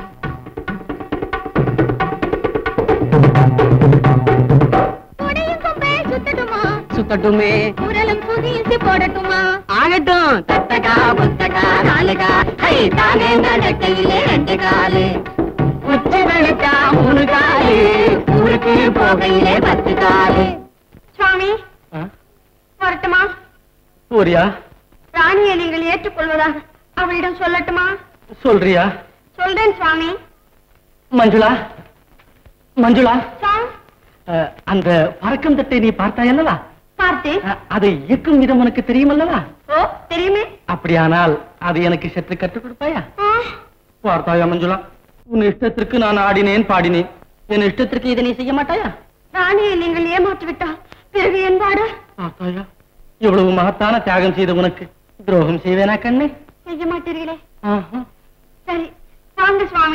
[SPEAKER 11] உடையும் கொம்பை சுத்தட்டுமா
[SPEAKER 14] சுத்தட்டுமே
[SPEAKER 11] குரலும் புதியசி போடட்டுமா
[SPEAKER 14] ஆகட்டும்
[SPEAKER 11] தத்தகா புத்தகா நாலுகா ஹை தானே நடக்கையிலே ரெண்டு காலு
[SPEAKER 14] உச்சி வெளுத்தா மூணு காலு
[SPEAKER 11] ஊருக்கு போகையிலே பத்து காலு சுவாமி வரட்டுமா
[SPEAKER 3] சூர்யா
[SPEAKER 11] ராணியை நீங்கள் ஏற்றுக்கொள்வதாக அவளிடம் சொல்லட்டுமா
[SPEAKER 3] சொல்றியா
[SPEAKER 11] சொல்றேன் சுவாமி
[SPEAKER 3] மஞ்சுளா மஞ்சுளா
[SPEAKER 11] சுவாமி
[SPEAKER 3] அஹ், அந்த பறக்கும் தட்டை நீ பார்த்தாயல்லவா
[SPEAKER 11] பார்த்தேன்
[SPEAKER 3] அஹ், அதை இயக்கும் விதம் உனக்கு தெரியுமல்லவா
[SPEAKER 11] ஓ தெரியுமே
[SPEAKER 3] அப்படியானால் அது எனக்கு சற்று கற்றுக் கொடுப்பாயா
[SPEAKER 11] ஆ,
[SPEAKER 3] பார்த்தாயா மஞ்சுளா உன் இஷ்டத்திற்கு நான் ஆடினேன் பாடினேன் என் இஷ்டத்திற்கு இதை நீ செய்ய மாட்டாயா
[SPEAKER 11] ராணியை நீங்கள் ஏமாற்றி விட்டால் பிறகு என் பாடு
[SPEAKER 3] பார்த்தாயா இவ்வளவு மகத்தான தியாகம் செய்த உனக்கு துரோகம் செய்வேனா கண்ணே
[SPEAKER 11] செய்ய மாட்டீர்களே
[SPEAKER 3] ஆஹா.
[SPEAKER 11] சரி வாங்க சுவாமி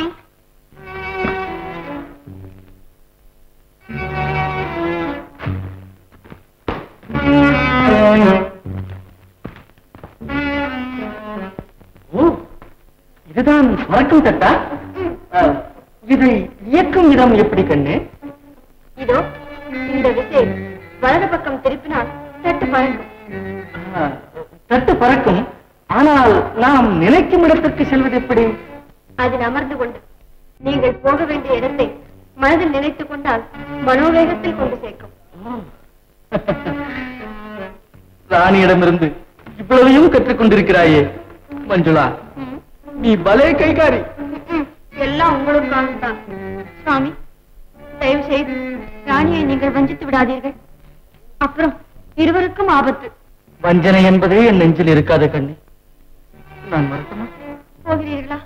[SPEAKER 3] ஓ இதுதான் பறக்கும் தட்டா அஹ், இதை இயக்கும் விதம் எப்படி கண்ணே
[SPEAKER 11] இதோ இந்த விசை வலது பக்கம் திருப்பினால் தட்டு பழகும்
[SPEAKER 3] அஹ், தட்டு பறக்கும் ஆனால் நாம் நினைக்கும் இடத்திற்கு செல்வது எப்படி
[SPEAKER 11] அதில் அமர்ந்து கொண்டு நீங்கள் போக வேண்டிய இடத்தை மனதில் நினைத்துக் கொண்டால் மனோவேகத்தில் கொண்டு சேர்க்கும்
[SPEAKER 3] ராணியிடமிருந்து இவ்வளவையும் கற்றுக் கொண்டிருக்கிறாயே மஞ்சுளா நீ பலே கைகாரி
[SPEAKER 11] ம்ம். எல்லாம் உங்களுக்காக தான் சுவாமி தயவு செய்து ராணியை நீங்கள் வஞ்சித்து விடாதீர்கள் அப்புறம் இருவருக்கும் ஆபத்து
[SPEAKER 3] வஞ்சனை என்பதே என் நெஞ்சில் இருக்காத கண்ணே நான் வரட்டுமா
[SPEAKER 11] போகிறீர்களா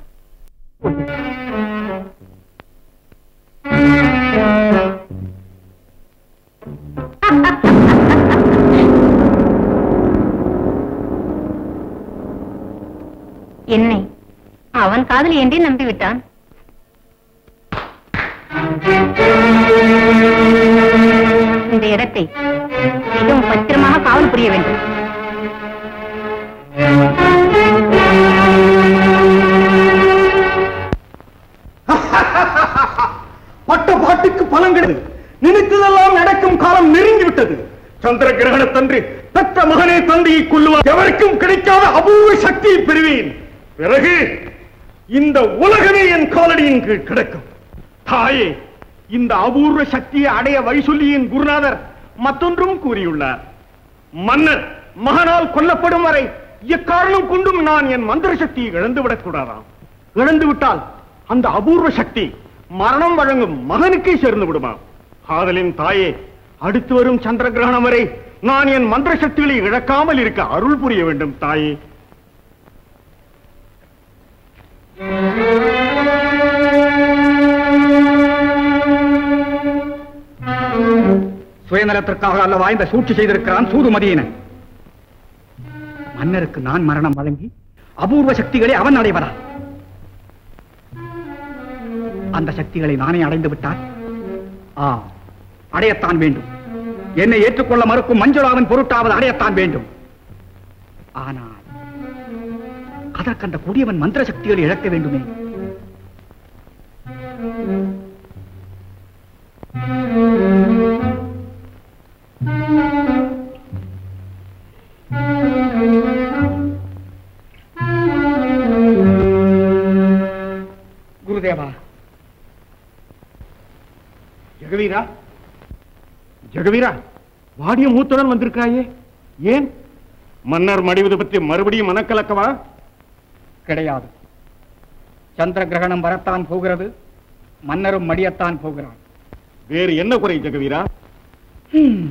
[SPEAKER 11] என்னை அவன் காதல் என்றே நம்பிவிட்டான் இந்த இடத்தை மிகவும் பத்திரமாக காவல் புரிய வேண்டும்
[SPEAKER 16] பட்ட பாட்டுக்கு பலன் கிடையாது நினைத்ததெல்லாம் நடக்கும் காலம் நெருங்கி விட்டது சந்திர கிரகணத்தன்று பெற்ற மகனே தந்தையை கொல்லுவார் எவருக்கும் கிடைக்காத அபூர்வ சக்தியை பெறுவேன் பிறகு இந்த உலகமே என் காலடியின் கீழ் கிடக்கும் தாயே இந்த அபூர்வ சக்தியை அடைய வழி சொல்லி என் குருநாதர் மற்றொன்றும் கூறியுள்ளார் மன்னர் மகனால் கொல்லப்படும் வரை எக்காரணம் கொண்டும் நான் என் மந்திர சக்தியை இழந்துவிடக் கூடாதாம் இழந்து விட்டால் அந்த அபூர்வ சக்தி மரணம் வழங்கும் மகனுக்கே சேர்ந்து விடுமா ஆதலின் தாயே அடுத்து வரும் சந்திர கிரகணம் வரை நான் என் மந்திர சக்திகளை இழக்காமல் இருக்க அருள் புரிய வேண்டும் தாயே
[SPEAKER 10] சுயநலத்திற்காக அல்லவா இந்த சூழ்ச்சி செய்திருக்கிறான் சூதுமதியின மன்னருக்கு நான் மரணம் வழங்கி அபூர்வ சக்திகளை அவன் அடைவதா அந்த சக்திகளை நானே அடைந்து விட்டால் ஆ அடையத்தான் வேண்டும் என்னை ஏற்றுக்கொள்ள மறுக்கும் மஞ்சுளாவின் பொருட்டாவது அடையத்தான் வேண்டும் ஆனால் அதற்கண்ட கொடியவன் மந்திர சக்திகளை இழக்க வேண்டுமே குருதேவா
[SPEAKER 16] ஜெகவீரா ஜெகவீரா வாடிய மூத்துடன் வந்திருக்காயே ஏன் மன்னர் மடிவது பற்றி மறுபடியும் மனக்கலக்கவா
[SPEAKER 10] கிடையாது சந்திர கிரகணம் வரத்தான் போகிறது மன்னரும் மடியத்தான் போகிறான்
[SPEAKER 16] வேறு என்ன குறை ஜெகவீரா
[SPEAKER 10] ஹம்.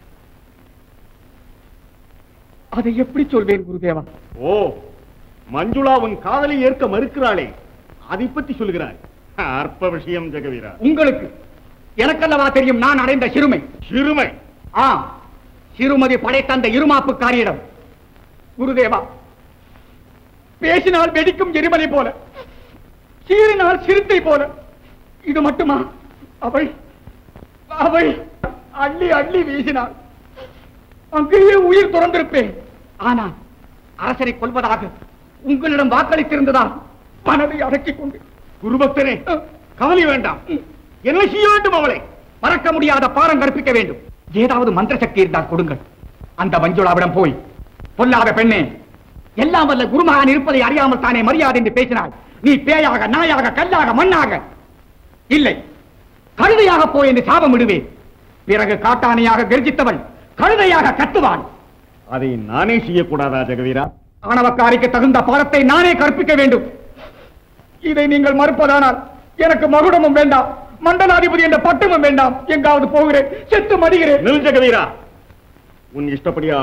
[SPEAKER 10] அதை எப்படி சொல்வேன் குருதேவா
[SPEAKER 16] ஓ மஞ்சுளா உன் காதலை ஏற்க மறுக்கிறாளே அதை பற்றி சொல்கிறாய் அற்ப விஷயம் ஜெகவீரா
[SPEAKER 10] உங்களுக்கு எனக்கல்லவா தெரியும் நான் அடைந்த சிறுமை
[SPEAKER 16] சிறுமை
[SPEAKER 10] ஆ சிறுமதி படைத்தந்த இருமாப்புக்காரியிடம் குருதேவா பேசினால் வெடிக்கும் எரிமலை போல சீறினால் சிறுத்தை போல இது மட்டுமா அவள் அவள் அள்ளி அள்ளி வீசினாள் அங்கேயே உயிர் துறந்திருப்பேன் ஆனால் அரசரை கொல்வதாக உங்களிடம் வாக்களித்திருந்ததால் மனதை அடக்கிக் கொண்டு
[SPEAKER 16] குருபக்தனே கவலை வேண்டாம் என்ன செய்ய வேண்டும் அவளை
[SPEAKER 10] மறக்க முடியாத பாடம் கற்பிக்க வேண்டும் ஏதாவது மந்திர சக்தி இருந்தால் கொடுங்கள் அந்த மஞ்சுளாவிடம் போய் பொல்லாத பெண்ணே எல்லாம் வல்ல குருமகான் இருப்பதை அறியாமல் தானே மரியாதை என்று பேசினாய் நீ பேயாக நாயாக கல்லாக மண்ணாக இல்லை கழுதையாக போய் என்று சாபம் விடுவேன் பிறகு காட்டானையாக கர்ஜித்தவள் கழுதையாக கத்துவாள்
[SPEAKER 16] அதை நானே செய்யக்கூடாதா ஜெகவீரா
[SPEAKER 10] ஆணவக்காரிக்கு தகுந்த பாடத்தை நானே கற்பிக்க வேண்டும் இதை நீங்கள் மறுப்பதானால் எனக்கு மகுடமும் வேண்டாம் மண்டலாதிபதி என்ற பட்டமும் வேண்டாம் எங்காவது போகிறேன் செத்து மடிகிறேன்
[SPEAKER 16] நில் ஜெகவீரா உன் இஷ்டப்படியா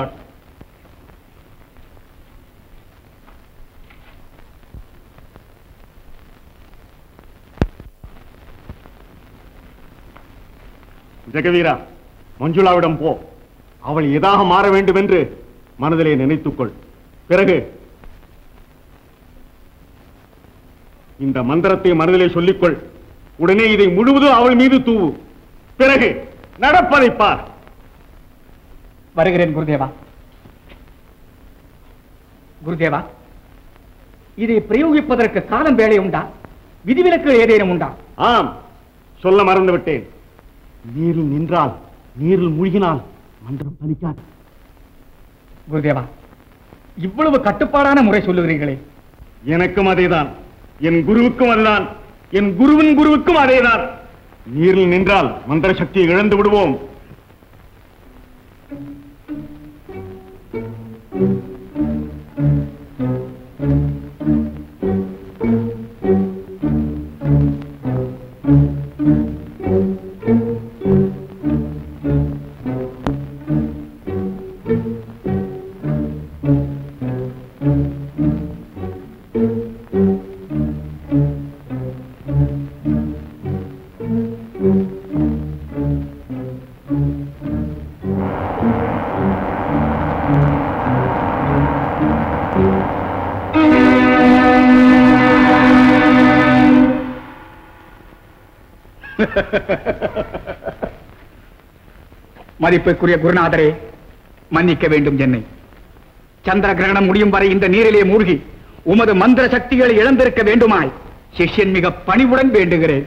[SPEAKER 16] ஜெகவீரா மஞ்சுளாவிடம் போ அவள் எதாக மாற வேண்டும் என்று மனதிலே நினைத்துக்கொள் பிறகு இந்த மந்திரத்தை மனதிலே சொல்லிக்கொள் உடனே இதை முழுவதும் அவள் மீது தூவு பிறகு நடப்பதை பார்
[SPEAKER 10] வருகிறேன் குருதேவா குருதேவா இதை பிரயோகிப்பதற்கு காலம் வேலை உண்டா விதிவிலக்கு ஏதேனும் உண்டா
[SPEAKER 16] ஆம் சொல்ல மறந்து விட்டேன் நீரில் நின்றால் நீரில் மூழ்கினால் மந்திரம் பலிக்காது
[SPEAKER 10] குருதேவா இவ்வளவு கட்டுப்பாடான முறை சொல்லுகிறீர்களே
[SPEAKER 16] எனக்கும் அதேதான் என் குருவுக்கும் அதுதான் என் குருவின் குருவுக்கும் அதேதான் நீரில் நின்றால் மந்திர சக்தியை இழந்து விடுவோம்
[SPEAKER 10] மதிப்புக்குரிய குருநாதரே மன்னிக்க வேண்டும் என்னை சந்திர கிரகணம் முடியும் வரை இந்த நீரிலே மூழ்கி உமது மந்திர சக்திகளை இழந்திருக்க வேண்டுமாய் சிஷ்யன் மிக பணிவுடன் வேண்டுகிறேன்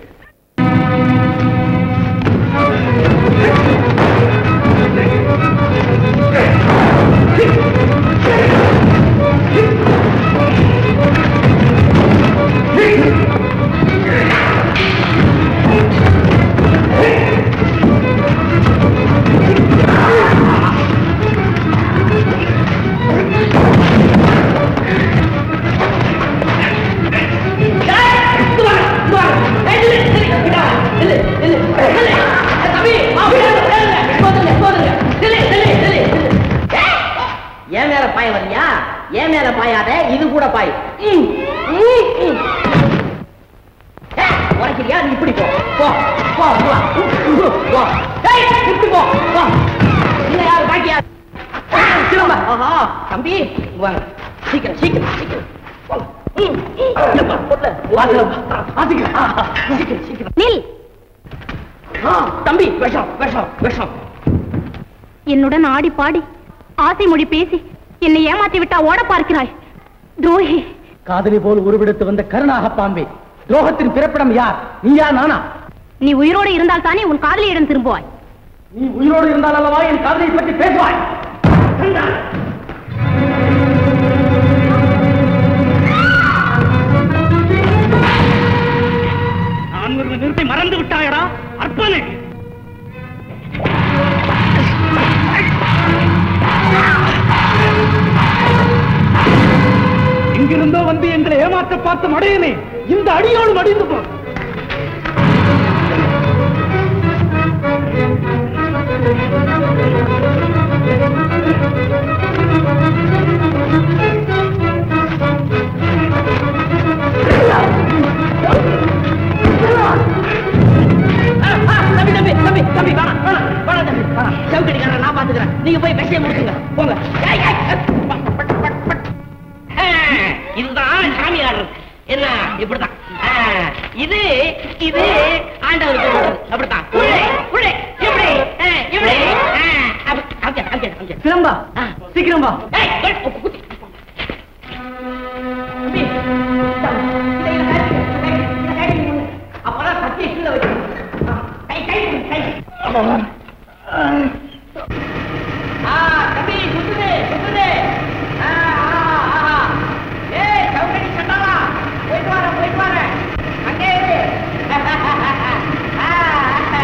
[SPEAKER 12] ஏன் மேல பாய வரியா ஏன் மேல பாயாத இது கூட பாய் ம், ம், ம். ஏய், உரைக்கிறியா நீ இப்படி போ போ போ போ போ, போ ஏய், இப்படி போ போ இன்னும் யாரு பாக்கியா ஏய், திரும்ப ஆஹா தம்பி இங்க வாங்க சீக்கிரம் சீக்கிரம் சீக்கிரம் போங்க. ம், ம். எப்பா, பொறுல, வாசல்ல வா. ஆ, சீக்கிரம் ஆ, ஆ, சீக்கிரம் சீக்கிரம்
[SPEAKER 9] நில்
[SPEAKER 12] தம்பி விஷம் விஷம் விஷம்
[SPEAKER 9] என்னுடன் ஆடி பாடி ஆசை மொழி பேசி என்னை ஏமாத்தி விட்டா ஓட பார்க்கிறாய் துரோகி
[SPEAKER 3] காதலி போல் உருவெடுத்து வந்த கருணாக பாம்பே துரோகத்தின் பிறப்பிடம் யார் நீயா நானா
[SPEAKER 9] நீ உயிரோடு இருந்தால் தானே உன் காதலியிடம் திரும்புவாய்
[SPEAKER 3] நீ உயிரோடு இருந்தால் அல்லவா என் காதலை பற்றி பேசுவாய்
[SPEAKER 6] நான் ஒரு நிறுத்தி மறந்து விட்டாயடா அற்பனே எங்கிருந்தோ வந்து எங்களை ஏமாற்ற பார்த்த மடையனே இந்த அடியோடு மடிந்து போ
[SPEAKER 12] தம்பி தம்பி தம்பி தம்பி வேணாம் வேணாம் வேணாம் தம்பி வேணாம் செவுக்கடிக்காரன் நான் பாத்துக்கிறேன் நீங்க போய் விஷயம் முடிச்சுங்க போங்க ஏய், ஏய், ஏய், பட், பட், பட், பட். ஆ, இதுதான் சாமியார் என்ன இப்படிதான் ஆ, இது இது ஆண்டவருக்கு போடுறது. அப்படித்தான் உள்ளே, உள்ளே, இப்படி, ஆ, இப்படி, ஆ, அப்படி, அங்கே, அங்கே, அங்கே.
[SPEAKER 3] சிலம்பா சீக்கிரம் வா
[SPEAKER 12] ஏய், ஏய், குத்தி, குத்தி. தம்பி, இதை இதை கட்டி, இதை இதை கட்டி மூடு. அப்பதான் கத்தியை கீழே வைக்கணும். ஆ, கை கை கை ஆ, தம்பி, குத்துது, குத்துது. ஆ, ஆ, ஆ. ஏய், சவுக்கடி சண்டாளா. போயிட்டு வரேன், போயிட்டு வரேன். அங்கே இரு. ஆ, ஆ.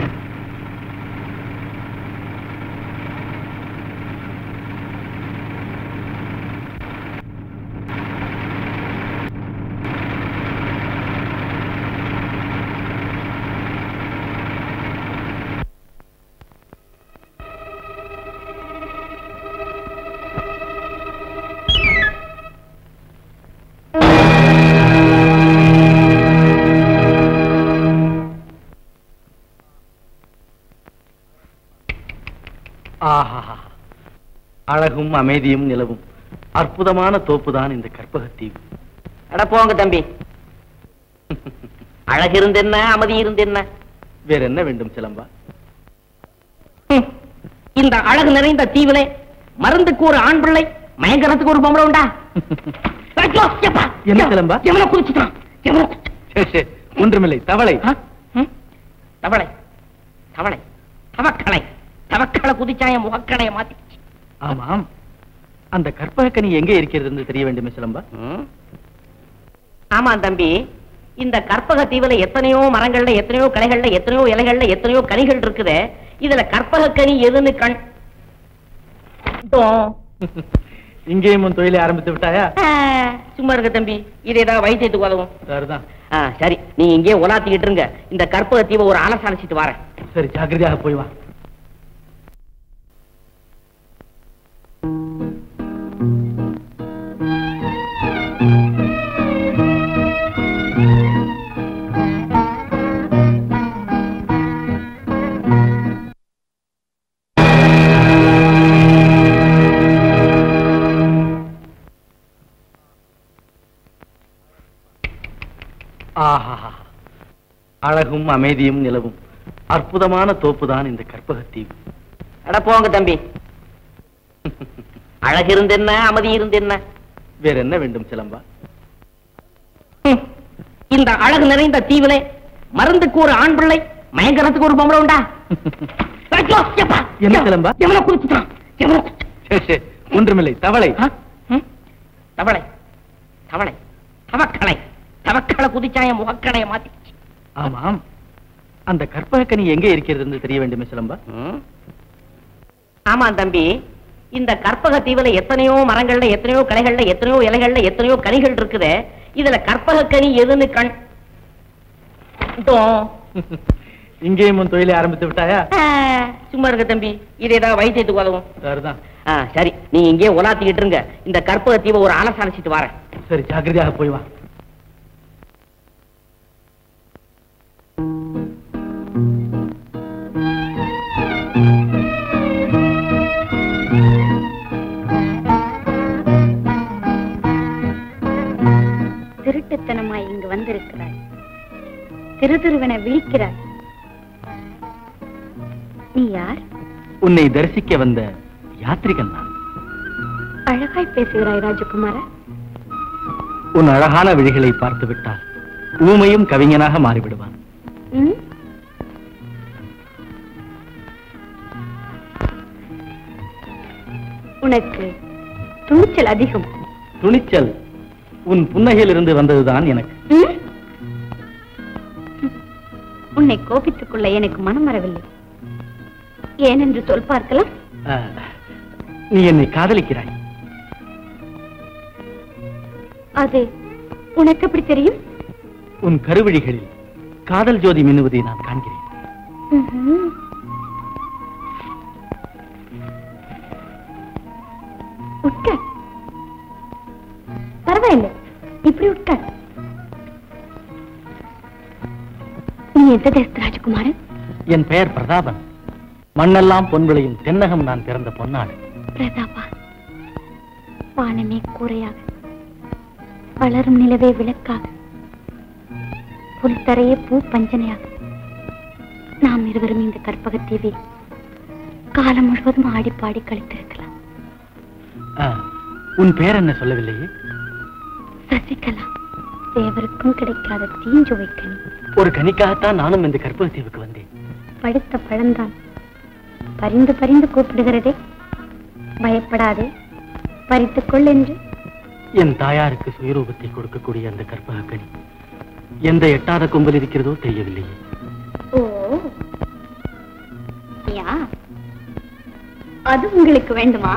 [SPEAKER 3] ஆஹா அழகும் அமைதியும் நிலவும் அற்புதமான தோப்புதான் இந்த கற்பகத்தீவு
[SPEAKER 12] அட போங்க தம்பி அழகு இருந்து என்ன அமைதி இருந்து என்ன
[SPEAKER 3] வேற என்ன வேண்டும் சிலம்பா
[SPEAKER 12] ஹம். இந்த அழகு நிறைந்த தீவிலே மருந்துக்கு ஒரு ஆண் பிள்ளை மயங்கரத்துக்கு ஒரு பொம்பளை உண்டா ஐயோ, எப்பா,
[SPEAKER 3] என்ன சிலம்பா
[SPEAKER 12] எவனை குதிச்சுட்டான் எவனை குதி-
[SPEAKER 3] சே, சே, ஒன்றுமில்லை தவளை
[SPEAKER 12] தவளை தவளை தவக்களை தவக்களை குதிச்சா என் முகக்கணைய மாத்தி
[SPEAKER 3] ஆமாம் அந்த கற்பகக்கனி எங்கே இருக்கிறது என்று தெரிய வேண்டுமே சிலம்பா
[SPEAKER 12] ஆமா தம்பி இந்த கற்பக தீவுல எத்தனையோ மரங்கள்ல எத்தனையோ கிளைகள்ல எத்தனையோ இலைகள்ல எத்தனையோ கனிகள் இருக்குதே இதுல கற்பக கனி எதுன்னு கண் டோம்.
[SPEAKER 3] இங்கேயும் உன் தொழிலை ஆரம்பித்து விட்டாயா
[SPEAKER 12] ஆ, சும்மா இருக்க தம்பி இது ஏதாவது வைத்தியத்துக்கு உதவும்
[SPEAKER 3] சரிதான்
[SPEAKER 12] ஆ, சரி நீங்க இங்கே உலாத்திக்கிட்டு இருங்க இந்த கற்பக தீவை ஒரு அலசு அலசிட்டு வரேன்
[SPEAKER 3] சரி ஜாக்கிரதையாக போய் வா ஆஹா அழகும் அமைதியும் நிலவும் அற்புதமான தோப்புதான் இந்த கற்பகத்தீவு
[SPEAKER 12] அட போங்க தம்பி அழகு இருந்து என்ன அமைதி இருந்து என்ன
[SPEAKER 3] வேற என்ன வேண்டும் சிலம்பா
[SPEAKER 12] ஹம். இந்த அழகு நிறைந்த தீவிலே மருந்துக்கு ஒரு ஆண் பிள்ளை மயங்கரத்துக்கு ஒரு பொம்பளை உண்டா ஐயோ, எப்பா,
[SPEAKER 3] என்ன சிலம்பா
[SPEAKER 12] எவனை குதிச்சுட்டான் எவனை குதி-
[SPEAKER 3] சே, சே, ஒன்றுமில்லை தவளை
[SPEAKER 12] தவளை தவளை தவக்களை தவக்களை குதிச்சா என் முகக்கணைய மாத்தி
[SPEAKER 3] ஆமாம் அந்த கற்பகக்கனி எங்கே இருக்கிறது என்று தெரிய வேண்டுமே சிலம்பா
[SPEAKER 12] ஆமா தம்பி இந்த கற்பக தீவுல எத்தனையோ மரங்கள்ல எத்தனையோ கிளைகள்ல எத்தனையோ இலைகள்ல எத்தனையோ கனிகள் இருக்குதே இதுல கற்பக கனி எதுன்னு கண் டோம்.
[SPEAKER 3] இங்கேயும் உன் தொழிலை ஆரம்பித்து விட்டாயா
[SPEAKER 12] ஆ, சும்மா இருக்க தம்பி இது ஏதாவது வைத்தியத்துக்கு உதவும்
[SPEAKER 3] சரிதான்
[SPEAKER 12] ஆ, சரி நீங்க இங்கே உலாத்திக்கிட்டு இருங்க இந்த கற்பக தீவை ஒரு அலசு அலசிட்டு வரேன்
[SPEAKER 3] சரி ஜாக்கிரதையாக போய் வா
[SPEAKER 9] திருட்டுத்தனமாய் இங்கு வந்திருக்கிறாய் திருதிருவன விழிக்கிறாய் நீ யார்
[SPEAKER 3] உன்னை தரிசிக்க வந்த யாத்ரிகன் நான்
[SPEAKER 9] அழகாய் பேசுகிறாய் ராஜகுமார
[SPEAKER 3] உன் அழகான விழிகளை பார்த்து விட்டால் ஊமையும் கவிஞனாக மாறிவிடுவான்
[SPEAKER 9] ம்? உனக்கு துணிச்சல் அதிகம்
[SPEAKER 3] துணிச்சல் உன் புன்னகையிலிருந்து வந்ததுதான் எனக்கு
[SPEAKER 9] ம்? உன்னை கோபித்துக் கொள்ள எனக்கு மனம் வரவில்லை ஏனென்று சொல் பார்க்கலாம்
[SPEAKER 3] ஆ, நீ என்னை காதலிக்கிறாய்
[SPEAKER 9] அது உனக்கு எப்படி தெரியும்
[SPEAKER 3] உன் கருவிழிகளில் காதல் ஜோதி மின்னுவதை நான் காண்கிறேன்
[SPEAKER 9] ம்ஹும். உட்கார் பரவாயில்லை இப்படி உட்கார் நீ எந்த தேசத்து ராஜகுமாரன்
[SPEAKER 3] என் பெயர் பிரதாபன் மண்ணெல்லாம் பொன் விளையும் தென்னகம் நான் பிறந்த பொன்னாடு
[SPEAKER 9] பிரதாபா வானமே கூரையாக வளரும் நிலவே விளக்காக புல்தரையே பூ பஞ்சனையாக நாம் இருவரும் இந்த கற்பகத்தீவில் காலம் முழுவதும் ஆடி பாடி கழித்திருக்கலாம்
[SPEAKER 3] ஆ, உன் பெயர் என்ன சொல்லவில்லையே
[SPEAKER 9] சசிகலா தேவருக்கும் கிடைக்காத தீஞ்சுவை கனி
[SPEAKER 3] ஒரு கனிக்காகத்தான் நானும் இந்த கற்பகத்தீவுக்கு வந்தேன்
[SPEAKER 9] படுத்த பழந்தான் பரிந்து பரிந்து கூப்பிடுகிறதே பயப்படாதே பறித்துக் கொள் என்று
[SPEAKER 3] என் தாயாருக்கு சுயரூபத்தை கொடுக்கக்கூடிய அந்த கற்பக கனி எந்த எட்டாத கொம்பில் இருக்கிறதோ தெரியவில்லையே
[SPEAKER 9] ஓ யா அது உங்களுக்கு வேண்டுமா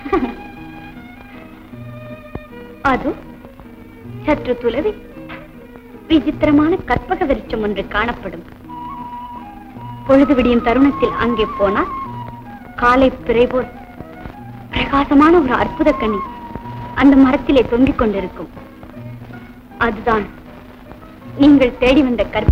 [SPEAKER 9] அது சற்று துளவி விசித்திரமான கற்பக விருட்சம் ஒன்று காணப்படும் பொழுது விடியும் தருணத்தில் அங்கே போனால் காலை பிறை போல் பிரகாசமான ஒரு அற்புத கனி அந்த மரத்திலே தொங்கிக் கொண்டிருக்கும் அதுதான் நீங்கள் தேடி வந்த கற்ப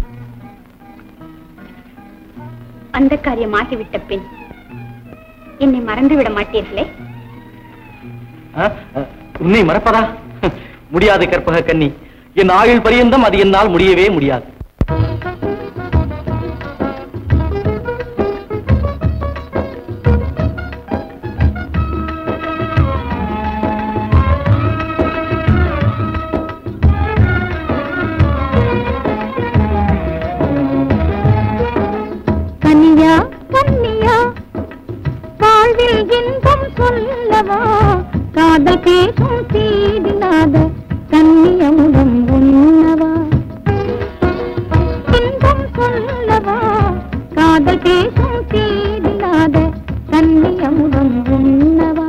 [SPEAKER 9] அந்த காரியம் ஆகிவிட்ட பின் என்னை மறந்து விட மாட்டீர்களே
[SPEAKER 3] ஆ, ஆ, உன்னை மறப்பதா முடியாது கற்பக கன்னி என் ஆயுள் பரியந்தம் அது என்னால் முடியவே முடியாது
[SPEAKER 11] கனியா கன்னியா வாழ்வில் இன்பம் சொல்லவா காதல் பேசும் தீதினாத கன்னியமுடன் உண்ணவா இன்பம் சொல்லவா காதல் பேசும் தீதினாத கன்னியமுடன் உண்ணவா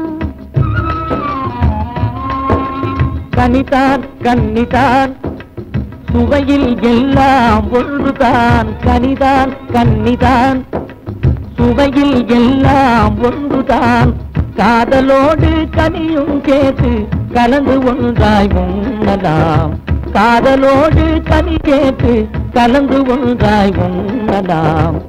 [SPEAKER 14] கனிதான் கன்னிதான் சுவையில் எல்லாம் ஒன்றுதான் கனிதான் கன்னிதான் சுவையில் எல்லாம் ஒன்றுதான் காதலோடு கனியும் கேட்டு கலந்து ஒன்றாய் உண்ணலாம் காதலோடு கனி கேட்டு கலந்து ஒன்றாய் உண்ணலாம்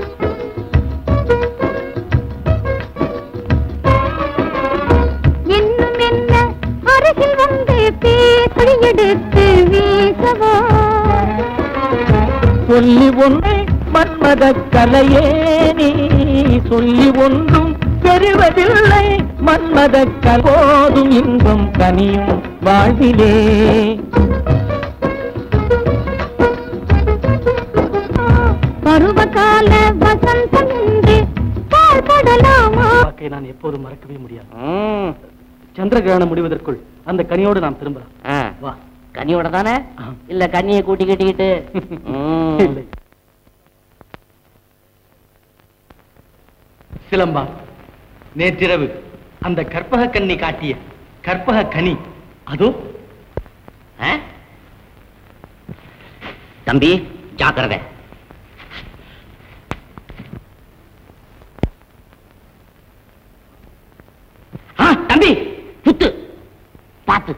[SPEAKER 11] இன்னும் என்ன அருகில் வந்து பேசி எடுத்து வீசவா
[SPEAKER 14] சொல்லி ஒன்றை மன்மத கலையே நீ சொல்லி ஒன்றும் பெறுவதில்லை மன்மத போதும் இன்பம் கனியும் வாழ்விலே
[SPEAKER 11] பருவகால வசந்தம் என்று பாழ்படலாமா
[SPEAKER 3] வாக்கை நான் எப்போதும் மறக்கவே முடியாது சந்திர கிரகணம் முடிவதற்குள் அந்த கனியோடு நாம் திரும்பலாம் வா
[SPEAKER 12] கனியோட தானே இல்ல கண்ணியை கூட்டி கட்டிக்கிட்டு ம்.
[SPEAKER 3] இல்லை சிலம்பா நேற்றிரவு அந்த கற்பக கன்னி காட்டிய கற்பக கனி அதோ
[SPEAKER 12] ஆ? தம்பி ஜாக்கிரதை ஆ, தம்பி புத்து பாத்து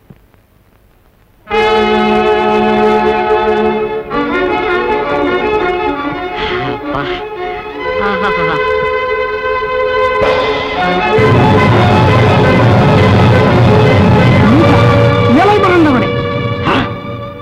[SPEAKER 12] அப்பா. ஆஹாஹா.
[SPEAKER 6] நிலை மறந்தவனே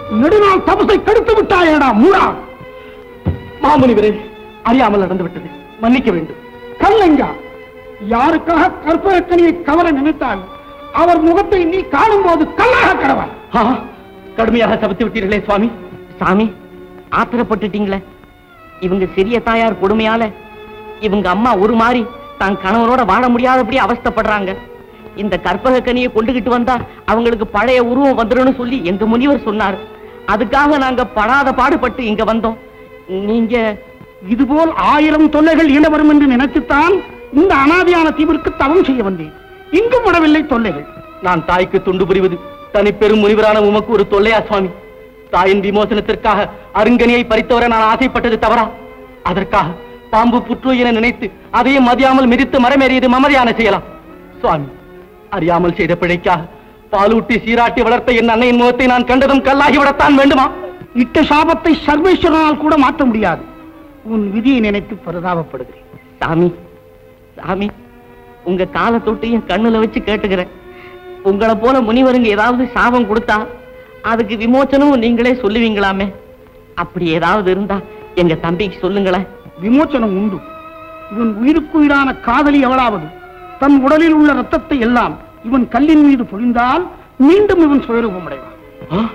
[SPEAKER 6] நெடுநாள் தபசை கெடுத்து விட்டாயேடா மூடா
[SPEAKER 3] மாமுனிவரே அறியாமல் நடந்து விட்டது
[SPEAKER 6] மன்னிக்க வேண்டும் கல்லஞ்சா யாருக்காக கற்பகக்கனியை கவர நினைத்தால் அவர் முகத்தை நீ காணும்போது கல்லாக கடவார்
[SPEAKER 3] ஆ, கடுமையாக சபித்து விட்டீர்களே சுவாமி
[SPEAKER 12] சாமி ஆத்திரப்பட்டுட்டீங்களே இவங்க சிறிய தாயார் கொடுமையால இவங்க அம்மா ஒரு மாதிரி தான் கணவரோட வாழ முடியாதபடி அவஸ்தைப்படுறாங்க இந்த கற்பக கனியை கொண்டுகிட்டு வந்தா அவங்களுக்கு பழைய உருவம் வந்துரும்னு சொல்லி எங்க முனிவர் சொன்னார் அதுக்காக நாங்க படாத பாடுபட்டு இங்க வந்தோம் நீங்க
[SPEAKER 6] இதுபோல் ஆயிரம் தொல்லைகள் ஈட வரும் என்று நினைத்துத்தான் இந்த அனாதியான தீவிற்கு தவம் செய்ய வந்தேன் இங்கும் விடவில்லை தொல்லைகள்
[SPEAKER 3] நான் தாய்க்கு துண்டு புரிவது தனி பெரும் முனிவரான உமக்கு ஒரு தொல்லையா சுவாமி தாயின் விமோசனத்திற்காக அருங்கனியை பறித்தவரை நான் ஆசைப்பட்டது தவறா அதற்காக பாம்பு புற்று என நினைத்து அதையும் மதியாமல் மிதித்து மரமேறியது மமதியான செய்யலாம் சுவாமி அறியாமல் செய்த பிழைக்காக பாலூட்டி சீராட்டி வளர்த்த என் அன்னையின் முகத்தை நான் கண்டதும் கல்லாகி விடத்தான் வேண்டுமா
[SPEAKER 6] இட்ட சாபத்தை சர்வேஸ்வரனால் கூட மாற்ற முடியாது உன் விதியை நினைத்து பரிதாபப்படுகிறேன்
[SPEAKER 12] சாமி சாமி உங்க காலை தொட்டு என் கண்ணுல வச்சு கேட்டுக்கிறேன் உங்களை போல முனிவருங்க ஏதாவது சாபம் கொடுத்தா அதுக்கு விமோச்சனமும் நீங்களே சொல்லுவீங்களாமே அப்படி ஏதாவது இருந்தா எங்க தம்பிக்கு சொல்லுங்களேன்
[SPEAKER 6] விமோச்சனம் உண்டு இவன் உயிருக்குயிரான காதலி எவளாவது தன் உடலில் உள்ள ரத்தத்தை எல்லாம் இவன் கல்லின் மீது பொழிந்தால் மீண்டும் இவன் சுயரூபம் அடைவான்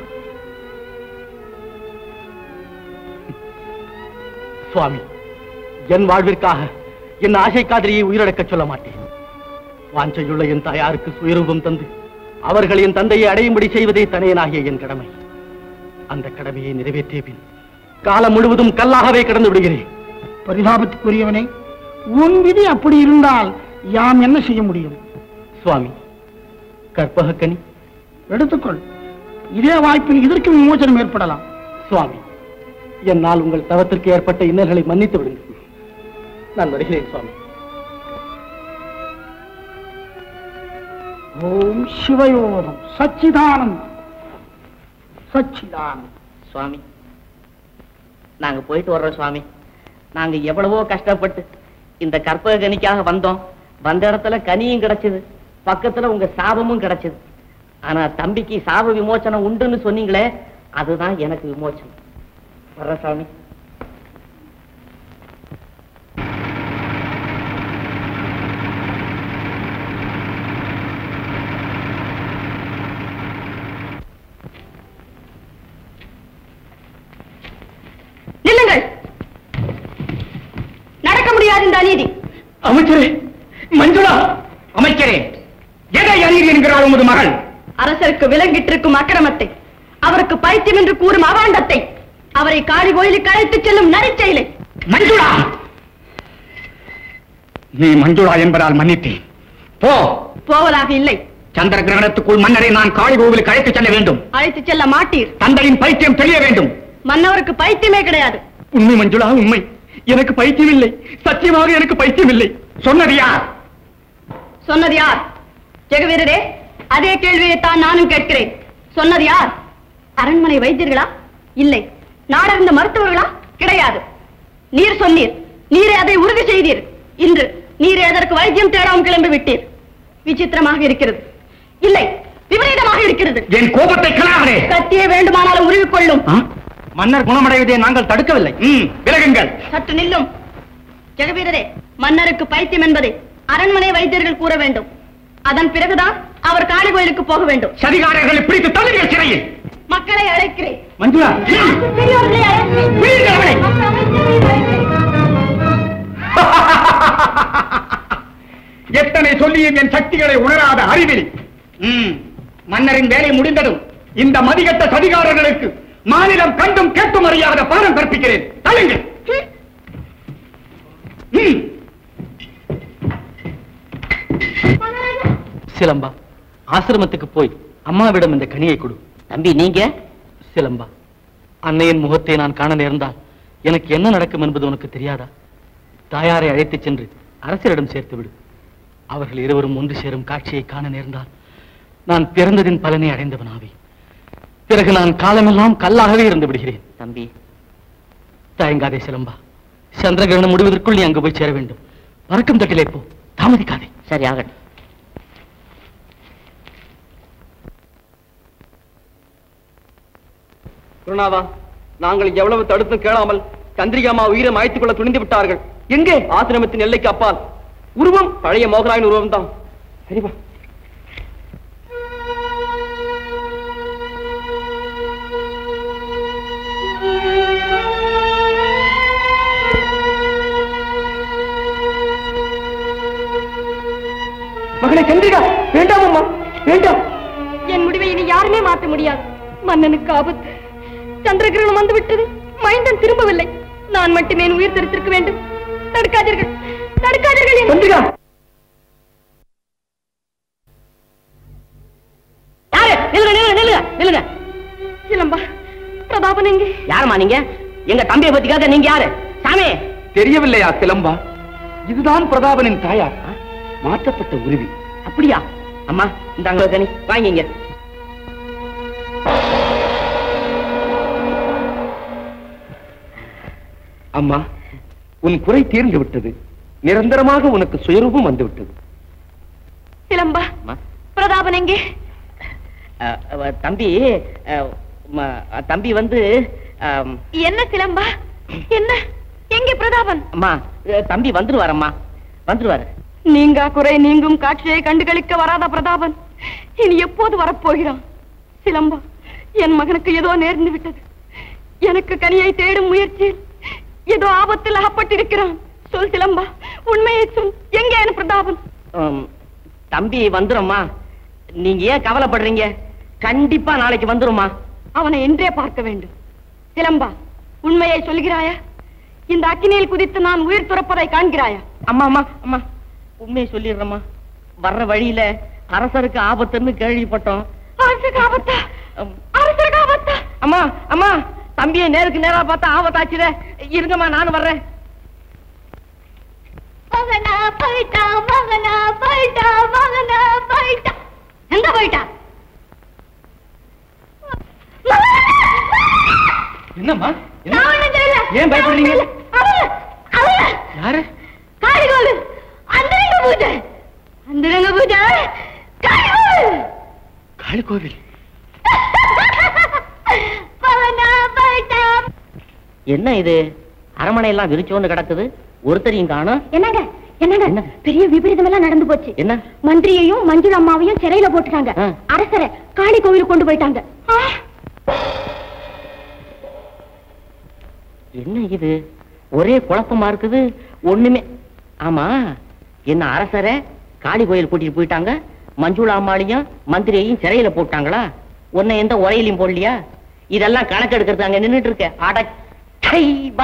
[SPEAKER 3] சுவாமி என் வாழ்விற்காக என் ஆசை காதலியை உயிரிழக்கச் சொல்ல மாட்டேன் வாஞ்சையுள்ள என் தாயாருக்கு சுயரூபம் தந்து அவர்கள் என் தந்தையை அடையும்படி செய்வதே தனையனாகிய என் கடமை அந்த கடமையை நிறைவேற்றிய பின் காலம் முழுவதும் கல்லாகவே கடந்து விடுகிறேன்
[SPEAKER 6] பரிதாபத்துக்குரியவனே உன் விதி அப்படி இருந்தால் யாம் என்ன செய்ய முடியும்
[SPEAKER 3] சுவாமி கற்பகக்கனி
[SPEAKER 6] எடுத்துக்கொள் இதே வாய்ப்பில் இதற்கு விமோசனம் ஏற்படலாம்
[SPEAKER 3] சுவாமி என்னால் உங்கள் தவத்திற்கு ஏற்பட்ட இன்னல்களை மன்னித்து விடுங்கள் நான் வருகிறேன் சுவாமி
[SPEAKER 6] ஓம் சிவயோகம் சச்சிதானந்தம் சச்சிதானந்தம்
[SPEAKER 12] சுவாமி நாங்க போயிட்டு வர்றோம் சுவாமி நாங்க எவ்வளவோ கஷ்டப்பட்டு இந்த கற்பக கனிக்காக வந்தோம் வந்த இடத்துல கனியும் கிடைச்சது பக்கத்துல உங்க சாபமும் கிடைச்சது ஆனா தம்பிக்கு சாப விமோச்சனம் உண்டுன்னு சொன்னீங்களே அதுதான் எனக்கு விமோச்சனம் வர்ற சாமி
[SPEAKER 2] நில்லுங்கள் நடக்க முடியாது இந்த அநீதி
[SPEAKER 10] அமைச்சரே மஞ்சுளா அமைச்சரே எதை அறிவு என்கிறாள் உமது மகள்
[SPEAKER 2] அரசருக்கு விலங்கிட்டிருக்கும் அக்கிரமத்தை அவருக்கு பைத்தியம் என்று கூறும் அவாண்டத்தை அவரை காளி கோயிலுக்கு அழைத்துச் செல்லும் நரிச்செயலை
[SPEAKER 10] மஞ்சுளா நீ மஞ்சுளா என்பதால் மன்னித்தேன் போ
[SPEAKER 2] போவதாக இல்லை
[SPEAKER 10] சந்திர கிரகணத்துக்குள் மன்னரை நான் காளி கோவிலுக்கு அழைத்துச் செல்ல வேண்டும்
[SPEAKER 2] அழைத்துச் செல்ல மாட்டீர்
[SPEAKER 10] தந்தையின் பைத்தியம் தெரிய வேண்டும்
[SPEAKER 2] மன்னவருக்கு பைத்தியமே கிடையாது
[SPEAKER 10] உண்மை மஞ்சுளா உண்மை எனக்கு பைத்தியம் இல்லை சத்தியமாக எனக்கு பைத்தியம் இல்லை சொன்னது யார்
[SPEAKER 2] சொன்னது யார் ஜெகவீரரே அதே கேள்வியை தான் நானும் கேட்கிறேன் சொன்னது யார் அரண்மனை வைத்தியர்களா இல்லை நாடறிந்த மருத்துவர்களா கிடையாது நீர் சொன்னீர் நீரே அதை உறுதி செய்தீர் இன்று நீரே அதற்கு வைத்தியம் தேடாமல் கிளம்பி விட்டீர் விசித்திரமாக இருக்கிறது இல்லை விபரீதமாக இருக்கிறது
[SPEAKER 10] என் கோபத்தை கலாகரே
[SPEAKER 2] கத்தியே வேண்டுமானாலும் உருவிக்கொள்ளும்
[SPEAKER 10] மன்னர் குணமடைவதை நாங்கள் தடுக்கவில்லை ம், விலகுங்கள்
[SPEAKER 2] சற்று நில்லும் ஜெகவீரரே மன்னருக்கு பைத்தியம் என்பதை அரண்மனை வைத்தியர்கள் கூற வேண்டும் அதன் பிறகுதான் அவர் காளி கோயிலுக்கு போக வேண்டும்
[SPEAKER 10] சதிகாரர்களை பிடித்து தள்ளுங்கள் சிறையில்
[SPEAKER 2] மக்களை அழைக்கிறேன்
[SPEAKER 10] மஞ்சுளா
[SPEAKER 2] பெரியோர்களை அழைக்கிறேன்
[SPEAKER 10] பிடிங்கள் அவனை.
[SPEAKER 2] மற்ற அமைச்சர்களை அழைக்கிறேன்.
[SPEAKER 10] எத்தனை சொல்லியும் என் சக்திகளை உணராத அறிவிலி ம், மன்னரின் வேலை முடிந்ததும் இந்த மதிகட்ட சதிகாரர்களுக்கு மாநிலம் கண்டும் கேட்டும் அறியாத பாடம் கற்பிக்கிறேன் தள்ளுங்கள் ம்.
[SPEAKER 3] சிலம்பா ஆசிரமத்துக்கு போய் அம்மாவிடம் இந்த கனியை கொடு
[SPEAKER 12] தம்பி நீங்க
[SPEAKER 3] சிலம்பா அன்னையின் முகத்தை நான் காண நேர்ந்தால் எனக்கு என்ன நடக்கும் என்பது உனக்கு தெரியாதா தாயாரை அழைத்துச் சென்று அரசரிடம் சேர்த்து விடு அவர்கள் இருவரும் ஒன்று சேரும் காட்சியை காண நேர்ந்தால் நான் பிறந்ததின் பலனை அடைந்தவனாவேன் பிறகு நான் காலமெல்லாம் கல்லாகவே இருந்து விடுகிறேன்
[SPEAKER 12] தம்பி
[SPEAKER 3] தயங்காதே சிலம்பா சந்திரகிரகணம் முடிவதற்குள் நீ அங்கு போய் சேர வேண்டும் பறக்கும் தட்டிலே போ தாமதிக்காதே
[SPEAKER 12] சரி ஆகட்டும்
[SPEAKER 7] குருநாதா நாங்கள் எவ்வளவு தடுத்தும் கேளாமல் சந்திரிகாமா உயிரை மாய்த்துக் கொள்ள துணிந்து விட்டார்கள் எங்கே ஆசிரமத்தின் எல்லைக்கு அப்பால் உருவம் பழைய மோகராயின் உருவம் தான் சரிவா மகளே சந்திரிகா வேண்டாம் அம்மா வேண்டாம்
[SPEAKER 2] என் முடிவை இனி யாருமே மாற்ற முடியாது மன்னனுக்கு ஆபத்து சந்திரகிரகணம் வந்து விட்டது மைந்தன் திரும்பவில்லை நான் மட்டுமே என் உயிர் தெரித்திருக்க வேண்டும் தடுக்காதீர்கள் தடுக்காதீர்கள்
[SPEAKER 7] சந்திரிகா
[SPEAKER 12] யாரு நில்லுங்க நில்லுங்க நில்லுங்க நில்லுங்க
[SPEAKER 2] சிலம்பா பிரதாபன் எங்கே
[SPEAKER 12] யாருமா நீங்க எங்க தம்பியை பத்தி கேட்க நீங்க யாரு சாமி
[SPEAKER 10] தெரியவில்லையா சிலம்பா இதுதான் பிரதாபனின் தாயார் மாற்றப்பட்ட உருவி
[SPEAKER 12] அப்படியா அம்மா இந்த அங்க கனி வாங்கிங்க
[SPEAKER 1] அம்மா உன் குறை தீர்ந்து விட்டது நிரந்தரமாக உனக்கு சுயரூபம் வந்து விட்டது
[SPEAKER 2] சிலம்பா பிரதாபன் எங்கே
[SPEAKER 12] அஹ், அஹ், தம்பி அஹ், ம- தம்பி வந்து அம்,
[SPEAKER 2] என்ன சிலம்பா என்ன எங்கே பிரதாபன்
[SPEAKER 12] அம்மா அஹ், தம்பி வந்துருவாரம்மா வந்துருவாரு
[SPEAKER 2] நீங்கா குறை நீங்கும் காட்சியை கண்டுகளிக்க வராத பிரதாபன் இனி எப்போது வரப்போகிறான் சிலம்பா என் மகனுக்கு ஏதோ நேர்ந்து விட்டது எனக்கு கனியை தேடும் முயற்சியில் ஏதோ ஆபத்தில் அகப்பட்டிருக்கிறான் சொல் சிலம்பா உண்மையை சொல் எங்கே என் பிரதாபன்
[SPEAKER 12] உம், தம்பி வந்துரும்மா நீங்க ஏன் கவலைப்படுறீங்க கண்டிப்பா நாளைக்கு வந்துருமா
[SPEAKER 2] அவனை இன்றே பார்க்க வேண்டும் சிலம்பா உண்மையை சொல்கிறாயா இந்த அக்கினியில் குதித்து நான் உயிர் துறப்பதை காண்கிறாயா
[SPEAKER 12] அம்மா அம்மா அம்மா உண்மையை சொல்லிடுறேம்மா வர்ற வழியில அரசருக்கு ஆபத்துன்னு கேள்விப்பட்டோம்
[SPEAKER 2] அரசுக்கு ஆபத்தா அரசுக்கு ஆபத்தா
[SPEAKER 12] அம்மா அம்மா தம்பியை நேருக்கு நேரா பார்த்தா ஆபத்தாச்சுதே இருங்கம்மா நானும் வர்றேன்
[SPEAKER 9] மகனா போயிட்டா மகனா போயிட்டா மகனா போயிட்டா எங்க போயிட்டா
[SPEAKER 10] என்னம்மா
[SPEAKER 9] நான் ஒண்ணும் செய்யல.
[SPEAKER 10] ஏன் பயப்படுறீங்க?
[SPEAKER 9] அவள, அவள,
[SPEAKER 10] யாரு
[SPEAKER 9] காளிகோலு, அந்தரங்க பூஜை அந்தரங்க பூஜை காளிகோலு.
[SPEAKER 10] காளி கோவில்
[SPEAKER 9] மகனா போயிட்டா
[SPEAKER 12] என்ன இது அரமனை எல்லாம் விரிச்சோன்னு கிடக்குது ஒருத்தரையும் காணும்
[SPEAKER 9] என்னங்க என்னங்க பெரிய விபரீதம் எல்லாம் நடந்து போச்சு
[SPEAKER 12] என்ன
[SPEAKER 9] மந்திரியையும் மஞ்சுள் அம்மாவையும் சிறையில போட்டுட்டாங்க
[SPEAKER 12] ஆ.
[SPEAKER 9] அரசரை காளி கோவிலுக்கு கொண்டு போயிட்டாங்க
[SPEAKER 12] என்ன இது ஒரே குழப்பமா இருக்குது ஒண்ணுமே ஆமா என்ன அரசரை காளி கோயில் கூட்டிட்டு போயிட்டாங்க மஞ்சுளா அம்மாளையும் மந்திரியையும் சிறையில போட்டாங்களா உன்னை எந்த உரையிலையும் போடலையா இதெல்லாம் கணக்கு எடுக்கிறது அங்க நின்னுட்டு இருக்க அட சை, பா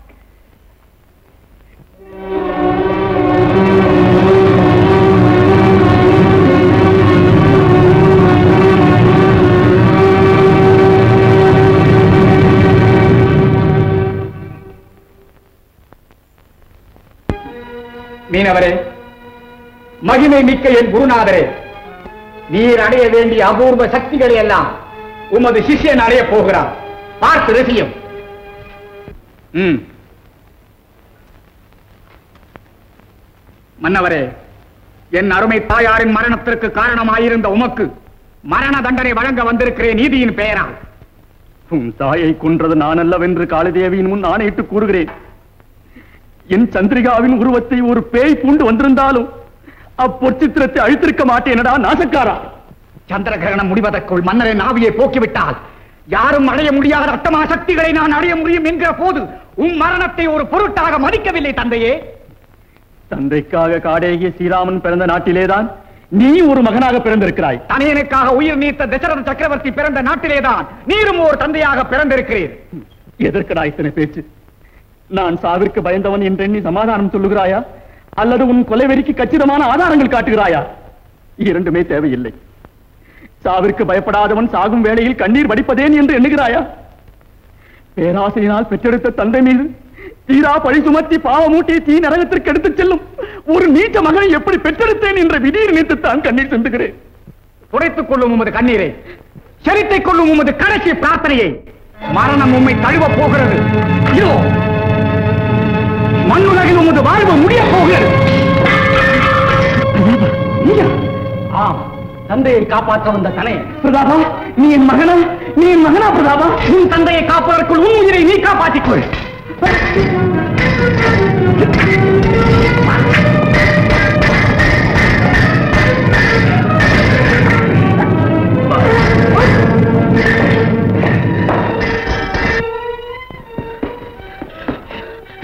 [SPEAKER 10] மீனவரே மகிமை மிக்க என் குருநாதரே நீர் அடைய வேண்டிய அபூர்வ சக்திகளை எல்லாம் உமது சிஷ்யன் அடைய போகிறார் பார்த்து ரசியம் ம். மன்னவரே என் அருமை தாயாரின் மரணத்திற்கு காரணமாயிருந்த உமக்கு மரண தண்டனை வழங்க வந்திருக்கிறேன் நீதியின் பெயரால்
[SPEAKER 15] உன் தாயை கொன்றது நான் அல்லவென்று காளிதேவியின் முன் ஆணையிட்டு கூறுகிறேன் என் சந்திரிகாவின் உருவத்தை ஒரு பேய் பூண்டு வந்திருந்தாலும் அப்பொற்சித்திரத்தை அழித்திருக்க மாட்டேனடா நாசக்காரா
[SPEAKER 10] சந்திர கிரகணம் முடிவதற்குள் மன்னரின் ஆவியை போக்கிவிட்டால் யாரும் அடைய முடியாத அட்டமா சக்திகளை நான் அடைய முடியும் என்கிற போது உன் மரணத்தை ஒரு பொருட்டாக மதிக்கவில்லை தந்தையே
[SPEAKER 15] தந்தைக்காக காடேகிய ஸ்ரீராமன் பிறந்த நாட்டிலேதான் நீ ஒரு மகனாக பிறந்திருக்கிறாய்
[SPEAKER 10] தனியனுக்காக உயிர் நீத்த தசரத சக்கரவர்த்தி பிறந்த நாட்டிலேதான் நீரும் ஒரு தந்தையாக பிறந்திருக்கிறீர்
[SPEAKER 15] எதற்கடா இத்தனை பேச்சு நான் சாவிற்கு பயந்தவன் என்றெண்ணி சமாதானம் சொல்லுகிறாயா அல்லது உன் கொலைவெறிக்கு கச்சிதமான ஆதாரங்கள் காட்டுகிறாயா இரண்டுமே தேவையில்லை சாவிற்கு பயப்படாதவன் சாகும் வேளையில் கண்ணீர் வடிப்பதேன் என்று எண்ணுகிறாயா பேராசையினால் பெற்றெடுத்த தந்தை மீது தீரா பழி சுமத்தி பாவமூட்டி தீ நரகத்திற்கு எடுத்துச் செல்லும் ஒரு நீச்ச மகனை எப்படி பெற்றெடுத்தேன் என்ற விதியை நினைத்துத்தான் கண்ணீர் சிந்துகிறேன்
[SPEAKER 10] துடைத்துக் கொள்ளும் உமது கண்ணீரை செரித்துக் கொள்ளும் உமது கடைசி பிரார்த்தனையை மரணம் உம்மை தழுவ போகிறது இதோ மண்ணுலகில் உமது வாழ்வு முடிய போகிறது நீயா? ஆம் தந்தையை காப்பாற்ற வந்த தனை பிரதாபா நீ என் மகனா நீ என் மகனா பிரதாபா உன் தந்தையை காப்பதற்குள் உன் உயிரை நீ காப்பாற்றிக் கொள்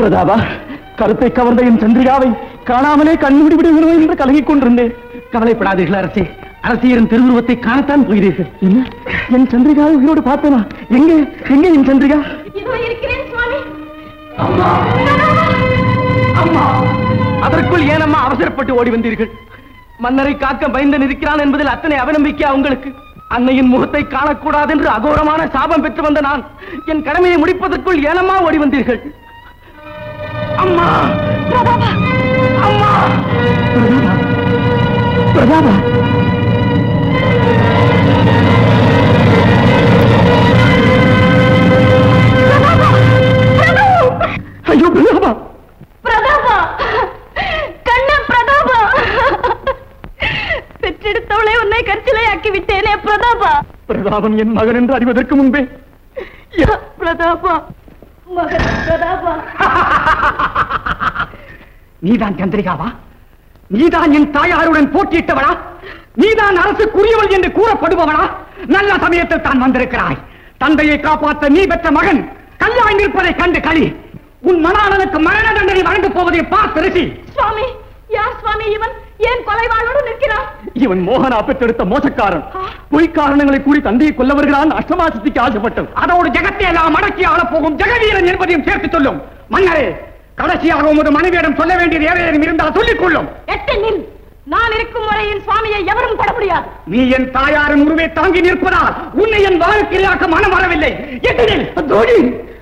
[SPEAKER 3] பிரதாபா கருத்தை கவர்ந்த என் சந்திரிகாவை காணாமலே கண்மூடி விடுகிறோம் என்று கலங்கிக் கொண்டிருந்தேன் கவலைப்படாதீர்கள் அரசே அரசியரின் திருவுருவத்தை காணத்தான் போகிறீர்கள் என்ன என் சந்திரிகாவை உயிரோடு பார்த்தனா எங்கே எங்கே என் சந்திரிகா
[SPEAKER 2] இதோ இருக்கிறேன் சுவாமி
[SPEAKER 3] அம்மா அதற்குள் ஏனம்மா அவசரப்பட்டு ஓடி வந்தீர்கள் மன்னரை காக்க பயந்தன் இருக்கிறான் என்பதில் அத்தனை அவநம்பிக்கையா உங்களுக்கு அன்னையின் முகத்தை காணக்கூடாது என்று அகோரமான சாபம் பெற்று வந்த நான் என் கடமையை முடிப்பதற்குள் ஏனம்மா ஓடி வந்தீர்கள் அம்மா அம்மா பிரதாபா ஐயோ பிரதாபா
[SPEAKER 2] பிரதாபா கண்ண பிரதாபா பெற்றெடுத்தவளை உன்னை கற்சிலையாக்கி விட்டேனே பிரதாபா
[SPEAKER 3] பிரதாபன் என் மகன் என்று அறிவதற்கு முன்பே
[SPEAKER 2] பிரதாபா மகன் பிரதாபா
[SPEAKER 10] நீதான் சந்திரிகாவா நீதான் என் தாயாருடன் போட்டியிட்டவளா நீதான் அரசுக்குரியவள் என்று கூறப்படுபவளா நல்ல சமயத்தில் தான் வந்திருக்கிறாய் தந்தையை காப்பாற்ற நீ பெற்ற மகன் கல்லாய் நிற்பதை கண்டு களி உன் மணாளனுக்கு மரண தண்டனை வழங்க போவதை பார்த்து ரிஷி
[SPEAKER 2] சுவாமி யார் சுவாமி இவன் ஏன் கொலை வாழ்வோடு நிற்கிறான்
[SPEAKER 3] இவன் மோகனா பெற்றெடுத்த மோசக்காரன் பொய் காரணங்களை கூறி தந்தையை கொல்ல வருகிறான் அஷ்டமாசத்திக்கு ஆசைப்பட்டவன்
[SPEAKER 10] அதோடு ஜெகத்தை எல்லாம் அடக்கி ஆளப் போகும் ஜெகவீரன் என்பதையும் சேர்த்து சொல்லும் மன்னரே கடைசியாக உமது மனைவியிடம் சொல்ல வேண்டியது ஏதேனும் இருந்தால் சொல்லிக் கொள்ளும்
[SPEAKER 2] எட்டு நில் நான் இருக்கும் வரையில் சுவாமியை எவரும் தொட முடியாது
[SPEAKER 10] நீ என் தாயாரின் உருவை தாங்கி நிற்பதால் உன்னை என் வாழ்க்கையாக்க மனம் வரவில்லை எத்தனில் தோழி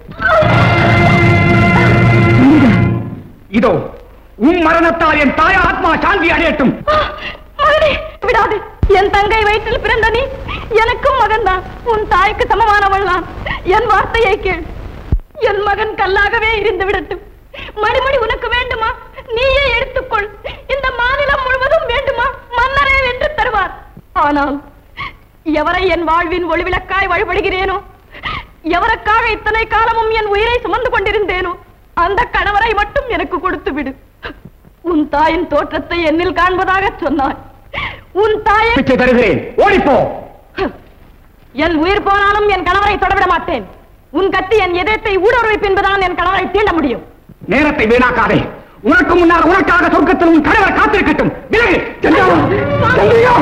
[SPEAKER 10] இதோ உன் மரணத்தால் என் தாயார் ஆத்மா சாந்தி அடையட்டும்
[SPEAKER 2] மகனே விடாது என் தங்கை வயிற்றில் பிறந்த நீ எனக்கும் மகன்தான் உன் தாய்க்கு சமமானவள் நான் என் வார்த்தையை கேள் என் மகன் கல்லாகவே இருந்து விடட்டும் மறுமணி உனக்கு வேண்டுமா நீயே எடுத்துக்கொள் இந்த மாநிலம் முழுவதும் வேண்டுமா மன்னரே வென்று தருவார் ஆனால் எவரை என் வாழ்வின் ஒளிவிளக்காய் வழிபடுகிறேனோ எவருக்காக இத்தனை காலமும் என் உயிரை சுமந்து கொண்டிருந்தேனோ அந்த கணவரை மட்டும் எனக்கு கொடுத்து விடு உன் தாயின் தோற்றத்தை என்னில் காண்பதாக சொன்னாய் உன் தாயை
[SPEAKER 10] பிச்சை தருகிறேன் ஓடிப்போ
[SPEAKER 2] என் உயிர் போனாலும் என் கணவரை தொடவிட மாட்டேன் உன் கத்தி என் இதயத்தை ஊடுருவிப்பு என்பதான் என் கணவரை தீண்ட முடியும்
[SPEAKER 10] நேரத்தை வீணாக்காதே உனக்கு முன்னால் உனக்காக சொர்க்கத்தில் உன் கணவர் காத்திருக்கட்டும் விலகு சந்தியா சந்தியா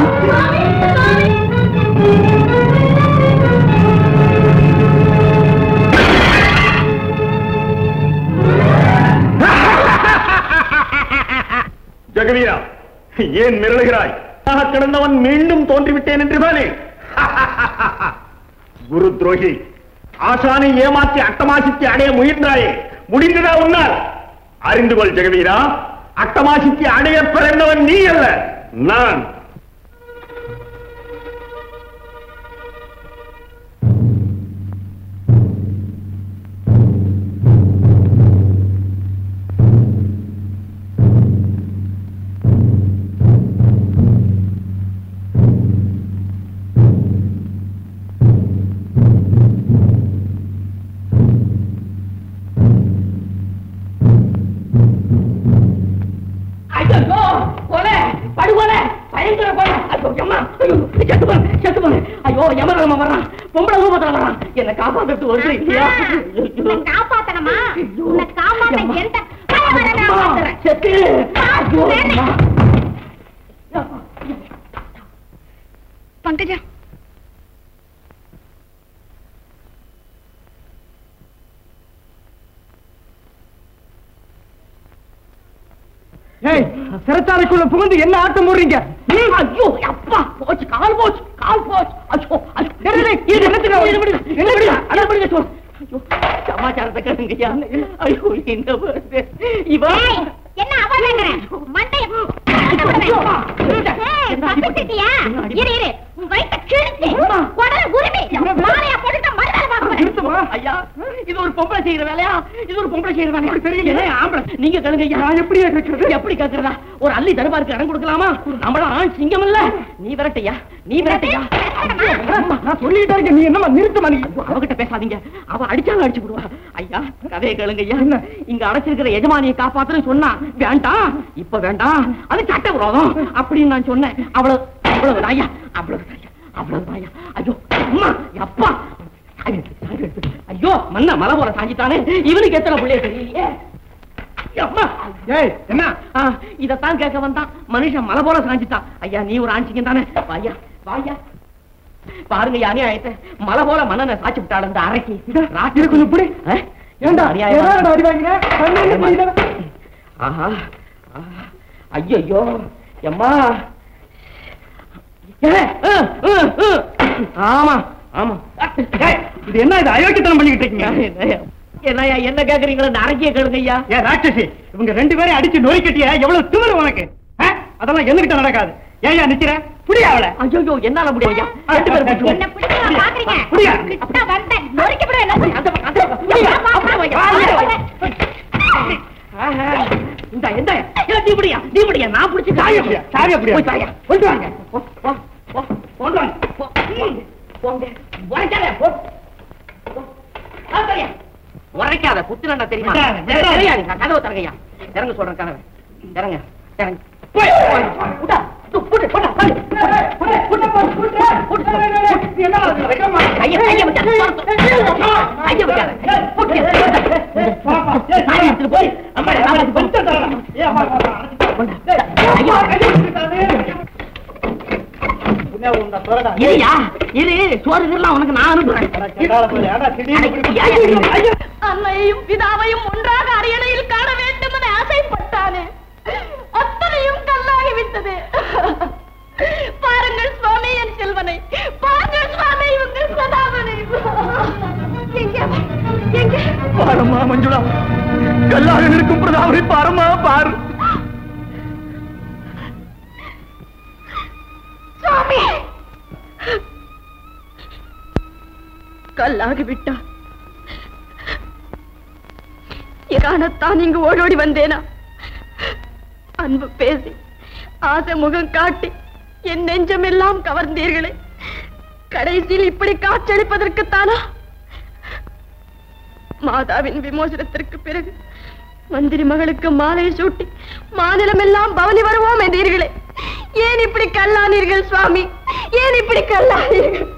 [SPEAKER 16] ஜெகவீரா ஏன் மிரளுகிறாய் ஆக கிடந்தவன் மீண்டும் தோன்றிவிட்டேன் என்று தானே குரு துரோகி ஆசானை ஏமாற்றி அட்டமாசித்து அடைய முயன்றாயே முடிந்ததா உன்னால் அறிந்து கொள் ஜெகவீரா அட்டமாசித்து அடைய பிறந்தவன் நீ அல்ல நான்
[SPEAKER 12] ஐயோ கொலை படுகொலை பயங்கர கொலை ஐயோ அம்மா ஐயோ செத்து போன செத்து போன ஐயோ யமரமா வர்றான் பொம்பளை ரூபத்துல வர்றான் என்ன காப்பாத்துட்டு வருது இல்லையா
[SPEAKER 9] காப்பாத்தனமா உன்னை காப்பாத்த எந்த
[SPEAKER 12] அம்மா, செத்து ஐயோ அம்மா
[SPEAKER 9] பங்கஜா
[SPEAKER 10] ஏய் சிறைச்சாலைக்குள்ள புகுந்து என்ன ஆட்டம் போடுறீங்க
[SPEAKER 12] ஐயோ அப்பா போச்சு கால் போச்சு கால் போச்சு ஐயோ ஐயோ
[SPEAKER 10] டேய், டேய், இது என்னத்துக்கு
[SPEAKER 12] இது விடுங்க, இது விடுங்க, அதை விடுங்க, சொல். ஐயோ சமாச்சாரத்தை கேளுங்கய்யா ஐயோ என்ன வருது இவன்
[SPEAKER 9] என்ன அவன் மண்டை தப்பிச்சிட்டியா இரு இரு உன் வயித்தை கிழிச்சு உடல உரிமை மாலையா போட்டுட்டு மறுதலை
[SPEAKER 12] நிறுத்துமா? ஐயா இது ஒரு பொம்பளை செய்யற வேலையா இது ஒரு பொம்பளை செய்யற வேலையா தெரியல ஆம்பளை நீங்க கேளுங்க ஐயா நான் எப்படி கேட்கறது எப்படி கேட்கறதா ஒரு அள்ளி தருபாருக்கு இடம் கொடுக்கலாமா நம்மள ஆண் சிங்கம் இல்ல நீ விரட்டையா நீ விரட்டையா
[SPEAKER 10] நான் சொல்லிட்டே இருக்கேன் நீ என்னமா நிறுத்துமா நீ
[SPEAKER 12] அவகிட்ட பேசாதீங்க அவ அடிச்சாலும் அடிச்சு விடுவா ஐயா கதையை கேளுங்க ஐயா இங்க அடைச்சிருக்கிற எஜமானியை காப்பாத்துன்னு சொன்னா வேண்டாம் இப்ப வேண்டாம் அது சட்ட விரோதம் அப்படின்னு நான் சொன்னேன் அவ்வளவு அவ்வளவு ஐயா அவ்வளவு அவ்வளவு ஐயா ஐயோ அம்மா அப்பா ஐயோ மன்ன மலை போல சாஞ்சிட்டானே இவனுக்கு எத்தனை பிள்ளைய தெரியலையே
[SPEAKER 3] ஏய் என்ன இதத்தான் கேட்க வந்தான் மனுஷன் மலை போல சாஞ்சிட்டான் ஐயா நீ ஒரு ஆண்சிங்க தானே வாயா வாயா பாருங்க யானே ஆயிட்ட மலை போல மன்னனை சாச்சு விட்டாள் அந்த அரைக்கு ராத்திரி கொஞ்சம் இப்படி ஏண்டா ஆஹா ஐயோ எம்மா ஆமா ஆமா
[SPEAKER 10] இது என்ன இது அயோக்கியத்தனம் பண்ணிக்கிட்டு இருக்கீங்க
[SPEAKER 3] என்னய்யா என்ன கேக்குறீங்களா இந்த அரைக்கிய கேளுங்க ஐயா
[SPEAKER 10] ஏன் ராட்சசி இவங்க ரெண்டு பேரையும் அடிச்சு நொறுக்கிட்டிய எவ்வளவு திமிரு உனக்கு ஆ? அதெல்லாம் என்கிட்ட நடக்காது ஏயா நிக்கிற புடியா அவளை
[SPEAKER 3] ஐயோ என்னால முடியும் ஐயா ரெண்டு பேரும் பிடிச்சு
[SPEAKER 11] என்ன பிடிக்க பாக்குறீங்க
[SPEAKER 10] புடியா
[SPEAKER 11] இப்பதான் வந்தேன் நொறுக்கிவிட என்ன
[SPEAKER 3] அந்த பக்கம், அந்த பக்கம். ஐயா, அப்புறம் வையா. ஆஹா. இந்தா, இந்தா. இல்ல, நீ பிடியா, நீ பிடியா, நான் பிடிச்சு
[SPEAKER 10] சாவி அப்படியா சாவி அப்படியா
[SPEAKER 3] போய் தாயா.
[SPEAKER 10] கொண்டு வாங்க
[SPEAKER 3] போ, போ, போ, கொண்டு வாங்க. போ. ம். போங்க. உரைக்காத, போ. போ. ஆ, சரியா. உரைக்காத குத்துனா தெரியுமா
[SPEAKER 10] விட்டாத, விட்டாத.
[SPEAKER 3] தெரியாது நான் கதவை தரங்கய்யா இறங்க சொல்றேன் கதவை இறங்க இறங்க போய் விட்டா து, புடு, புடு, புடு. புடு, புடு, புடு, புடு, புடு, புடு. கையை, கையை விட்டாத. கையை விட்டாத. புடு. சாவி எடுத்துட்டு போய் அம்மாடி, சாவி எடுத்துட்டு போய். இருயா, இரு சோறு இதெல்லாம் உனக்கு நான் அனுப்புறேன்
[SPEAKER 2] அன்னையையும் பிதாவையும் ஒன்றாக அரியணையில் காண வேண்டும் என ஆசைப்பட்டானே அத்தனையும் கல்லாகி விட்டது பாருங்கள் சுவாமி என் செல்வனை பாருங்கள் சுவாமி உங்கள் சதாவனை எங்கே எங்கே
[SPEAKER 10] பாரம்மா மஞ்சுளா கல்லாக இருக்கும் பிரதாபரை பாரம்மா பாரு
[SPEAKER 2] சுவாமி கல்லாகி விட்டா காணத்தான் இங்கு ஓடோடி வந்தேனா அன்பு பேசி ஆசை முகம் காட்டி என் நெஞ்சமெல்லாம் கவர்ந்தீர்களே கடைசியில் இப்படி காட்சியளிப்பதற்குத்தானா மாதாவின் விமோசனத்திற்கு பிறகு மந்திரி மகளுக்கு மாலை சூட்டி மாநிலமெல்லாம் பவனி வருவோம் என்றீர்களே ஏன் இப்படி கல்லானீர்கள் சுவாமி ஏன் இப்படி கல்லானீர்கள்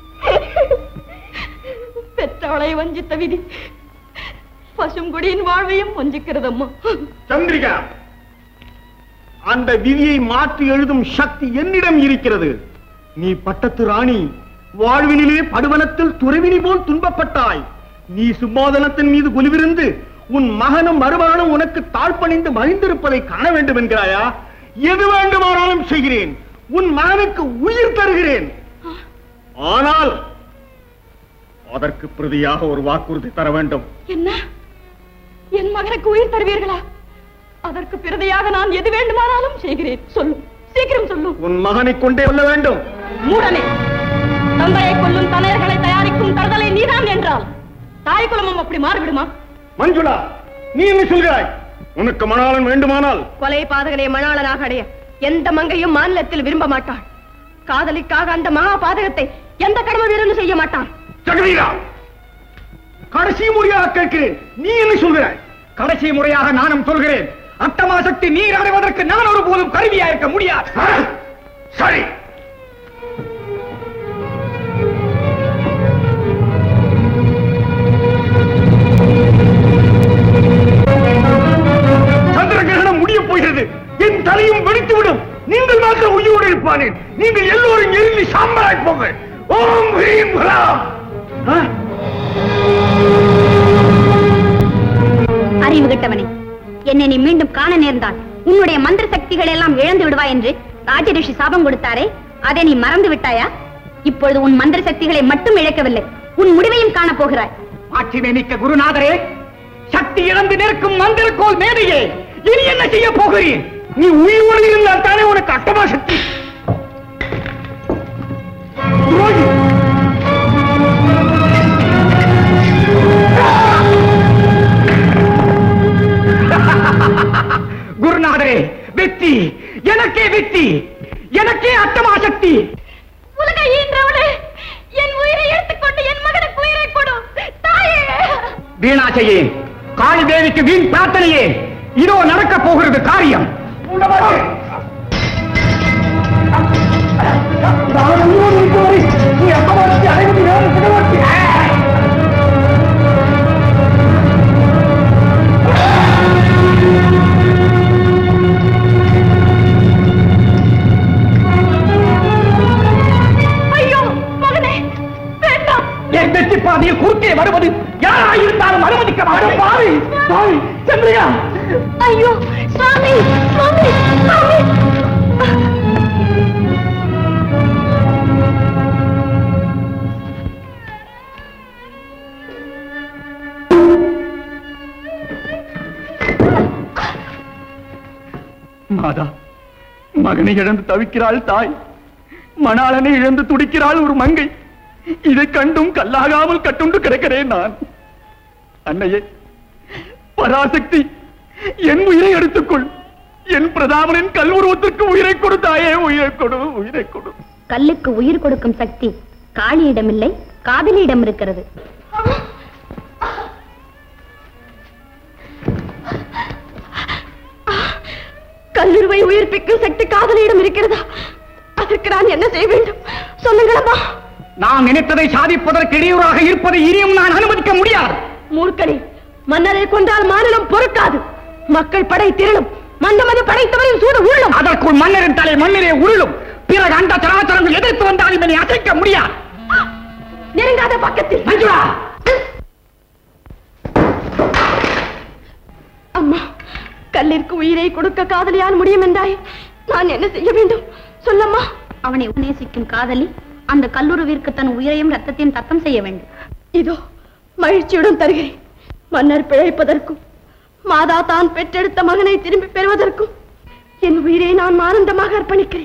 [SPEAKER 2] பெற்றவளை வஞ்சித்த விதி பசுங்குடியின் வாழ்வையும் வஞ்சிக்கிறதம்மா
[SPEAKER 16] சந்திரிகா அந்த விதியை மாற்றி எழுதும் சக்தி என்னிடம் இருக்கிறது நீ பட்டத்து ராணி வாழ்வினிலே படுவனத்தில் துறவினி போல் துன்பப்பட்டாய் நீ சும்மாதனத்தின் மீது குலிவிருந்து உன் மகனும் மருமகனும் உனக்கு தாழ்பணிந்து மறைந்திருப்பதை காண வேண்டும் என்கிறாயா எது வேண்டுமானாலும் செய்கிறேன் உன் மகனுக்கு உயிர் தருகிறேன் ஆனால் அதற்கு பிரதியாக ஒரு வாக்குறுதி தர வேண்டும்
[SPEAKER 2] என்ன என் மகனுக்கு உயிர் தருவீர்களா அதற்கு பிரதையாக நான் எது வேண்டுமானாலும் செய்கிறேன் சொல்லும் சீக்கிரம் சொல்லும்
[SPEAKER 16] உன் மகனை கொண்டே கொள்ள வேண்டும்
[SPEAKER 2] மூடனே தந்தையை கொல்லும் தலையர்களை தயாரிக்கும் தருதலை நீதான் என்றால் தாய் குலமும் அப்படி மாறிவிடுமா
[SPEAKER 16] மஞ்சுளா நீ என்ன சொல்கிறாய் உனக்கு மணாளன் வேண்டுமானால்
[SPEAKER 2] கொலை பாதகனை மணாளனாக அடைய எந்த மங்கையும் மாநிலத்தில் விரும்ப மாட்டாள் காதலிக்காக அந்த மகா பாதகத்தை எந்த கடமை வீரனும் செய்ய மாட்டான்
[SPEAKER 10] ஜெகவீரா கடைசி முறையாக கேட்கிறேன் நீ என்ன சொல்கிறாய் கடைசி முறையாக நானும் சொல்கிறேன் அட்டமா சக்தி நீர் அடைவதற்கு நான் ஒருபோதும் கருவியா இருக்க முடியாது சரி சந்திர கிரகணம் முடியப் போகிறது என் தலையும் வெடித்து விடும் நீங்கள் மாத்திரம் உயிரோடு இருப்பானேன் நீங்கள் எல்லோரும் எரிந்து சாம்பலாய் போங்கள் ஓம் ஹ்ரீம் ஹலாம்
[SPEAKER 11] அறிவு கெட்டவனே என்னை நீ மீண்டும் காண நேர்ந்தால் உன்னுடைய மந்திர சக்திகள் எல்லாம் இழந்து விடுவாய் என்று ராஜரிஷி சாபம் கொடுத்தாரே அதை நீ மறந்து விட்டாயா இப்பொழுது உன் மந்திர சக்திகளை மட்டும் இழக்கவில்லை உன் முடிவையும் காணப் போகிறாய்
[SPEAKER 10] ஆட்சிமை மிக்க குருநாதரே சக்தி இழந்து நிற்கும் மந்திரக்கோள் மேதையே இனி என்ன செய்ய போகிறீர் நீ உயிரோடு இருந்தால் தானே உனக்கு அட்டமா சக்தி துரோகி! குருநாதரே வெற்றி எனக்கே வெற்றி எனக்கே அட்டமா சக்தி
[SPEAKER 2] உலக ஈன்றவளே என் உயிரை எடுத்துக்கொண்டு என் மகனுக்கு உயிரை கொடு தாயே
[SPEAKER 10] வீணாச்சையே காளி தேவிக்கு வீண் பிரார்த்தனையே இதோ நடக்க போகிறது காரியம்
[SPEAKER 11] ஆ
[SPEAKER 6] பக்கமா பாவி பாவி சந்திரிகா
[SPEAKER 11] ஐயோ சுவாமி சுவாமி சுவாமி
[SPEAKER 6] மாதா மகனை இழந்து தவிக்கிறாள் தாய் மணாளனை இழந்து துடிக்கிறாள் ஒரு மங்கை இதை கண்டும் கல்லாகாமல் கட்டுண்டு கிடக்கிறேன் நான் அன்னையே பராசக்தி என் உயிரை எடுத்துக்கொள் என் பிரதாபனின் கல்வுருவத்திற்கு உயிரை கொடுத்தாயே உயிரை கொடு உயிரை கொடு
[SPEAKER 17] கல்லுக்கு உயிர் கொடுக்கும் சக்தி காளியிடமில்லை காதலியிடம் இருக்கிறது
[SPEAKER 2] கல்லுருவை உயிர்ப்பிக்கும் சக்தி காதலியிடம் இருக்கிறதா அதற்கு நான் என்ன செய்ய வேண்டும் சொல்லுங்களம்மா
[SPEAKER 6] நான் நினைத்ததை சாதிப்பதற்கு இடையூறாக இருப்பதை இனியும் நான் அனுமதிக்க முடியாது
[SPEAKER 2] மூர்க்கனே மன்னரை கொண்டால் மாநிலம் பொறுக்காது மக்கள் படை திரளும் மன்னமது படைத்தவரின் சூடு உள்ளும்
[SPEAKER 6] அதற்குள் மன்னரின் தலை மண்ணிலே உருளும் பிறகு அந்த சராச்சரங்கள் எதிர்த்து வந்தால் இதனை அசைக்க முடியாது
[SPEAKER 2] நெருங்காத பக்கத்தில்
[SPEAKER 6] மஞ்சுளா
[SPEAKER 2] அம்மா கல்லிற்கு உயிரை கொடுக்க காதலியால் முடியும் என்றாய் நான் என்ன செய்ய வேண்டும் சொல்லம்மா
[SPEAKER 17] அவனை நேசிக்கும் காதலி அந்த கல்லுருவிற்கு தன் உயிரையும் ரத்தத்தையும் தத்தம் செய்ய வேண்டும்
[SPEAKER 2] இதோ மகிழ்ச்சியுடன் தருகிறேன் மன்னர் பிழைப்பதற்கும் மாதா தான் பெற்றெடுத்த மகனை திரும்பி பெறுவதற்கும் என் உயிரை நான் ஆனந்தமாக அர்ப்பணிக்கிறேன்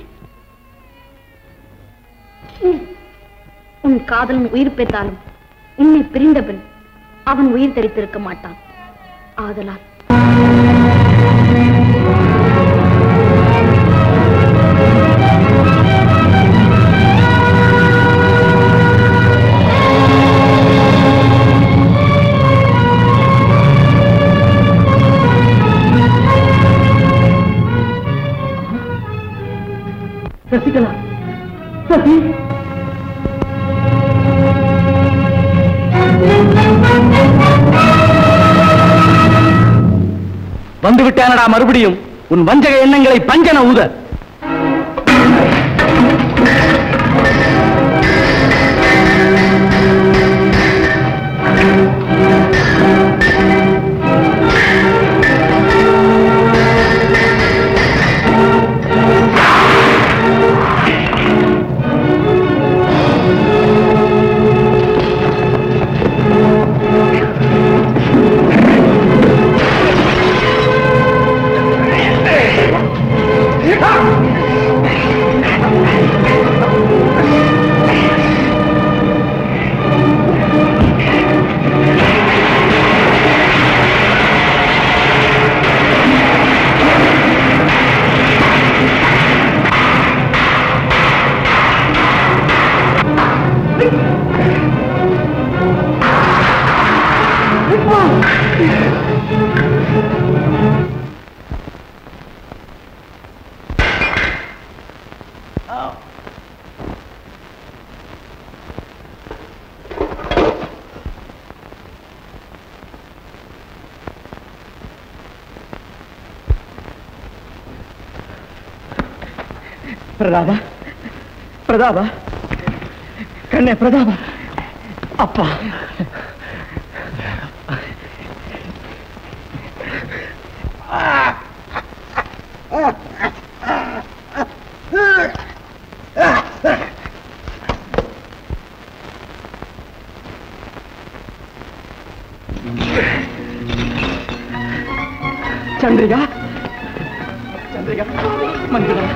[SPEAKER 17] உன் காதலன் உயிர் பெற்றாலும் உன்னை பிரிந்த பின் அவன் உயிர் தரித்திருக்க மாட்டான் ஆதலால்
[SPEAKER 6] சசிகலா சசி
[SPEAKER 3] வந்து விட்டானடா மறுபடியும் உன் வஞ்சக எண்ணங்களை பஞ்சன ஊத
[SPEAKER 6] பிரதாபா பிரதாபா கண்ணே பிரதாபா அப்பா சந்திரிகா சந்திரிகா மஞ்சுளா